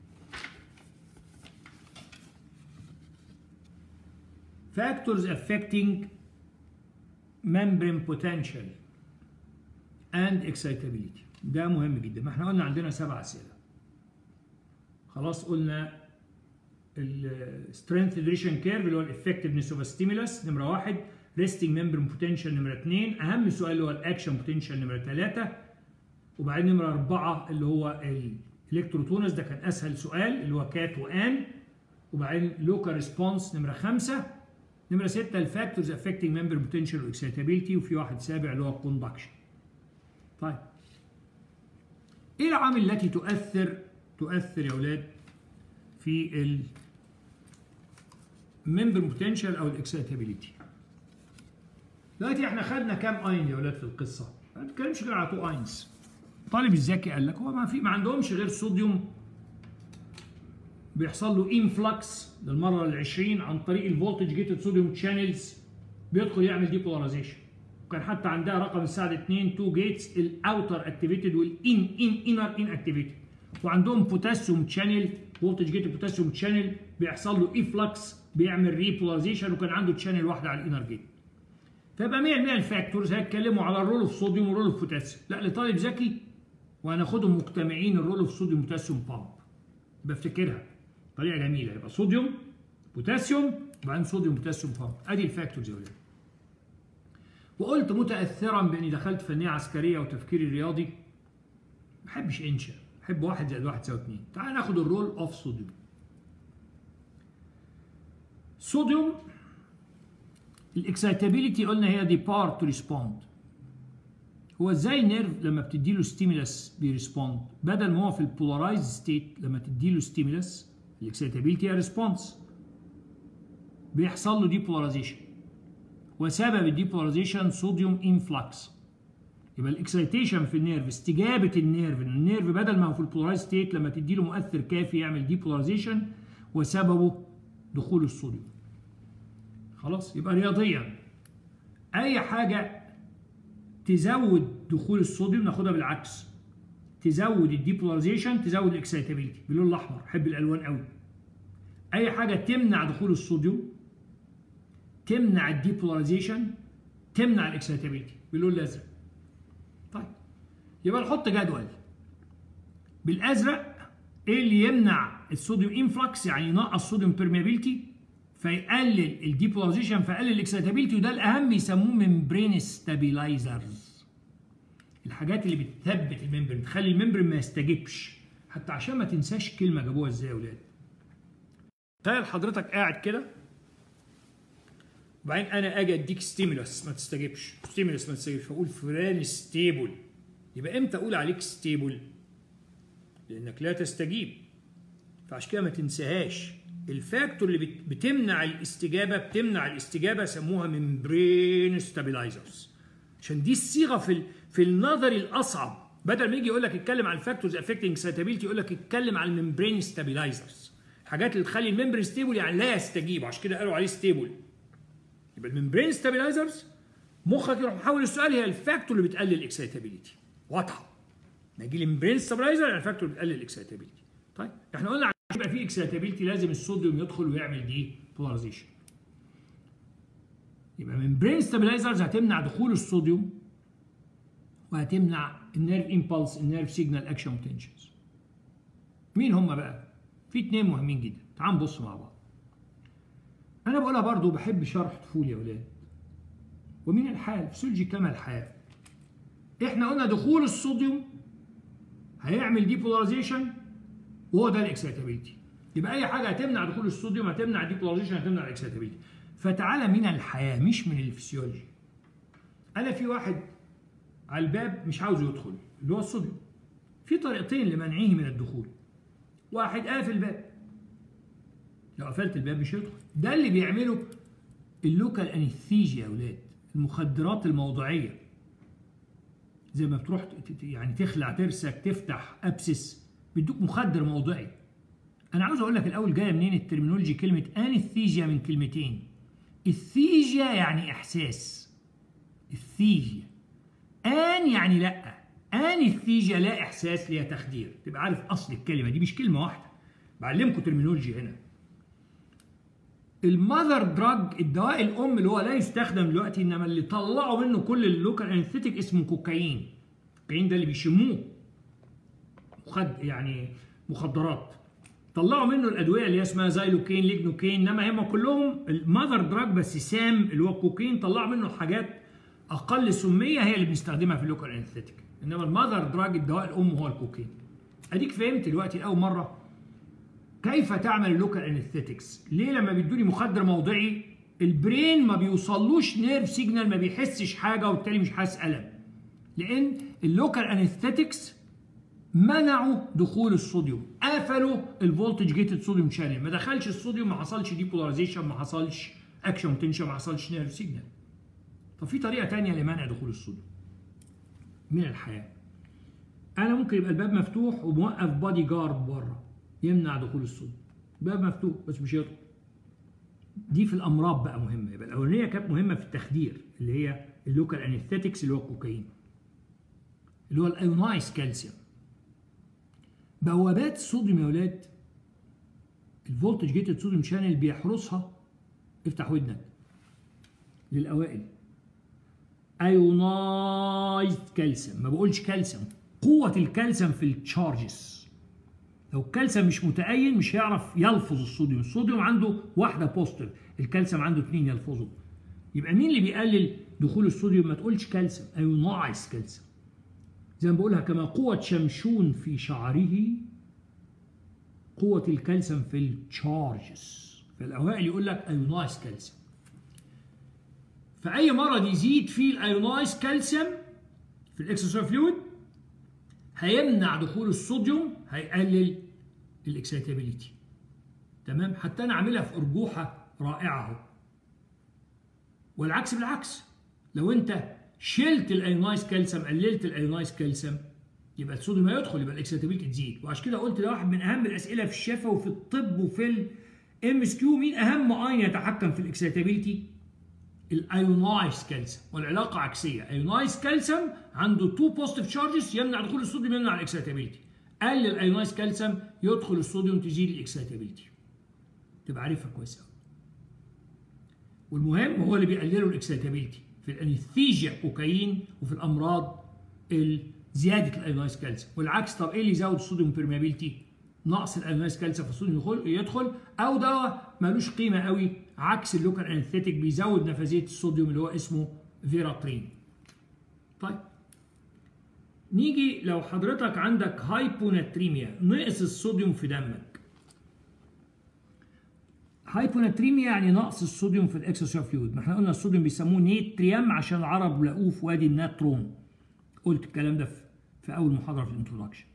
factors affecting membrane potential and excitability ده مهم جدا ما احنا قلنا عندنا سبع اسئله خلاص قلنا السترينث ديريشن كيرف اللي هو الافكتفنس اوف ستيمولس نمره واحد ريستنج ممبرين بوتنشال نمره اثنين اهم سؤال اللي هو الاكشن بوتنشال نمره ثلاثه وبعدين نمره اربعه اللي هو الالكتروتونس ده كان اسهل سؤال اللي هو كات وان وبعدين لوكال ريسبونس نمره خمسه نمرة 6 الفاكتورز افكتنج ممبر بوتنشال واكسيتابيلتي وفي واحد سابع اللي هو الكوندكشن. طيب ايه العوامل التي تؤثر تؤثر يا اولاد في ال ممبر بوتنشال او الاكسيتابيلتي؟ دلوقتي احنا خدنا كام اين يا اولاد في القصه؟ ما بنتكلمش غير على تو اينز. الطالب الذكي قال لك هو ما في ما عندهمش غير صوديوم بيحصل له انفلكس للمره ال 20 عن طريق الفولتج جيتد صوديوم شانلز بيدخل يعمل ديبولاريزيشن وكان حتى عندها رقم الساعه 2 2 جيتس الاوتر اكتيفيتد والان ان انر ان اكتيفيتد وعندهم بوتاسيوم شانل فولتج جيتد بوتاسيوم شانل بيحصل له انفلكس بيعمل ريبولاريزيشن وكان عنده شانل واحده على الانر جيت فيبقى 100% الفاكتورز هيتكلموا على الرول اوف صوديوم والرول اوف بوتاسيوم لا لطالب ذكي وهناخدهم مجتمعين الرول اوف صوديوم بوتاسيوم بامب بفتكرها طريقه جميله يبقى صوديوم بوتاسيوم وبعدين صوديوم بوتاسيوم بامب ادي الفاكتورز يا ولاد وقلت متاثرا باني دخلت فنيه عسكريه وتفكيري رياضي ما بحبش انشا بحب واحد زائد واحد يساوي اتنين تعال ناخد الرول اوف صوديوم صوديوم الاكسايتابيلتي قلنا هي دي بارت تو ريسبوند هو ازاي النيرف لما بتدي له ستيمولس بيرسبوند بدل ما هو في البولارايز ستيت لما تدي له ستيمولس الاكسيتابيلتي هي ريسبونس بيحصل له ديبولاريزيشن وسبب الديبولاريزيشن صوديوم انفلكس يبقى الاكسيتيشن في النيرف استجابه النيرف ان النيرف بدل ما هو في البولارايز ستيت لما تدي له مؤثر كافي يعمل ديبولاريزيشن وسببه دخول الصوديوم خلاص يبقى رياضيا اي حاجه تزود دخول الصوديوم ناخدها بالعكس تزود الديبولاريزيشن تزود الاكسيتابيلتي باللون الاحمر بحب الالوان قوي اي حاجه تمنع دخول الصوديوم تمنع الديبولاريزيشن تمنع الاكسيتابيلتي باللون الازرق طيب يبقى نحط جدول بالازرق ايه اللي يمنع الصوديوم انفلكس يعني ينقص صوديوم بيرميابيلتي فيقلل الديبولاريزيشن فيقلل الاكسيتابيلتي وده الاهم يسموه ممبرين ستابيلايزرز الحاجات اللي بتثبت الممبرين تخلي الممبرين ما يستجبش حتى عشان ما تنساش كلمه جابوها ازاي يا اولاد تخيل حضرتك قاعد كده وبعدين انا اجي اديك ستيمولس ما تستجبش ستيمولس ما تستجبش فاقول فلان ستيبل يبقى امتى اقول عليك ستيبل لانك لا تستجيب فعشان كده ما تنساهاش الفاكتور اللي بتمنع الاستجابه بتمنع الاستجابه سموها ممبرين ستابيلايزرز عشان دي الصيغه في ال في النظري الاصعب بدل ما يجي يقول لك اتكلم عن الفاكتورز افكتنج اكسايتابيلتي يقول لك اتكلم عن الممبرين ستابيلايزرز الحاجات اللي تخلي الممبرين ستيبل يعني لا يستجيب عشان كده قالوا عليه ستيبل يبقى الممبرين ستابيلايزرز مخك يروح محول السؤال هي الفاكتور اللي بتقلل الاكسايتابيلتي واضحه نجي لي ممبرين ستابيلايزر يعني الفاكتور اللي بتقلل الاكسايتابيلتي طيب احنا قلنا عشان يبقى في اكسايتابيلتي لازم الصوديوم يدخل ويعمل دي بولاريزيشن يبقى ممبرين ستابيلايزرز هتمنع دخول الصوديوم وهتمنع النيرف امبلس النيرف سيجنال اكشن بوتنشالز مين هم بقى في اتنين مهمين جدا تعال نبص مع بعض انا بقولها برضو بحب شرح طفولي يا ولاد ومن الحال فسيولوجي كما الحال احنا قلنا دخول الصوديوم هيعمل ديبولاريزيشن وهو ده الاكسيتابيلتي يبقى اي حاجه هتمنع دخول الصوديوم هتمنع الديبولاريزيشن هتمنع الاكسيتابيلتي فتعالى من الحياه مش من الفسيولوجي انا في واحد على الباب مش عاوز يدخل اللي هو الصوديوم في طريقتين لمنعه من الدخول واحد قافل الباب لو قفلت الباب مش هيدخل ده اللي بيعمله اللوكال انستيجيا يا اولاد المخدرات الموضعيه زي ما بتروح يعني تخلع ترسك تفتح ابسس بيدوك مخدر موضعي انا عاوز اقول لك الاول جايه منين الترمينولوجي كلمه انستيجيا من كلمتين الثيجيا يعني احساس الثيجيا ان يعني لا انستيجيا لا احساس ليها تخدير تبقى عارف اصل الكلمه دي مش كلمه واحده بعلمكم ترمينولوجي هنا المذر دراج الدواء الام اللي هو لا يستخدم دلوقتي انما اللي طلعوا منه كل اللوكال انستيتيك اسمه كوكايين الكوكايين ده اللي بيشموه مخد يعني مخدرات طلعوا منه الادويه اللي هي اسمها زايلوكين ليجنوكين انما هم كلهم المذر دراج بس سام اللي هو الكوكايين طلعوا منه حاجات اقل سميه هي اللي بنستخدمها في اللوكال انستيتيك انما المذر دراج الدواء الام هو الكوكايين اديك فهمت دلوقتي لاول مره كيف تعمل اللوكال انستيتكس ليه لما بيدوني مخدر موضعي البرين ما بيوصلوش نيرف سيجنال ما بيحسش حاجه وبالتالي مش حاسس الم لان اللوكال انستيتكس منعوا دخول الصوديوم قفلوا الفولتج جيتد صوديوم شانل ما دخلش الصوديوم ما حصلش ديبولاريزيشن ما حصلش اكشن تنشن ما حصلش نيرف سيجنال طب في طريقه ثانيه لمنع دخول الصوديوم من الحياه انا ممكن يبقى الباب مفتوح وموقف بادي جارد بره يمنع دخول الصوديوم باب مفتوح بس مش يدخل دي في الامراض بقى مهمه يبقى الاولانيه كانت مهمه في التخدير اللي هي اللوكال انستيتكس اللي هو الكوكايين اللي هو الايونايز كالسيوم بوابات الصوديوم يا ولاد الفولتج جيتد صوديوم شانل بيحرسها افتح ودنك للاوائل ايونايزد كالسيوم ما بقولش كالسيوم قوه الكالسيوم في التشارجز لو الكالسيوم مش متأين مش هيعرف يلفظ الصوديوم الصوديوم عنده واحدة بوزيتيف الكالسيوم عنده اثنين يلفظوا يبقى مين اللي بيقلل دخول الصوديوم ما تقولش كالسيوم ايونايز كالسيوم زي ما بقولها كما قوة شمشون في شعره قوة الكالسيوم في التشارجز فالأوائل يقول لك ايونايز كالسيوم فأي مرض يزيد فيه الايونايز كالسيوم في الاكسسوار فلويد هيمنع دخول الصوديوم هيقلل الاكسيتابيليتي تمام حتى انا عاملها في ارجوحه رائعه اهو والعكس بالعكس لو انت شلت الايونايز كالسيوم قللت الايونايز كالسيوم يبقى الصوديوم هيدخل يبقى الاكسيتابيليتي تزيد وعشان كده قلت ده واحد من اهم الاسئله في الشفا وفي الطب وفي الام اس كيو مين اهم اين يتحكم في الاكسيتابيليتي الايونايز كالسيوم والعلاقه عكسيه ايونايز كالسيوم عنده تو بوزيتيف تشارجز يمنع دخول الصوديوم يمنع الاكسيتابيليتي قلل الايونايز كالسيوم يدخل الصوديوم تزيد الاكسيتابيليتي تبقى عارفها كويس قوي والمهم هو اللي بيقللوا الاكسيتابيليتي في الانستيجيا كوكايين وفي الامراض زياده الايونايز كالسيوم والعكس طب ايه اللي يزود الصوديوم بيرميابيلتي نقص الايونايز كالسيوم في الصوديوم يدخل يدخل او دواء ملوش قيمه قوي عكس اللوكال انستيتيك بيزود نفاذيه الصوديوم اللي هو اسمه فيراترين طيب نيجي لو حضرتك عندك هايبوناتريميا نقص الصوديوم في دمك هايبوناتريميا يعني نقص الصوديوم في الاكسسوار فلويد ما احنا قلنا الصوديوم بيسموه نيتريام عشان العرب لقوه في وادي الناترون قلت الكلام ده في اول محاضره في الانترودكشن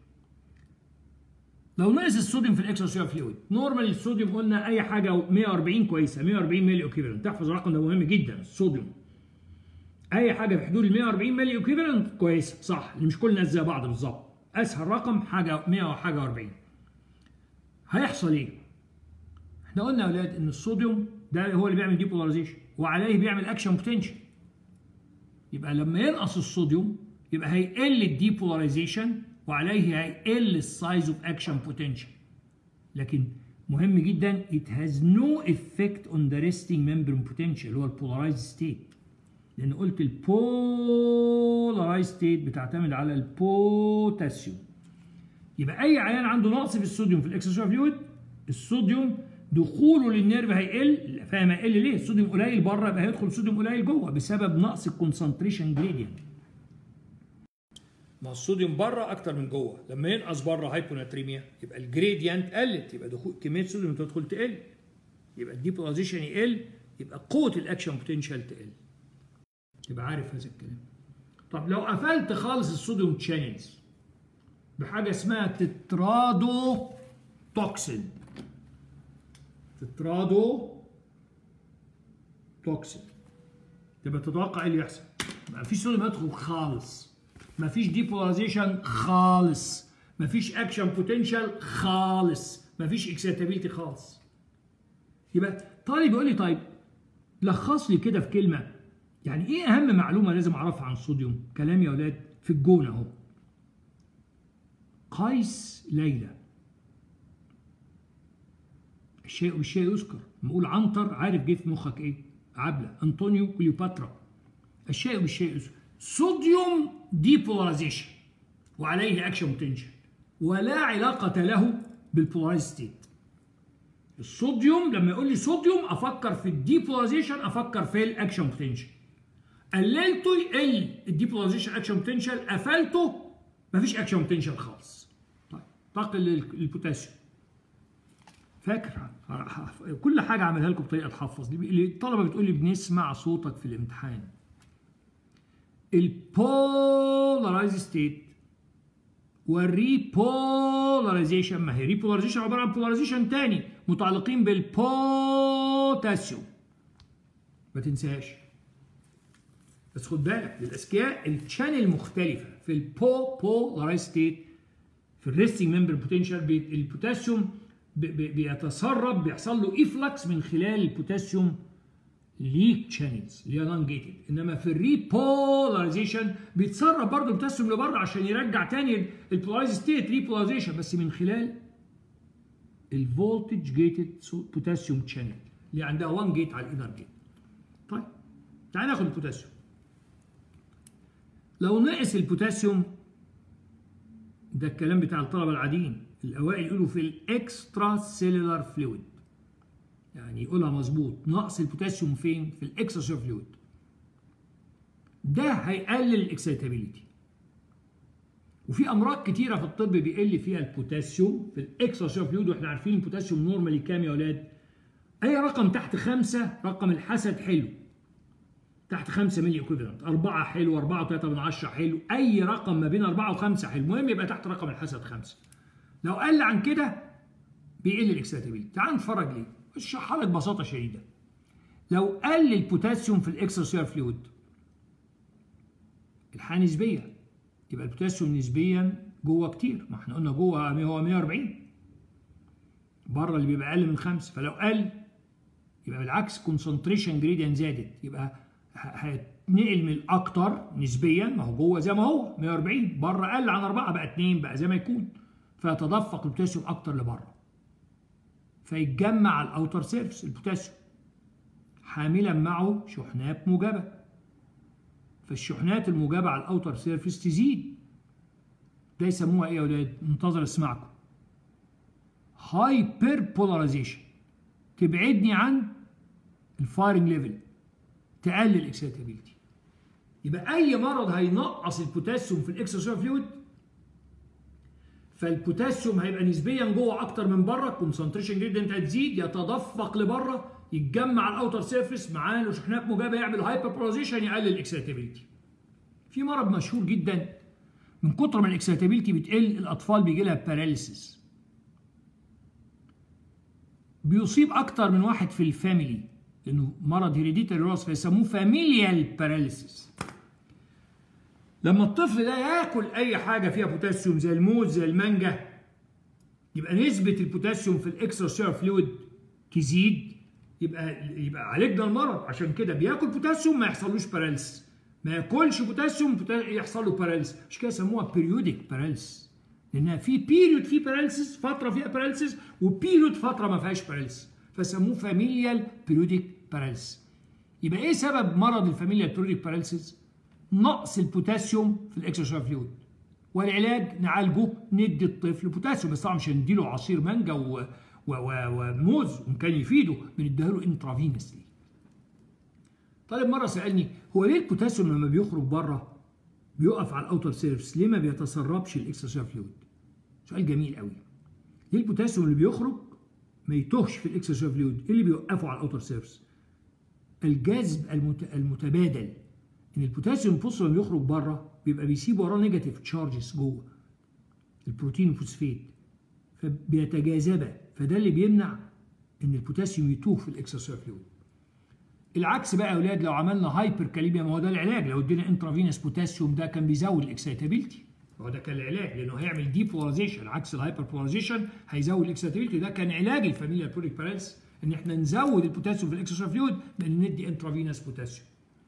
لو نقص الصوديوم في الاكسسوار فلويد نورمال الصوديوم قلنا اي حاجه 140 كويسه 140 ملي اوكيفالنت تحفظ الرقم ده مهم جدا الصوديوم اي حاجه في حدود ال 140 ملي ايكويفالنت كويسه صح اللي مش كل الناس زي بعض بالظبط اسهل رقم حاجه 100 وحاجه 40 هيحصل ايه احنا قلنا يا اولاد ان الصوديوم ده هو اللي بيعمل ديبولاريزيشن وعليه بيعمل اكشن بوتنشال يبقى لما ينقص الصوديوم يبقى هيقل الديبولاريزيشن وعليه هيقل السايز اوف اكشن بوتنشال لكن مهم جدا it has no effect on the resting membrane potential اللي هو البولارايز ستيت لان قلت البولارايز ستيت بتعتمد على البوتاسيوم يبقى اي عيان عنده نقص في الصوديوم في الاكسسوار فلويد الصوديوم دخوله للنيرف هيقل فاهم هيقل ليه الصوديوم قليل بره يبقى هيدخل صوديوم قليل جوه بسبب نقص الكونسنتريشن جريدينت ما الصوديوم بره اكتر من جوه لما ينقص بره هايبوناتريميا يبقى الجريدينت قلت يبقى دخول كميه الصوديوم تدخل تقل يبقى الديبوزيشن يقل يبقى قوه الاكشن بوتنشال تقل تبقى عارف هذا الكلام طب لو قفلت خالص الصوديوم تشانلز بحاجه اسمها تترادو توكسين تترادو توكسين تبقى تتوقع ايه اللي يحصل ما فيش صوديوم يدخل خالص ما فيش ديبولاريزيشن خالص ما فيش اكشن بوتنشال خالص ما فيش اكسيتابيلتي خالص يبقى طالب يقول لي طيب لخص لي كده في كلمه يعني ايه اهم معلومه لازم اعرفها عن الصوديوم كلام يا اولاد في الجون اهو قيس ليلى الشيء والشيء يذكر نقول عنتر عارف جه في مخك ايه عبله انطونيو كليوباترا الشيء بالشيء يذكر صوديوم ديبولاريزيشن وعليه اكشن بوتنشال ولا علاقه له بالبولارايز ستيت الصوديوم لما يقول لي صوديوم افكر في الديبولاريزيشن افكر في الاكشن بوتنشال قللته يقل الديبولاريزيشن اكشن بوتنشال قفلته مفيش اكشن بوتنشال خالص طيب تقل البوتاسيوم فاكر كل حاجه عملها لكم بطريقه تحفظ الطلبه بتقول لي بنسمع صوتك في الامتحان البولارايز ستيت والريبولاريزيشن ما هي ريبولاريزيشن عباره عن بولاريزيشن تاني متعلقين بالبوتاسيوم ما تنساش بس خد بالك للاذكياء الشانل مختلفه في البو بولارايز ستيت في الريستنج ممبر بوتنشال البوتاسيوم بيتسرب بيحصل له افلكس من خلال البوتاسيوم ليك شانلز اللي هي نون جيتد انما في الريبولاريزيشن بيتسرب برضه البوتاسيوم لبره عشان يرجع تاني البولارايز ستيت ريبولاريزيشن بس من خلال الفولتج جيتد بوتاسيوم شانل اللي عندها 1 جيت على الانر جيت طيب تعال ناخد البوتاسيوم لو نقص البوتاسيوم ده الكلام بتاع الطلبه العاديين الاوائل يقولوا في الاكسترا سيلولار فلويد يعني يقولها مظبوط نقص البوتاسيوم فين في الاكسترا فلويد ده هيقلل الاكسيتابيليتي وفي امراض كتيره في الطب بيقل فيها البوتاسيوم في الاكسترا فلويد واحنا عارفين البوتاسيوم نورمالي كام يا اولاد اي رقم تحت خمسة رقم الحسد حلو تحت 5 ملي ايكوفالنت 4 حلو 4 و3 من 10 حلو اي رقم ما بين 4 و5 حلو المهم يبقى تحت رقم الحسد 5 لو قل عن كده بيقل الاكسيتابيلتي تعال نتفرج ليه اشرحها لك ببساطه شديده لو قل البوتاسيوم في الاكسترا فلويد الحاله نسبيه يبقى البوتاسيوم نسبيا جوه كتير ما احنا قلنا جوه هو 140 بره اللي بيبقى اقل من 5 فلو قل يبقى بالعكس كونسنتريشن جريديان زادت يبقى هتنقل من الاكتر نسبيا ما هو جوه زي ما هو 140 بره قل عن 4 بقى 2 بقى زي ما يكون فيتدفق البوتاسيوم اكتر لبره فيتجمع على الاوتر سيرفس البوتاسيوم حاملا معه شحنات موجبه فالشحنات الموجبه على الاوتر سيرفس تزيد ده يسموها ايه يا ولاد منتظر اسمعكم هايبر بولاريزيشن تبعدني عن الفايرنج ليفل تقلل الاكسيتابيلتي يبقى اي مرض هينقص البوتاسيوم في الاكسترا فلويد فالبوتاسيوم هيبقى نسبيا جوه اكتر من بره الكونسنتريشن جريدينت هتزيد يتدفق لبره يتجمع على الاوتر سيرفيس معاه له شحنات موجبه يعمل هايبر بولاريزيشن يقلل الاكسيتابيلتي في مرض مشهور جدا من كتر ما الاكسيتابيلتي بتقل الاطفال بيجي لها باراليسيس بيصيب اكتر من واحد في الفاميلي لانه مرض هيريديتري وراث فيسموه فاميليال باراليسيس لما الطفل ده ياكل اي حاجه فيها بوتاسيوم زي الموز زي المانجا يبقى نسبه البوتاسيوم في الاكسترا سيلر فلويد تزيد يبقى يبقى عالجنا المرض عشان كده بياكل بوتاسيوم ما يحصلوش باراليس ما ياكلش بوتاسيوم يحصل له باراليس مش كده سموها بيريودك باراليس لانها في بيريود في باراليسيس فتره فيها باراليسيس وبيريود فتره ما فيهاش باراليسيس فسموه فاميليال بيريودك باراليسيس يبقى ايه سبب مرض الفاميليال بيريودك باراليسيس نقص البوتاسيوم في الاكسترا فلويد والعلاج نعالجه ندي الطفل بوتاسيوم بس طبعا مش هنديله عصير مانجا و... و... و... وموز وان كان يفيده بنديها له انترافينسلي طالب مره سالني هو ليه البوتاسيوم لما بيخرج بره بيقف على الاوتر سيرفس ليه ما بيتسربش الاكسترا فلويد سؤال جميل قوي ليه البوتاسيوم اللي بيخرج ما يتوهش في الاكسترا فلويد ايه اللي بيوقفه على الاوتر سيرفس الجذب المت... المتبادل ان البوتاسيوم بص لما يخرج بره بيبقى بيسيب وراه نيجاتيف تشارجز جوه البروتين الفوسفات فبيتجاذبا فده اللي بيمنع ان البوتاسيوم يتوه في الاكسترا فلويد العكس بقى يا اولاد لو عملنا هايبر كاليميا ما هو ده العلاج لو ادينا انترافينوس بوتاسيوم ده كان بيزود الاكسيتابيلتي هو ده كان العلاج لانه هيعمل ديبولاريزيشن عكس الهايبر بولاريزيشن هيزود الاكسيتابيلتي ده كان علاج الفاميليا بوريك باراليس ان احنا نزود البوتاسيوم في الاكسترا فلويد بان ندي انترافينوس بوتاسيوم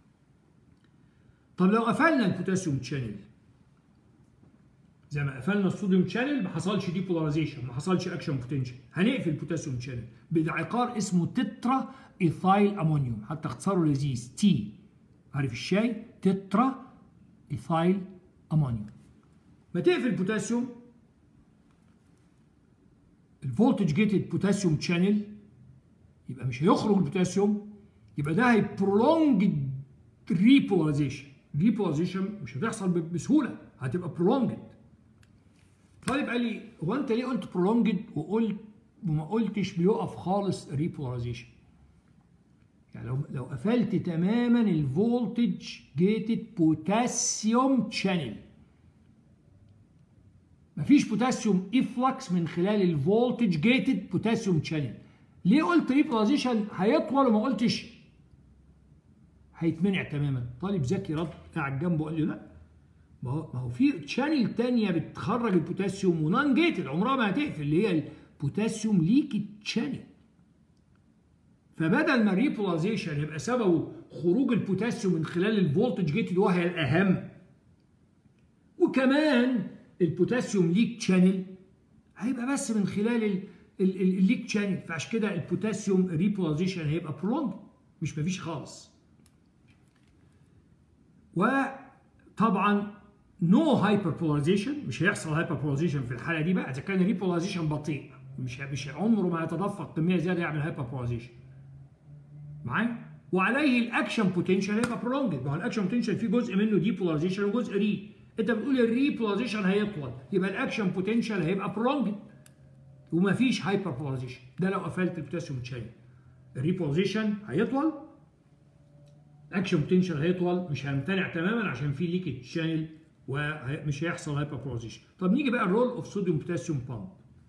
طب لو قفلنا البوتاسيوم تشانل زي ما قفلنا الصوديوم تشانل ما حصلش ديبولاريزيشن ما حصلش اكشن بوتنشال هنقفل البوتاسيوم تشانل بعقار اسمه تترا ايثايل امونيوم حتى اختصاره لذيذ تي عارف الشاي تترا ايثايل امونيوم ما تقفل البوتاسيوم الفولتج جيتد بوتاسيوم تشانل يبقى مش هيخرج البوتاسيوم يبقى ده هيبرولونج ريبولاريزيشن ريبولاريزيشن مش هتحصل بسهوله هتبقى برولونجد طالب قال لي هو انت ليه قلت برولونجد وقلت وما قلتش بيقف خالص ريبولاريزيشن يعني لو لو قفلت تماما الفولتج جيتد بوتاسيوم تشانل مفيش بوتاسيوم افلكس من خلال الفولتج جيتد بوتاسيوم تشانل ليه قلت ريبولاريزيشن هيطول وما قلتش هيتمنع تماما طالب ذكي رد قاعد جنبه قال لي لا ما هو ما هو في تشانل تانية بتخرج البوتاسيوم ونان جيتد عمرها ما هتقفل اللي هي البوتاسيوم ليكي تشانل فبدل ما الريبولاريزيشن يبقى سببه خروج البوتاسيوم من خلال الفولتج جيتد وهي الاهم وكمان البوتاسيوم ليك تشانل هيبقى بس من خلال الليك تشانل فعشان كده البوتاسيوم ريبولاريزيشن هيبقى برولونج مش مفيش خالص وطبعا نو هايبر بولاريزيشن مش هيحصل هايبر بولاريزيشن في الحاله دي بقى اذا كان الريبولاريزيشن بطيء مش مش عمره ما يتدفق كميه زياده يعمل هايبر بولاريزيشن معايا وعليه الاكشن بوتنشال هيبقى برولونجد ما هو الاكشن بوتنشال فيه جزء منه دي بولاريزيشن وجزء ري انت بتقول الري بولاريزيشن هيطول يبقى الاكشن بوتنشال هيبقى برولونجد ومفيش هايبر بولاريزيشن ده لو قفلت البوتاسيوم تشين الري بولاريزيشن هيطول الاكشن بوتنشال هيطول مش هيمتنع تماما عشان في ليكج شانل ومش هيحصل هايبر بولاريزيشن طب نيجي بقى الرول اوف صوديوم بوتاسيوم بامب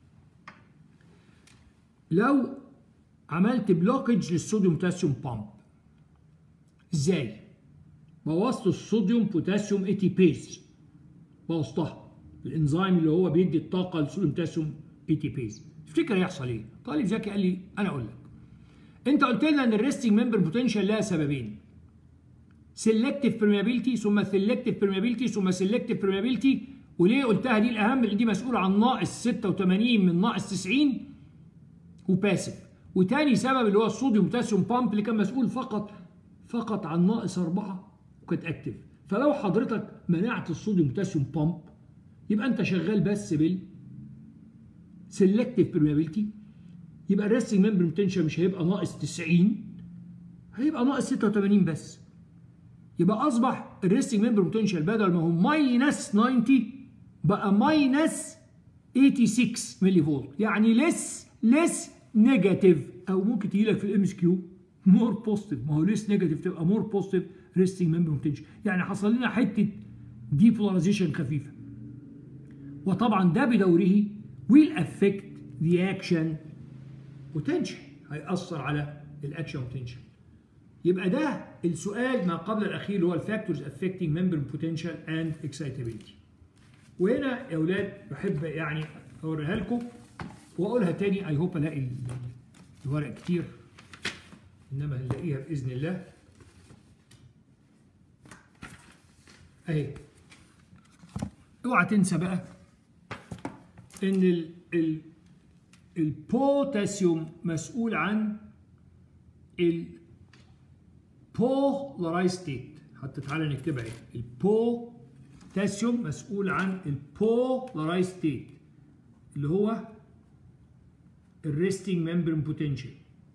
لو عملت بلوكج للصوديوم بوتاسيوم بامب ازاي بوظت الصوديوم بوتاسيوم اي تي بيز بوظتها الانزيم اللي هو بيدي الطاقه للصوديوم بوتاسيوم اي تي بيز تفتكر هيحصل ايه طالب ذكي قال لي انا اقول لك انت قلت لنا ان الريستنج ممبر بوتنشال لها سببين سيلكتيف برميابيلتي ثم سيلكتيف برميابيلتي ثم سيلكتيف برميابيلتي وليه قلتها دي الاهم لان دي مسؤوله عن ناقص 86 من ناقص 90 وباسف وتاني سبب اللي هو الصوديوم بوتاسيوم بامب اللي كان مسؤول فقط فقط عن ناقص أربعة وكانت اكتف فلو حضرتك منعت الصوديوم بوتاسيوم بامب يبقى انت شغال بس بال سيلكتيف برميابيلتي يبقى الريستنج ممبر بوتنشال مش هيبقى ناقص 90 هيبقى ناقص 86 بس يبقى اصبح الريستنج ممبر بوتنشال بدل ما هو ماينس 90 بقى ماينس 86 ملي فولت يعني لس لس نيجاتيف او ممكن تجي لك في الام اس كيو مور بوزيتيف ما هو ليس نيجاتيف تبقى مور بوزيتيف ريستنج ممبر بوتنشال يعني حصل لنا حته ديبولاريزيشن خفيفه وطبعا ده بدوره will affect the action potential هيأثر على الاكشن potential يبقى ده السؤال ما قبل الاخير اللي هو الفاكتورز افكتنج ممبر بوتنشال اند اكسايتابيلتي وهنا يا اولاد بحب يعني اوريها لكم واقولها تاني اي هوب الاقي الورق كتير انما هنلاقيها باذن الله اهي اوعى تنسى بقى ان ال ال البوتاسيوم مسؤول عن البولارايز ستيت حتى تعالى نكتبها اهي البوتاسيوم مسؤول عن البولارايز ستيت اللي هو الريستنج ممبرين بوتنشال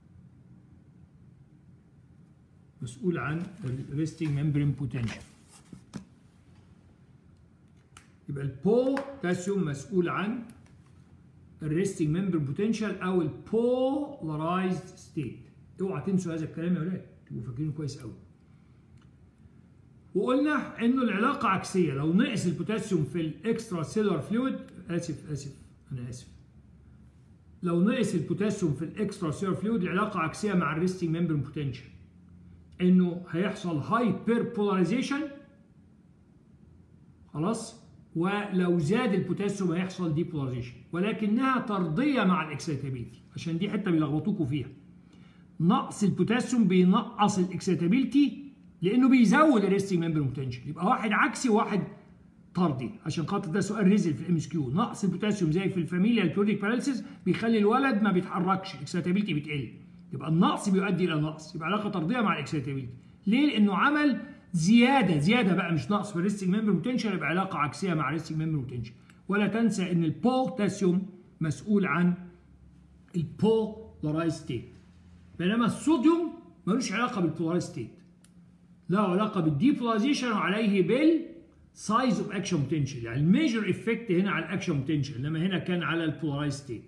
مسؤول عن الريستنج ممبرين بوتنشال يبقى البوتاسيوم مسؤول عن الريستنج ممبر بوتنشال او البولارايزد ستيت اوعى تنسوا هذا الكلام يا ولاد تبقوا فاكرينه كويس قوي وقلنا انه العلاقه عكسيه لو نقص البوتاسيوم في الاكسترا سيلولار فلويد اسف اسف انا اسف لو نقص البوتاسيوم في الاكسترا سيلولار فلويد العلاقه عكسيه مع الريستنج ممبر بوتنشال انه هيحصل هايبر بولاريزيشن خلاص ولو زاد البوتاسيوم هيحصل ديبولاريزيشن ولكنها طرديه مع الاكسيتابيلتي عشان دي حته بيلخبطوكوا فيها نقص البوتاسيوم بينقص الاكسيتابيلتي لانه بيزود الريستنج ممبر بوتنشال يبقى واحد عكسي وواحد طردي عشان خاطر ده سؤال ريزل في الام اس كيو نقص البوتاسيوم زي في الفاميليا البيوريك باراليسيس بيخلي الولد ما بيتحركش الاكسيتابيلتي بتقل يبقى النقص بيؤدي الى نقص يبقى علاقه طرديه مع الاكسيتابيلتي ليه لانه عمل زياده زياده بقى مش نقص في الريستنج ممبر بوتنشال يبقى علاقه عكسيه مع الريستنج ممبر بوتنشال ولا تنسى ان البوتاسيوم مسؤول عن البولارايز ستيت بينما الصوديوم ملوش علاقه بالبولارايز ستيت له علاقه بالديبولاريزيشن وعليه بال سايز اوف اكشن بوتنشال يعني الميجر افكت هنا على الاكشن بوتنشال انما هنا كان على البولارايز ستيت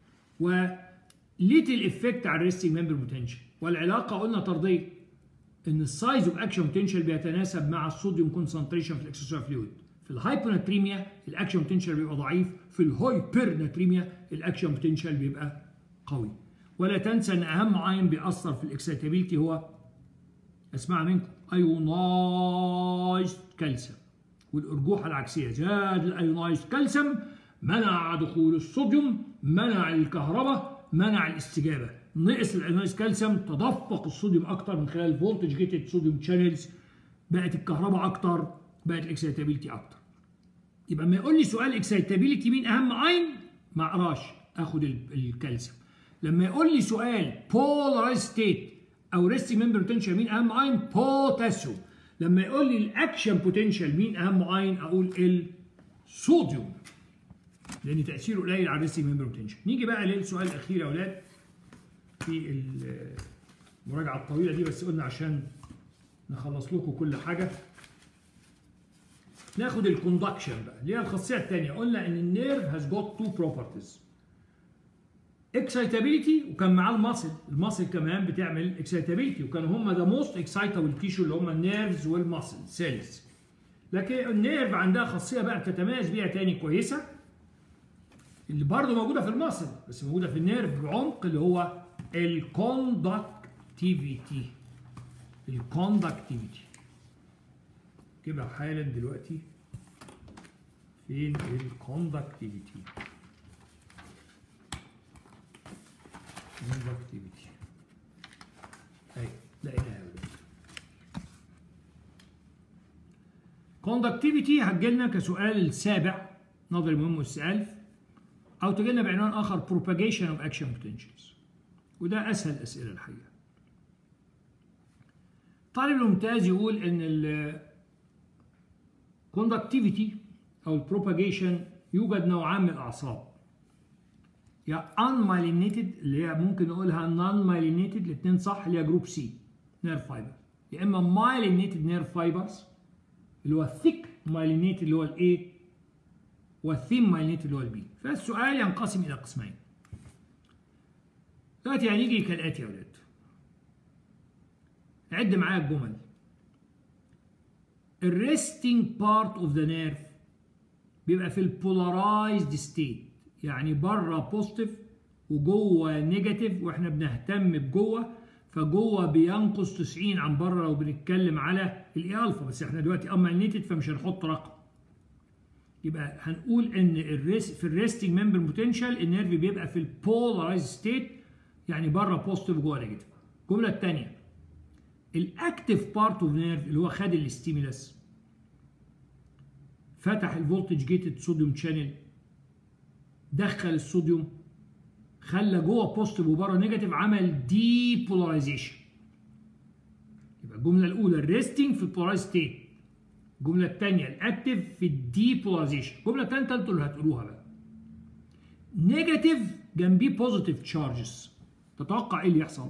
وليتل افكت على الريستنج ممبر بوتنشال والعلاقه قلنا طرديه ان السايز اوف اكشن بوتنشال بيتناسب مع الصوديوم كونسنتريشن في الاكسسوار فلويد في الهايبوناتريميا الاكشن بوتنشال بيبقى ضعيف في الهايبرناتريميا الاكشن بوتنشال بيبقى قوي ولا تنسى ان اهم عين بيأثر في الاكسيتابيلتي هو اسمع منكم ايونايزد كالسيوم والارجوحه العكسيه زاد الايونايزد كالسيوم منع دخول الصوديوم منع الكهرباء منع الاستجابه نقص الايونايز كالسيوم تدفق الصوديوم اكتر من خلال فولتج جيتد صوديوم شانلز بقت الكهرباء اكتر بقت الاكسيتابيلتي اكتر يبقى ما يقول لي سؤال اكسيتابيلتي مين اهم عين ما اقراش اخد الكالسيوم لما يقول لي سؤال بولارايز ستيت او ريستنج ممبر بوتنشال مين اهم عين بوتاسيوم لما يقول لي الاكشن بوتنشال مين اهم عين اقول الصوديوم لان تاثيره قليل على الريستنج ممبر بوتنشال نيجي بقى للسؤال الاخير يا اولاد في المراجعه الطويله دي بس قلنا عشان نخلص لكم كل حاجه ناخد الكوندكشن بقى اللي هي الخاصيه الثانيه قلنا ان النيرف هاز جوت تو بروبرتيز اكسايتابيلتي وكان معاه الماسل الماسل كمان بتعمل اكسايتابيلتي وكانوا هم ذا موست اكسايتابل تيشو اللي هم النيرفز والماسل سيلز لكن النيرف عندها خاصيه بقى بتتميز بيها تاني كويسه اللي برضه موجوده في الماسل بس موجوده في النيرف بعمق اللي هو الكوندكتيفيتي الكوندكتيفيتي كده حالا دلوقتي فين الكوندكتيفيتي conductivity اهي لقيناها يا ولاد conductivity هتجيلنا كسؤال السابع نظري مهم والسؤال او تجيلنا بعنوان اخر propagation of action potentials وده اسهل الاسئله الحقيقه طالب الممتاز يقول ان ال conductivity او البروباجيشن يوجد نوعان من الاعصاب يا unmyelinated اللي هي ممكن نقولها non myelinated الاثنين صح اللي هي جروب سي نيرف فايبر يا اما myelinated نيرف فايبرز اللي هو thick myelinated اللي هو الاي والثين myelinated اللي هو البي فالسؤال ينقسم الى قسمين دلوقتي هنيجي كالاتي يا ولاد عد معايا الجمل الريستنج بارت اوف ذا نيرف بيبقى في البولارايزد ستيت يعني بره بوزيتيف وجوه نيجاتيف واحنا بنهتم بجوه فجوه بينقص 90 عن بره لو بنتكلم على الاي الفا بس احنا دلوقتي امالنيتد فمش هنحط رقم يبقى هنقول ان الريس في الريستنج ممبر بوتنشال النيرف بيبقى في البولارايز ستيت يعني بره بوزيتيف جوه نيجاتيف الجمله الثانيه الاكتيف بارت اوف نيرف اللي هو خد الاستيمولاس فتح الفولتج جيتد صوديوم شانل دخل الصوديوم خلى جوه بوزيتيف وبره نيجاتيف عمل دي بولاريزيشن يبقى الجمله الاولى الريستنج في البولارايز ستيت الجمله الثانيه الاكتيف في الدي بولاريزيشن الجمله الثالثه انتوا اللي هتقولوها بقى نيجاتيف جنبيه بوزيتيف تشارجز تتوقع ايه اللي يحصل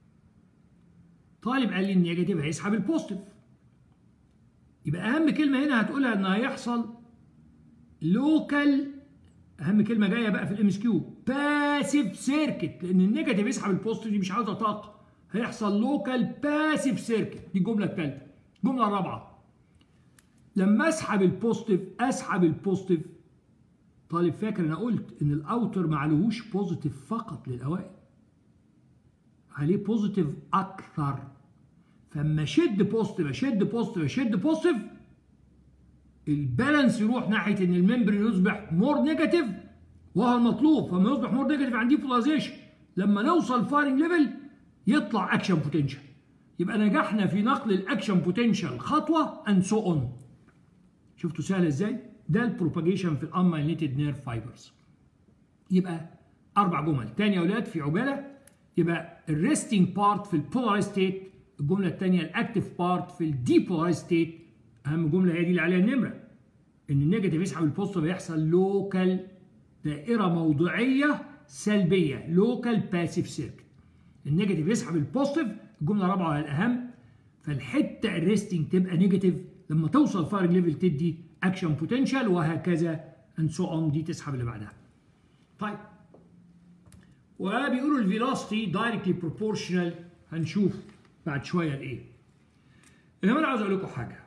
طالب قال لي النيجاتيف هيسحب البوزيتيف يبقى اهم كلمه هنا هتقولها ان هيحصل لوكال اهم كلمه جايه بقى في الام اس كيو باسيف سيركت لان النيجاتيف يسحب البوزيتيف دي مش عاوزه طاقه هيحصل لوكال باسيف سيركت دي الجمله الثالثه الجمله الرابعه لما اسحب البوزيتيف اسحب البوزيتيف طالب فاكر انا قلت ان الاوتر ما عليهوش بوزيتيف فقط للاوائل عليه بوزيتيف اكثر فاما اشد بوزيتيف اشد بوزيتيف اشد بوزيتيف البالانس يروح ناحيه ان الممبر يصبح مور نيجاتيف وهو المطلوب فما يصبح مور نيجاتيف عندي بولاريزيشن لما نوصل فايرنج ليفل يطلع اكشن بوتنشال يبقى نجحنا في نقل الاكشن بوتنشال خطوه اند سو اون شفتوا سهل ازاي ده البروباجيشن في الامايليتد نيرف فايبرز يبقى اربع جمل تاني يا اولاد في عجاله يبقى الريستنج بارت في البولارايز ستيت الجمله الثانيه الاكتيف بارت في الديبولارايز ستيت اهم جمله هي دي اللي عليها النمره ان النيجاتيف يسحب البوزيتيف يحصل لوكال دائره موضعيه سلبيه لوكال باسيف سيركت النيجاتيف يسحب البوزيتيف الجمله الرابعه وهي الاهم فالحته الريستنج تبقى نيجاتيف لما توصل فارج ليفل تدي اكشن بوتنشال وهكذا اند سو اون دي تسحب اللي بعدها طيب وبيقولوا الفيلوسيتي دايركتلي بروبورشنال هنشوف بعد شويه لايه انما انا عاوز اقول لكم حاجه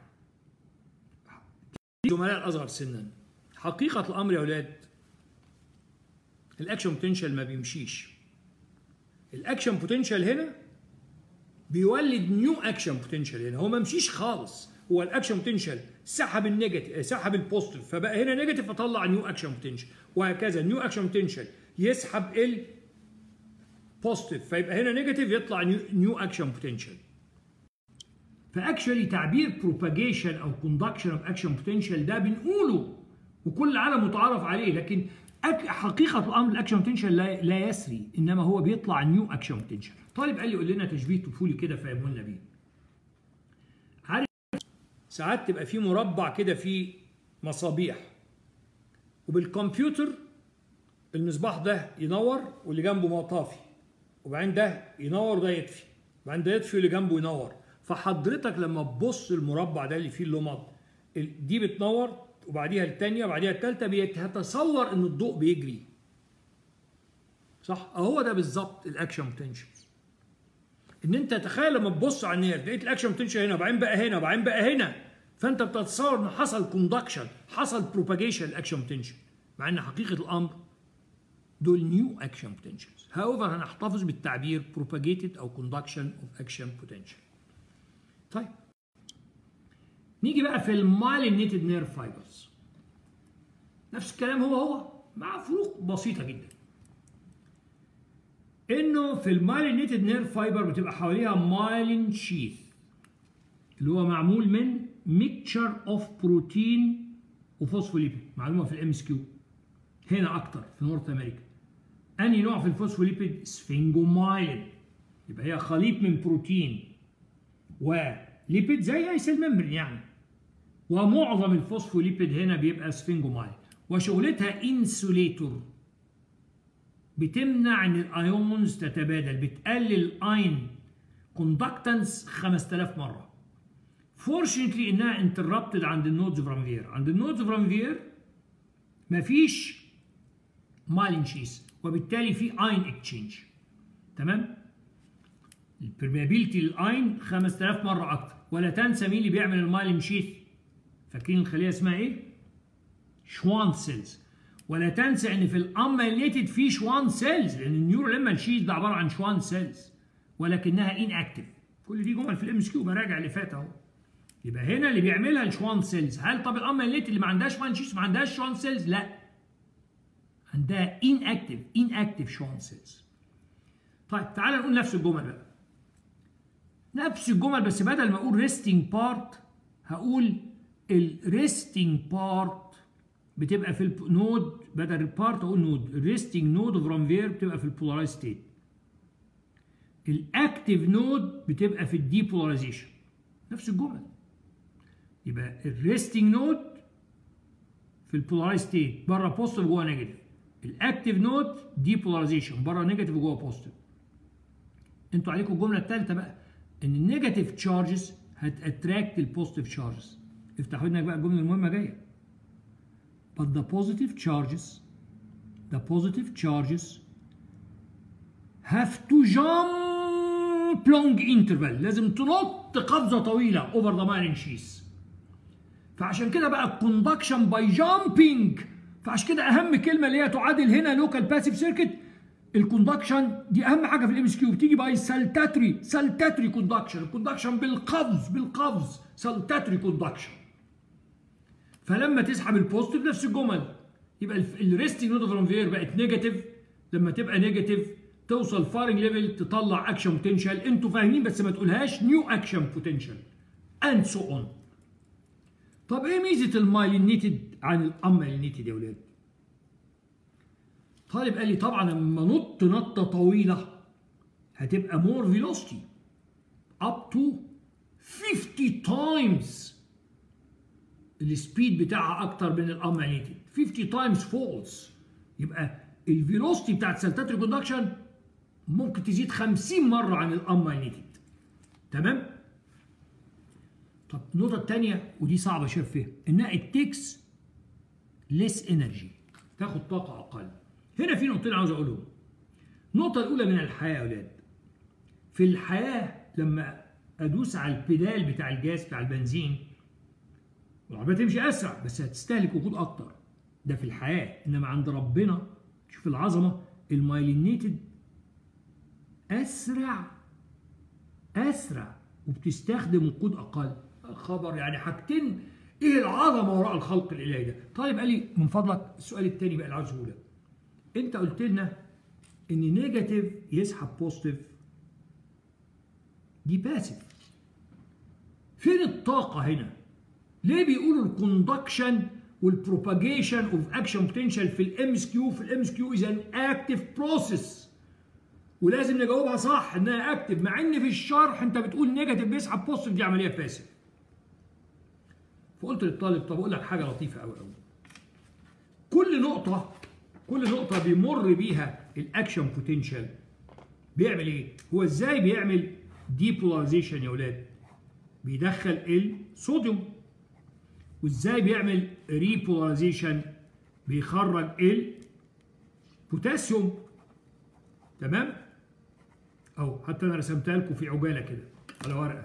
الزملاء الاصغر سنا حقيقه الامر يا اولاد الاكشن بوتنشال ما بيمشيش الاكشن بوتنشال هنا بيولد نيو اكشن بوتنشال هنا هو ما مشيش خالص هو الاكشن بوتنشال سحب النيجاتيف سحب البوزيتيف فبقى هنا نيجاتيف فطلع نيو اكشن بوتنشال وهكذا نيو اكشن بوتنشال يسحب البوزيتيف فيبقى هنا نيجاتيف يطلع نيو اكشن بوتنشال فاكشولي تعبير بروباجيشن او كوندكشن اوف اكشن بوتنشال ده بنقوله وكل العالم متعارف عليه لكن حقيقه الامر الاكشن بوتنشال لا, لا يسري انما هو بيطلع نيو اكشن بوتنشال طالب قال لي قول لنا تشبيه طفولي كده فهموا لنا بيه عارف ساعات تبقى في مربع كده فيه مصابيح وبالكمبيوتر المصباح ده ينور واللي جنبه مطافي وبعدين ده ينور وده يطفي وبعدين ده يطفي واللي جنبه ينور فحضرتك لما تبص المربع ده اللي فيه اللمض دي بتنور وبعديها الثانيه وبعديها الثالثه بيتصور ان الضوء بيجري صح اهو ده بالظبط الاكشن بوتنشال ان انت تخيل لما تبص على النير لقيت الاكشن بوتنشال هنا وبعدين بقى هنا وبعدين بقى هنا فانت بتتصور ان حصل كوندكشن حصل بروباجيشن الاكشن بوتنشال مع ان حقيقه الامر دول نيو اكشن بوتنشالز هاوفر هنحتفظ بالتعبير propagated او conduction of action potential طيب نيجي بقى في المايلينيتد نيرف فايبرز نفس الكلام هو هو مع فروق بسيطة جدا انه في المايلينيتد نيرف فايبر بتبقى حواليها مايلين شيث اللي هو معمول من ميكتشر اوف بروتين وفوسفوليبيد معلومة في الام اس كيو هنا اكتر في نورث امريكا انهي نوع في الفوسفوليبيد سفنجومايلين يبقى هي خليط من بروتين وليبيد زي اي سيل ممبرين يعني ومعظم الفوسفوليبيد هنا بيبقى سفنجومايلين وشغلتها انسوليتور بتمنع ان الايونز تتبادل بتقلل الاين كوندكتنس 5000 مره فورشنتلي انها انتربتد عند النودز اوف رانفير عند النودز اوف رانفير مفيش مايلين شيس وبالتالي في اين اكتشينج تمام البرميابيلتي للاين 5000 مره اكتر ولا تنسى مين اللي بيعمل المايلين شيث فاكرين الخليه اسمها ايه شوان سيلز ولا تنسى ان في الاميليتد في شوان سيلز لان النيورو لما شيث ده عباره عن شوان سيلز ولكنها ان اكتف كل دي جمل في الام اس كيو براجع اللي فات اهو يبقى هنا اللي بيعملها الشوان سيلز هل طب الاميليت اللي ما عندهاش وان شيس ما عندهاش شوان سيلز لا عندها ان اكتف ان اكتف شوان سيلز طيب تعالى نقول نفس الجمل بقى نفس الجمل بس بدل ما اقول ريستنج بارت هقول الريستنج بارت بتبقى في النود بدل البارت اقول نود الريستنج نود اوف رانفير بتبقى في البولارايز ستيت الاكتيف نود بتبقى في الديبولاريزيشن نفس الجمل يبقى الريستنج نود في البولارايز ستيت بره بوزيتيف جوه نيجاتيف الاكتيف نود ديبولاريزيشن بره نيجاتيف وجوه بوزيتيف انتوا عليكم الجمله الثالثه بقى ان النيجاتيف تشارجز هتاتراكت البوزيتيف تشارجز افتحوا لنا بقى الجمله المهمه جايه but the positive charges the positive charges have to jump long interval لازم تنط قفزه طويله over the Myrin sheath فعشان كده بقى الكوندكشن باي جامبينج فعشان كده اهم كلمه اللي هي تعادل هنا لوكال باسيف سيركت الكوندكشن دي اهم حاجه في الام اس كيو بتيجي باي سالتاتري سالتاتري كوندكشن الكوندكشن بالقفز بالقفز سالتاتري كوندكشن فلما تسحب البوزيتيف نفس الجمل يبقى الريستنج نود اوف رانفير بقت نيجاتيف لما تبقى نيجاتيف توصل فارنج ليفل تطلع اكشن بوتنشال انتوا فاهمين بس ما تقولهاش نيو اكشن بوتنشال اند سو اون طب ايه ميزه المايلينيتد عن الامايلينيتد يا ولاد طالب قال لي طبعا لما نط نطه طويله هتبقى مور فيلوستي اب تو 50 تايمز السبيد بتاعها اكتر من الامايلينيتد 50 تايمز فولز يبقى الفيلوستي بتاعت سلتاتري كوندكشن ممكن تزيد 50 مره عن الامايلينيتد تمام طب النقطه الثانيه ودي صعبه شايف فيها انها التكس ليس انرجي تاخد طاقه اقل هنا في نقطتين عاوز اقولهم النقطه الاولى من الحياه يا اولاد في الحياه لما ادوس على البيدال بتاع الجاز بتاع البنزين العربيه تمشي اسرع بس هتستهلك وقود اكتر ده في الحياه انما عند ربنا شوف العظمه المايلينيتد اسرع اسرع وبتستخدم وقود اقل خبر يعني حاجتين ايه العظمه وراء الخلق الالهي ده طيب قال لي من فضلك السؤال الثاني بقى اللي عاوز اقوله انت قلت لنا ان نيجاتيف يسحب بوزيتيف دي باسيف فين الطاقه هنا ليه بيقولوا الكوندكشن والبروباجيشن اوف اكشن بوتنشال في الام اس كيو في الام اس كيو از ان اكتيف بروسيس ولازم نجاوبها صح انها اكتف مع ان في الشرح انت بتقول نيجاتيف بيسحب بوزيتيف دي عمليه باسيف فقلت للطالب طب اقول لك حاجه لطيفه قوي قوي كل نقطه كل نقطه بيمر بيها الاكشن بوتنشال بيعمل ايه هو ازاي بيعمل ديبولاريزيشن يا اولاد بيدخل الصوديوم وازاي بيعمل ريبولاريزيشن بيخرج البوتاسيوم تمام او حتى انا رسمتها لكم في عجاله كده على ورقه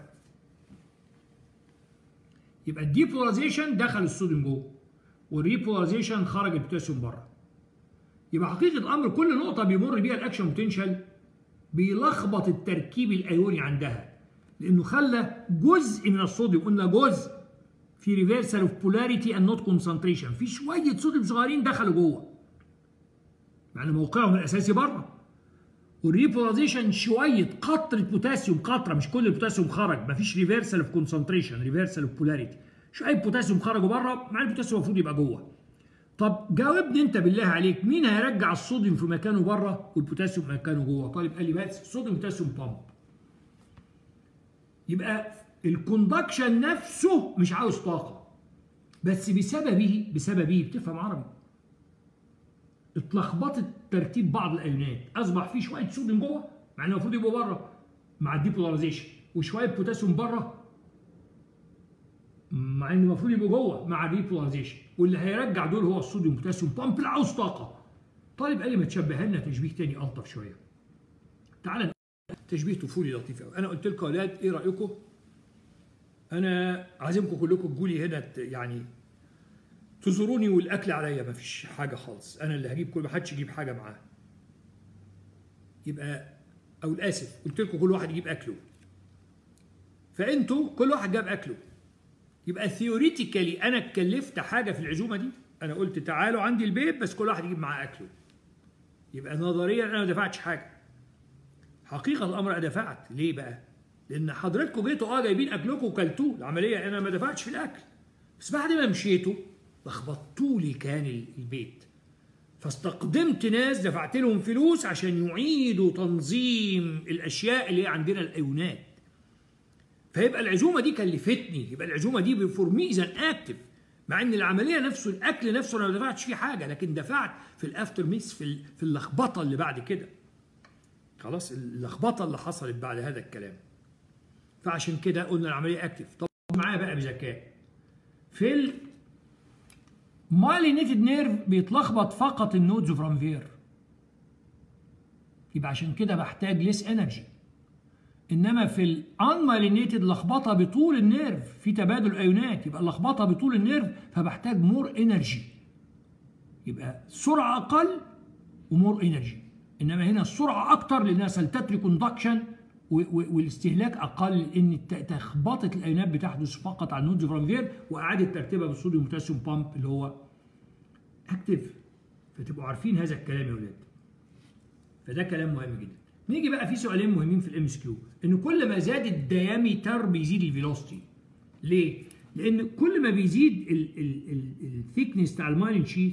يبقى الديبولاريزيشن دخل الصوديوم جوه والريبولاريزيشن خرج البوتاسيوم بره يبقى حقيقه الامر كل نقطه بيمر بيها الاكشن بوتنشال بيلخبط التركيب الايوني عندها لانه خلى جزء من الصوديوم قلنا جزء في ريفرسال اوف بولاريتي اند نوت كونسنتريشن في شويه صوديوم صغيرين دخلوا جوه مع ان موقعهم الاساسي بره والريبولاريزيشن شويه قطره بوتاسيوم قطره مش كل البوتاسيوم خرج مفيش ريفرسال اوف كونسنتريشن ريفرسال اوف بولاريتي شويه بوتاسيوم خرجوا بره مع البوتاسيوم المفروض يبقى جوه طب جاوبني انت بالله عليك مين هيرجع الصوديوم في مكانه بره والبوتاسيوم في مكانه جوه طالب قال لي بس الصوديوم بوتاسيوم بامب يبقى الكوندكشن نفسه مش عاوز طاقه بس بسببه بسببه بتفهم عربي اتلخبطت ترتيب بعض الايونات اصبح في شويه صوديوم جوه مع انه المفروض يبقوا بره مع الديبولاريزيشن وشويه بوتاسيوم بره مع انه المفروض يبقوا جوه مع الريبولاريزيشن واللي هيرجع دول هو الصوديوم بوتاسيوم بامب اللي عاوز طاقه طالب قال لي ما تشبه لنا تشبيه تاني الطف شويه تعال تشبيه طفولي لطيف قوي انا قلت لكم يا اولاد ايه رايكم انا عازمكم كلكم تجوا لي هنا يعني تزوروني والاكل عليا ما فيش حاجه خالص انا اللي هجيب كل ما حدش يجيب حاجه معاه يبقى او الاسف قلت لكم كل واحد يجيب اكله فانتوا كل واحد جاب اكله يبقى ثيوريتيكالي انا اتكلفت حاجه في العزومه دي انا قلت تعالوا عندي البيت بس كل واحد يجيب معاه اكله يبقى نظريا انا ما دفعتش حاجه حقيقه الامر انا دفعت ليه بقى لان حضرتكم جيتوا اه جايبين اكلكم وكلتوه العمليه انا ما دفعتش في الاكل بس بعد ما مشيتوا لخبطتوا لي كان البيت فاستقدمت ناس دفعت لهم فلوس عشان يعيدوا تنظيم الاشياء اللي هي عندنا الايونات فيبقى العزومه دي كلفتني يبقى العزومه دي فور مي اذا اكتف مع ان العمليه نفسه الاكل نفسه انا ما دفعتش فيه حاجه لكن دفعت في الافتر ميس في في اللخبطه اللي بعد كده خلاص اللخبطه اللي حصلت بعد هذا الكلام فعشان كده قلنا العمليه اكتف طب معايا بقى بذكاء في ال مايلينيتد نيرف بيتلخبط فقط النودز اوف رانفير يبقى عشان كده بحتاج ليس انرجي انما في الانمالينيتد لخبطه بطول النيرف في تبادل ايونات يبقى اللخبطه بطول النيرف فبحتاج مور انرجي يبقى سرعه اقل ومور انرجي انما هنا السرعه اكتر لانها سلتاتري كوندكشن والاستهلاك اقل لان تخبطه الايونات بتحدث فقط على النودز فرانفير واعاده ترتيبها بالصوديوم بوتاسيوم بامب اللي هو اكتف فتبقوا عارفين هذا الكلام يا ولاد فده كلام مهم جدا نيجي بقى في سؤالين مهمين في الام اس كيو ان كل ما زاد الديامتر بيزيد الفيلوسيتي ليه لان كل ما بيزيد الثيكنس بتاع المايلين شيث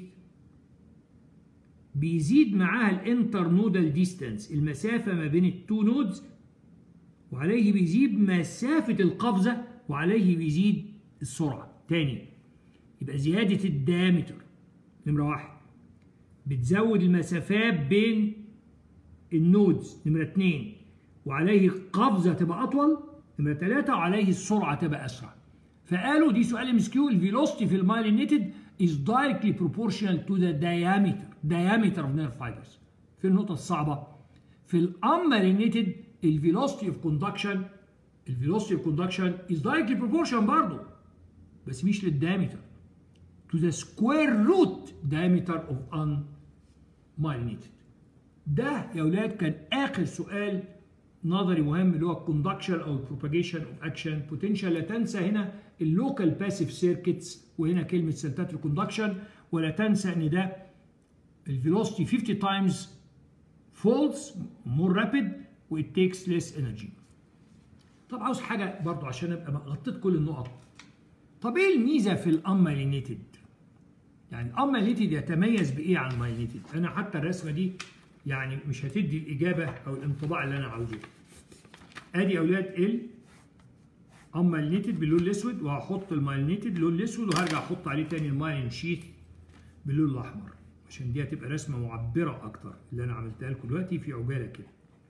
بيزيد معاها الانتر نودال ديستانس المسافه ما بين التو نودز وعليه بيزيد مسافه القفزه وعليه بيزيد السرعه تاني يبقى زياده الديامتر نمره واحد بتزود المسافات بين النودز نمرة اتنين وعليه قفزة تبقى أطول نمرة ثلاثة وعليه السرعة تبقى أسرع فقالوا دي سؤال ام اس كيو الفيلوسيتي في المايلينيتد is directly proportional to the diameter diameter of nerve fibers في النقطة الصعبة في الامالينيتد الفيلوسيتي اوف كوندكشن الفيلوسيتي اوف كوندكشن is directly proportional برضه بس مش للديامتر to the square root diameter of unmyelinated ده يا اولاد كان اخر سؤال نظري مهم اللي هو الكوندكشن او البروباجيشن اوف اكشن بوتنشال لا تنسى هنا اللوكال باسيف سيركتس وهنا كلمه سنتاتري كوندكشن ولا تنسى ان ده الفيلوسيتي 50 تايمز فولز مور رابيد وات تيكس ليس انرجي طب عاوز حاجه برضو عشان ابقى غطيت كل النقط طب ايه الميزه في الامالينيتد يعني الامالينيتد يتميز بايه عن المايلينيتد انا حتى الرسمه دي يعني مش هتدي الإجابة أو الانطباع اللي أنا عاوزه. أدي أولاد ال أمالينيتد باللون الأسود وهحط المايلينيتد باللون الأسود وهرجع أحط عليه تاني المايلين شيث باللون الأحمر عشان دي هتبقى رسمة معبرة أكتر اللي أنا عملتها لكم دلوقتي في عجالة كده.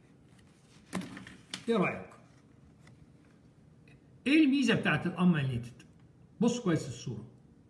إيه رأيك؟ إيه الميزة بتاعت الأمالينيتد؟ بص كويس الصورة.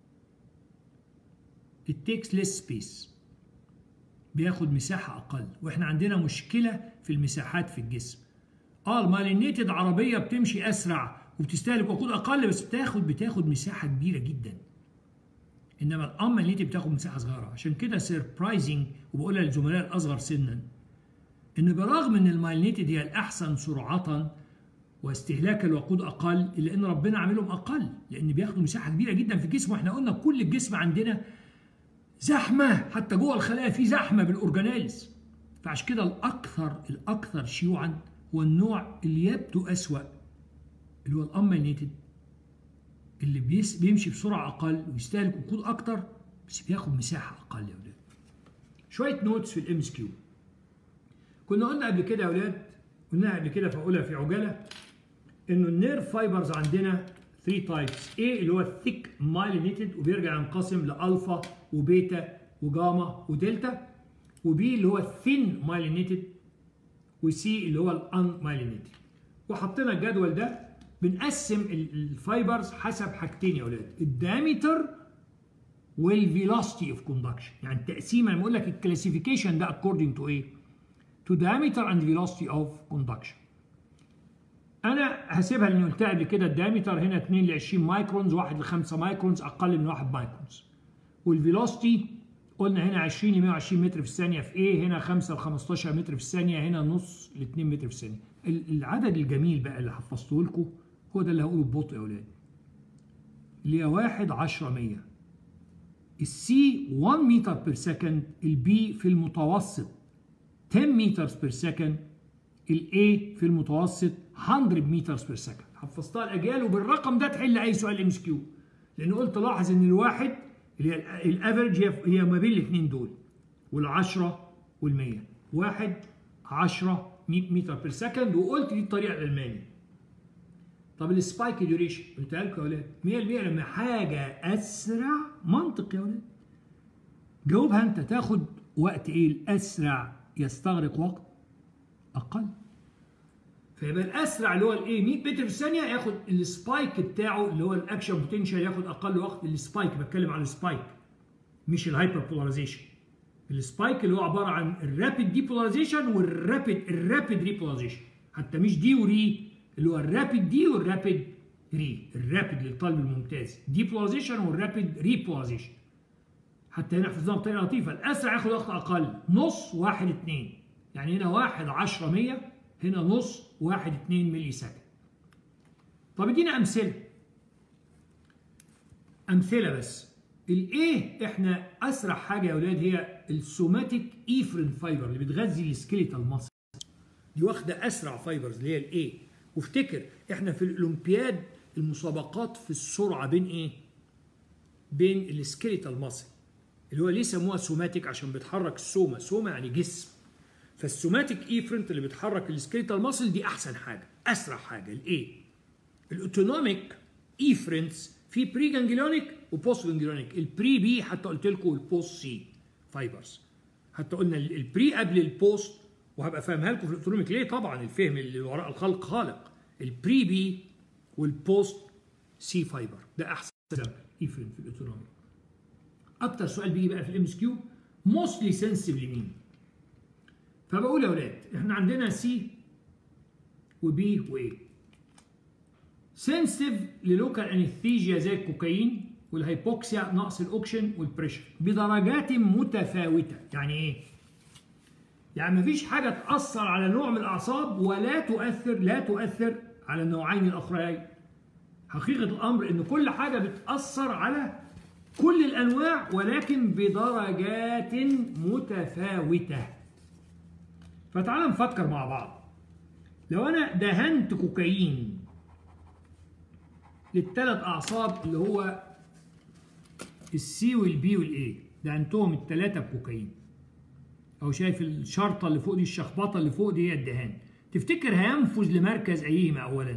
It takes less space. بياخد مساحة أقل وإحنا عندنا مشكلة في المساحات في الجسم اه المالينيتد عربية بتمشي أسرع وبتستهلك وقود أقل بس بتاخد بتاخد مساحة كبيرة جدا إنما الأمالينيتد بتاخد مساحة صغيرة عشان كده سيربرايزنج وبقولها للزملاء الأصغر سنا إن برغم إن المالينيتد هي الأحسن سرعة واستهلاك الوقود أقل إلا إن ربنا عاملهم أقل لأن بياخدوا مساحة كبيرة جدا في الجسم وإحنا قلنا كل الجسم عندنا زحمة حتى جوه الخلايا في زحمة بالأورجانيلز فعشان كده الأكثر الأكثر شيوعا هو النوع اللي يبدو أسوأ اللي هو الأمالينيتد اللي بيس بيمشي بسرعة أقل ويستهلك وقود أكتر بس بياخد مساحة أقل يا ولاد. شوية نوتس في الام اس كيو. كنا قلنا قبل كده يا ولاد قلناها قبل كده فأقولها في عجالة إنه النيرف فايبرز عندنا 3 تايبس A اللي هو الثيك مايلينيتد وبيرجع ينقسم لألفا وبيتا وجاما ودلتا وبي اللي هو الثين مايلينيتد وسي اللي هو الان مايلينيتد وحطينا الجدول ده بنقسم الفايبرز حسب حاجتين يا اولاد الدايمتر والفيلوسيتي اوف كوندكشن يعني التقسيمه لما اقول لك الكلاسيفيكيشن ده according to ايه؟ to diameter and velocity of conduction انا هسيبها لاني قلتها قبل كده الدايمتر هنا 2 ل 20 مايكرونز 1 ل 5 مايكرونز اقل من 1 مايكرونز والفيلوسيتي قلنا هنا 20 ل 120 متر في الثانيه في ايه هنا 5 ل 15 متر في الثانيه هنا نص ل 2 متر في الثانيه العدد الجميل بقى اللي حفظته لكم هو ده اللي هقوله ببطء يا اولاد اللي هي 1 10 100 السي 1 متر بير سكند البي في المتوسط 10 متر بير سكند الاي في المتوسط 100 متر بير سكند حفظتها الاجيال وبالرقم ده تحل اي سؤال ام اس كيو لان قلت لاحظ ان الواحد اللي هي الافرج هي هي ما بين الاثنين دول وال10 وال100 واحد 10 متر بير سكند وقلت دي الطريقه الالمانيه طب السبايك ديوريشن قلتها لكم يا ولاد 100% لما حاجه اسرع منطق يا ولاد جاوبها انت تاخد وقت ايه الاسرع يستغرق وقت اقل فيبقى الاسرع اللي هو الايه 100 متر في الثانيه ياخد السبايك بتاعه اللي هو الاكشن بوتنشال ياخد اقل وقت السبايك بتكلم عن السبايك مش الهايبر بولاريزيشن السبايك اللي هو عباره عن الرابيد ديبولاريزيشن والرابيد الرابيد ريبولاريزيشن حتى مش دي وري اللي هو الرابيد دي والرابيد ري الرابيد للطالب الممتاز ديبولاريزيشن والرابيد ريبولاريزيشن حتى هنا حفظناها بطريقه لطيفه الاسرع ياخد وقت اقل نص واحد اتنين يعني هنا واحد 10 100 هنا نص واحد اتنين ملي سكند طب ادينا امثله امثله بس الايه احنا اسرع حاجه يا اولاد هي السوماتيك ايفرين فايبر اللي بتغذي السكيليتال ماسل دي واخده اسرع فايبرز اللي هي الايه وافتكر احنا في الاولمبياد المسابقات في السرعه بين ايه بين السكيليتال ماسل اللي هو ليه سموها سوماتيك عشان بتحرك السوما سوما يعني جسم فالسوماتيك ايفرنت اللي بتحرك السكيليتال ماسل دي احسن حاجه اسرع حاجه الايه الاوتونوميك ايفرنتس في بري جانجليونيك وبوست جانجليونيك البري بي حتى قلت لكم البوست سي فايبرز حتى قلنا البري قبل البوست وهبقى فاهمها لكم في الاوتونوميك ليه طبعا الفهم اللي وراء الخلق خالق البري بي والبوست سي فايبر ده احسن ايفرنت في الاوتونوميك اكتر سؤال بيجي بقى في الام اس كيو موستلي سنسيتيف لمين فبقول يا اولاد احنا عندنا سي وبي واي سنسيتيف للوكال انستيجيا زي الكوكايين والهيبوكسيا نقص الاوكشن والبريشر بدرجات متفاوته يعني ايه يعني مفيش حاجه تاثر على نوع من الاعصاب ولا تؤثر لا تؤثر على النوعين الاخرين حقيقه الامر ان كل حاجه بتاثر على كل الانواع ولكن بدرجات متفاوته فتعال نفكر مع بعض لو انا دهنت كوكايين للثلاث اعصاب اللي هو السي والبي والاي دهنتهم الثلاثه بكوكايين او شايف الشرطه اللي فوق دي الشخبطه اللي فوق دي هي الدهان تفتكر هينفذ لمركز ايهما اولا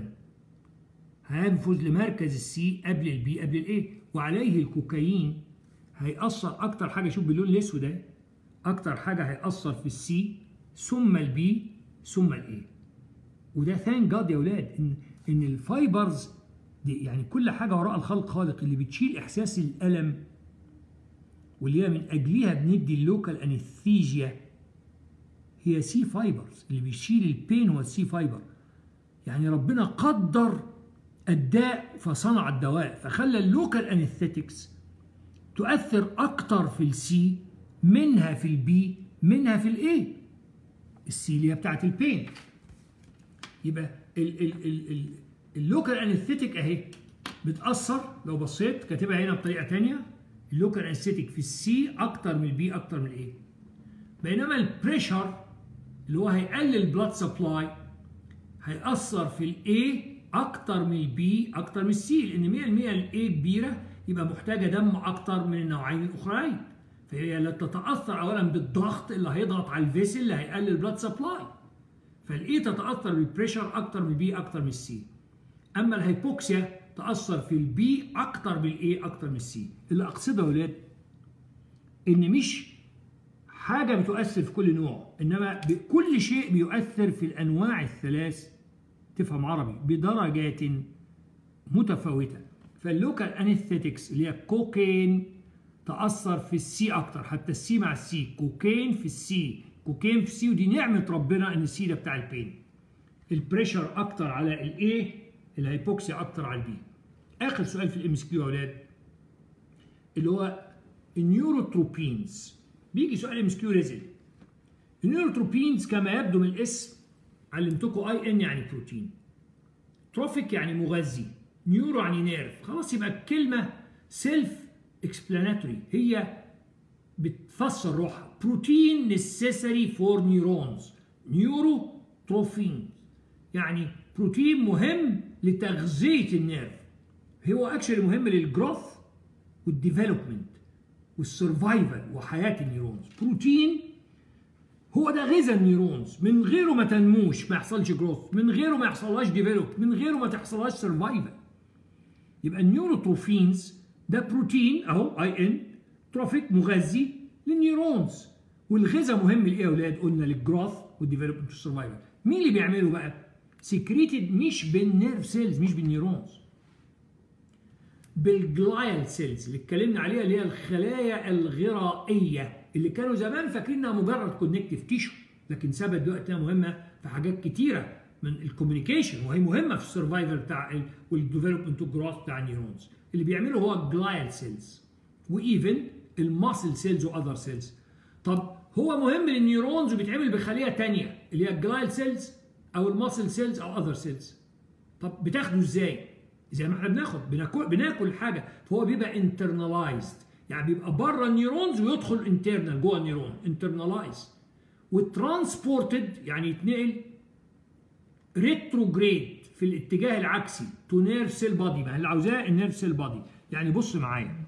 هينفذ لمركز السي قبل البي قبل الاي وعليه الكوكايين هيأثر اكتر حاجه شوف باللون الاسود ده اكتر حاجه هيأثر في السي ثم البي ثم الاي وده ثانك جاد يا اولاد ان ان الفايبرز دي يعني كل حاجه وراء الخلق خالق اللي بتشيل احساس الالم واللي هي من اجلها بندي اللوكال انستيجيا هي سي فايبرز اللي بيشيل البين هو السي فايبر يعني ربنا قدر الداء فصنع الدواء فخلى اللوكال انستيتكس تؤثر اكتر في السي منها في البي منها في الاي السي اللي هي بتاعت البين يبقى ال ال ال ال اللوكال انستيتيك اهي بتاثر لو بصيت كاتبها هنا بطريقه ثانيه اللوكال انستيتيك في السي اكتر من البي اكتر من الاي بينما البريشر اللي هو هيقلل البلاد سبلاي هيأثر في الاي اكتر من البي اكتر من السي لان 100% الاي كبيره يبقى محتاجه دم اكتر من النوعين الاخرين فهي لا تتاثر اولا بالضغط اللي هيضغط على الفيسل اللي هيقلل البلاد سبلاي فالاي تتاثر بالبريشر اكتر من البي اكتر من السي اما الهيبوكسيا تاثر في البي اكتر بالاي اكتر من السي اللي اقصده يا ولاد ان مش حاجه بتؤثر في كل نوع انما كل شيء بيؤثر في الانواع الثلاث تفهم عربي بدرجات متفاوته فاللوكال انستيتكس اللي هي كوكين تاثر في السي اكتر حتى السي مع السي كوكين في السي كوكين في السي ودي نعمه ربنا ان السي ده بتاع البين البريشر اكتر على الاي الهيبوكسيا اكتر على البي اخر سؤال في الام اس كيو يا اولاد اللي هو النيوروتروبينز بيجي سؤال ام كيو ريزل النيوروتروبينز كما يبدو من الاسم علمتكم اي ان يعني بروتين تروفيك يعني مغذي نيورو يعني نيرف خلاص يبقى الكلمه سيلف اكسبلاناتوري هي بتفسر روحها بروتين نسيسري فور نيورونز نيورو تروفين يعني بروتين مهم لتغذيه النيرف هو اكشلي مهم للجروث والديفلوبمنت والسرفايفل وحياه النيورونز بروتين هو ده غذاء النيورونز من غيره ما تنموش ما يحصلش جروث من غيره ما يحصلهاش ديفلوب من غيره ما تحصلهاش سرفايفل يبقى النيوروتروفينز ده بروتين اهو اي ان تروفيك مغذي للنيورونز والغذاء مهم لايه يا اولاد قلنا للجروث والديفلوبمنت والسرفايفل مين اللي بيعمله بقى سكريتد مش بالنيرف سيلز مش بالنيورونز بالجلايال سيلز اللي اتكلمنا عليها اللي هي الخلايا الغرائيه اللي كانوا زمان فاكرين انها مجرد كونكتيف تيشو لكن ثبت دلوقتي انها مهمه في حاجات كتيره من الكوميونيكيشن وهي مهمه في السرفايفل بتاع والديفلوبمنت والجروث بتاع النيورونز اللي بيعمله هو الجلايال سيلز وايفن الماسل سيلز واذر سيلز طب هو مهم للنيورونز وبيتعمل بخليه ثانيه اللي هي الجلايال سيلز او الماسل سيلز او اذر سيلز طب بتاخده ازاي زي ما احنا بناخد بناكل بناكل حاجه فهو بيبقى انترنالايزد يعني بيبقى بره النيورونز ويدخل انترنال جوه النيورون انترنالايز وترانسبورتد يعني يتنقل ريتروجريد في الاتجاه العكسي تو نيرف سيل بادي ما اللي عاوزاه النيرف سيل بادي يعني بص معايا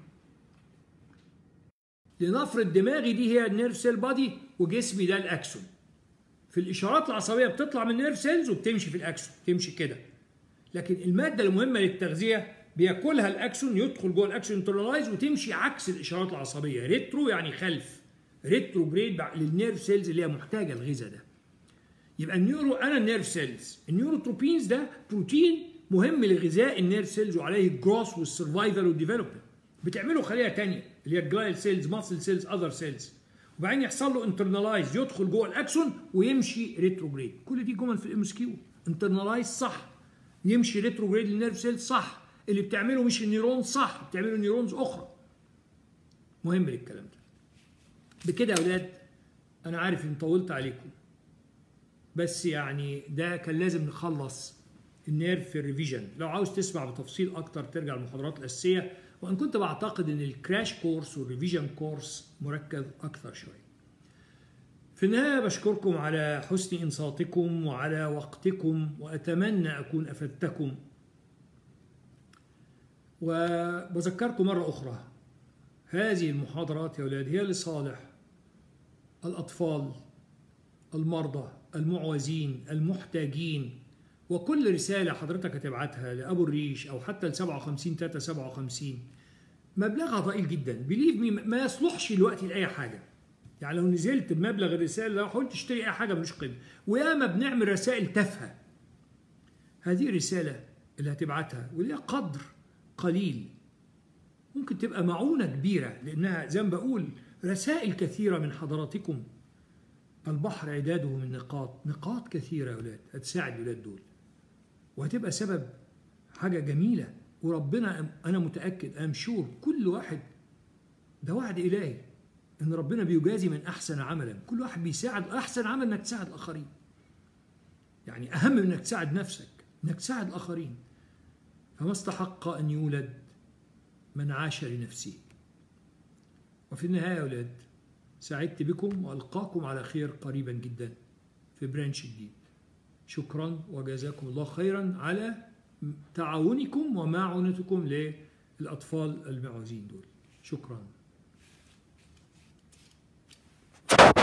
لنفرض دماغي دي هي النيرف سيل بادي وجسمي ده الاكسون في الاشارات العصبيه بتطلع من النيرف سيلز وبتمشي في الاكسون تمشي كده لكن الماده المهمه للتغذيه بياكلها الاكسون يدخل جوه الاكسون انترنالايز وتمشي عكس الاشارات العصبيه ريترو يعني خلف ريترو جريد للنيرف سيلز اللي هي محتاجه الغذاء ده يبقى النيورو انا النيرف سيلز النيوروتروبينز ده بروتين مهم لغذاء النيرف سيلز وعليه الجروث والسرفايفل والديفلوبمنت بتعمله خليه ثانيه اللي هي الجلايل سيلز ماسل سيلز اذر سيلز وبعدين يحصل له انترنالايز يدخل جوه الاكسون ويمشي ريتروجريد كل دي جمل في الام اس كيو انترنالايز صح يمشي ريتروجريد للنيرف سيلز صح اللي بتعمله مش النيرون صح بتعمله نيرونز اخرى مهم للكلام ده بكده يا اولاد انا عارف ان طولت عليكم بس يعني ده كان لازم نخلص النيرف في الريفيجن لو عاوز تسمع بتفصيل اكتر ترجع للمحاضرات الاساسيه وان كنت بعتقد ان الكراش كورس والريفيجن كورس مركز اكثر شويه في النهايه بشكركم على حسن انصاتكم وعلى وقتكم واتمنى اكون افدتكم وبذكركم مرة أخرى هذه المحاضرات يا أولاد هي لصالح الأطفال المرضى المعوزين المحتاجين وكل رسالة حضرتك هتبعتها لأبو الريش أو حتى ل 57 3 57 مبلغها ضئيل جدا بليف مي ما يصلحش دلوقتي لأي حاجة يعني لو نزلت بمبلغ الرسالة لو حاولت تشتري أي حاجة ملوش قيمة وياما بنعمل رسائل تافهة هذه الرسالة اللي هتبعتها وليها قدر قليل ممكن تبقى معونة كبيرة لأنها زي ما بقول رسائل كثيرة من حضراتكم البحر عداده من نقاط نقاط كثيرة يا أولاد هتساعد الأولاد دول وهتبقى سبب حاجة جميلة وربنا أنا متأكد أم شور كل واحد ده وعد إلهي إن ربنا بيجازي من أحسن عملا كل واحد بيساعد أحسن عمل إنك تساعد الآخرين يعني أهم من إنك تساعد نفسك إنك تساعد الآخرين فما استحق أن يولد من عاش لنفسه وفي النهاية يا أولاد سعدت بكم وألقاكم على خير قريبا جدا في برانش جديد شكرا وجزاكم الله خيرا على تعاونكم ومعونتكم للأطفال المعوزين دول شكرا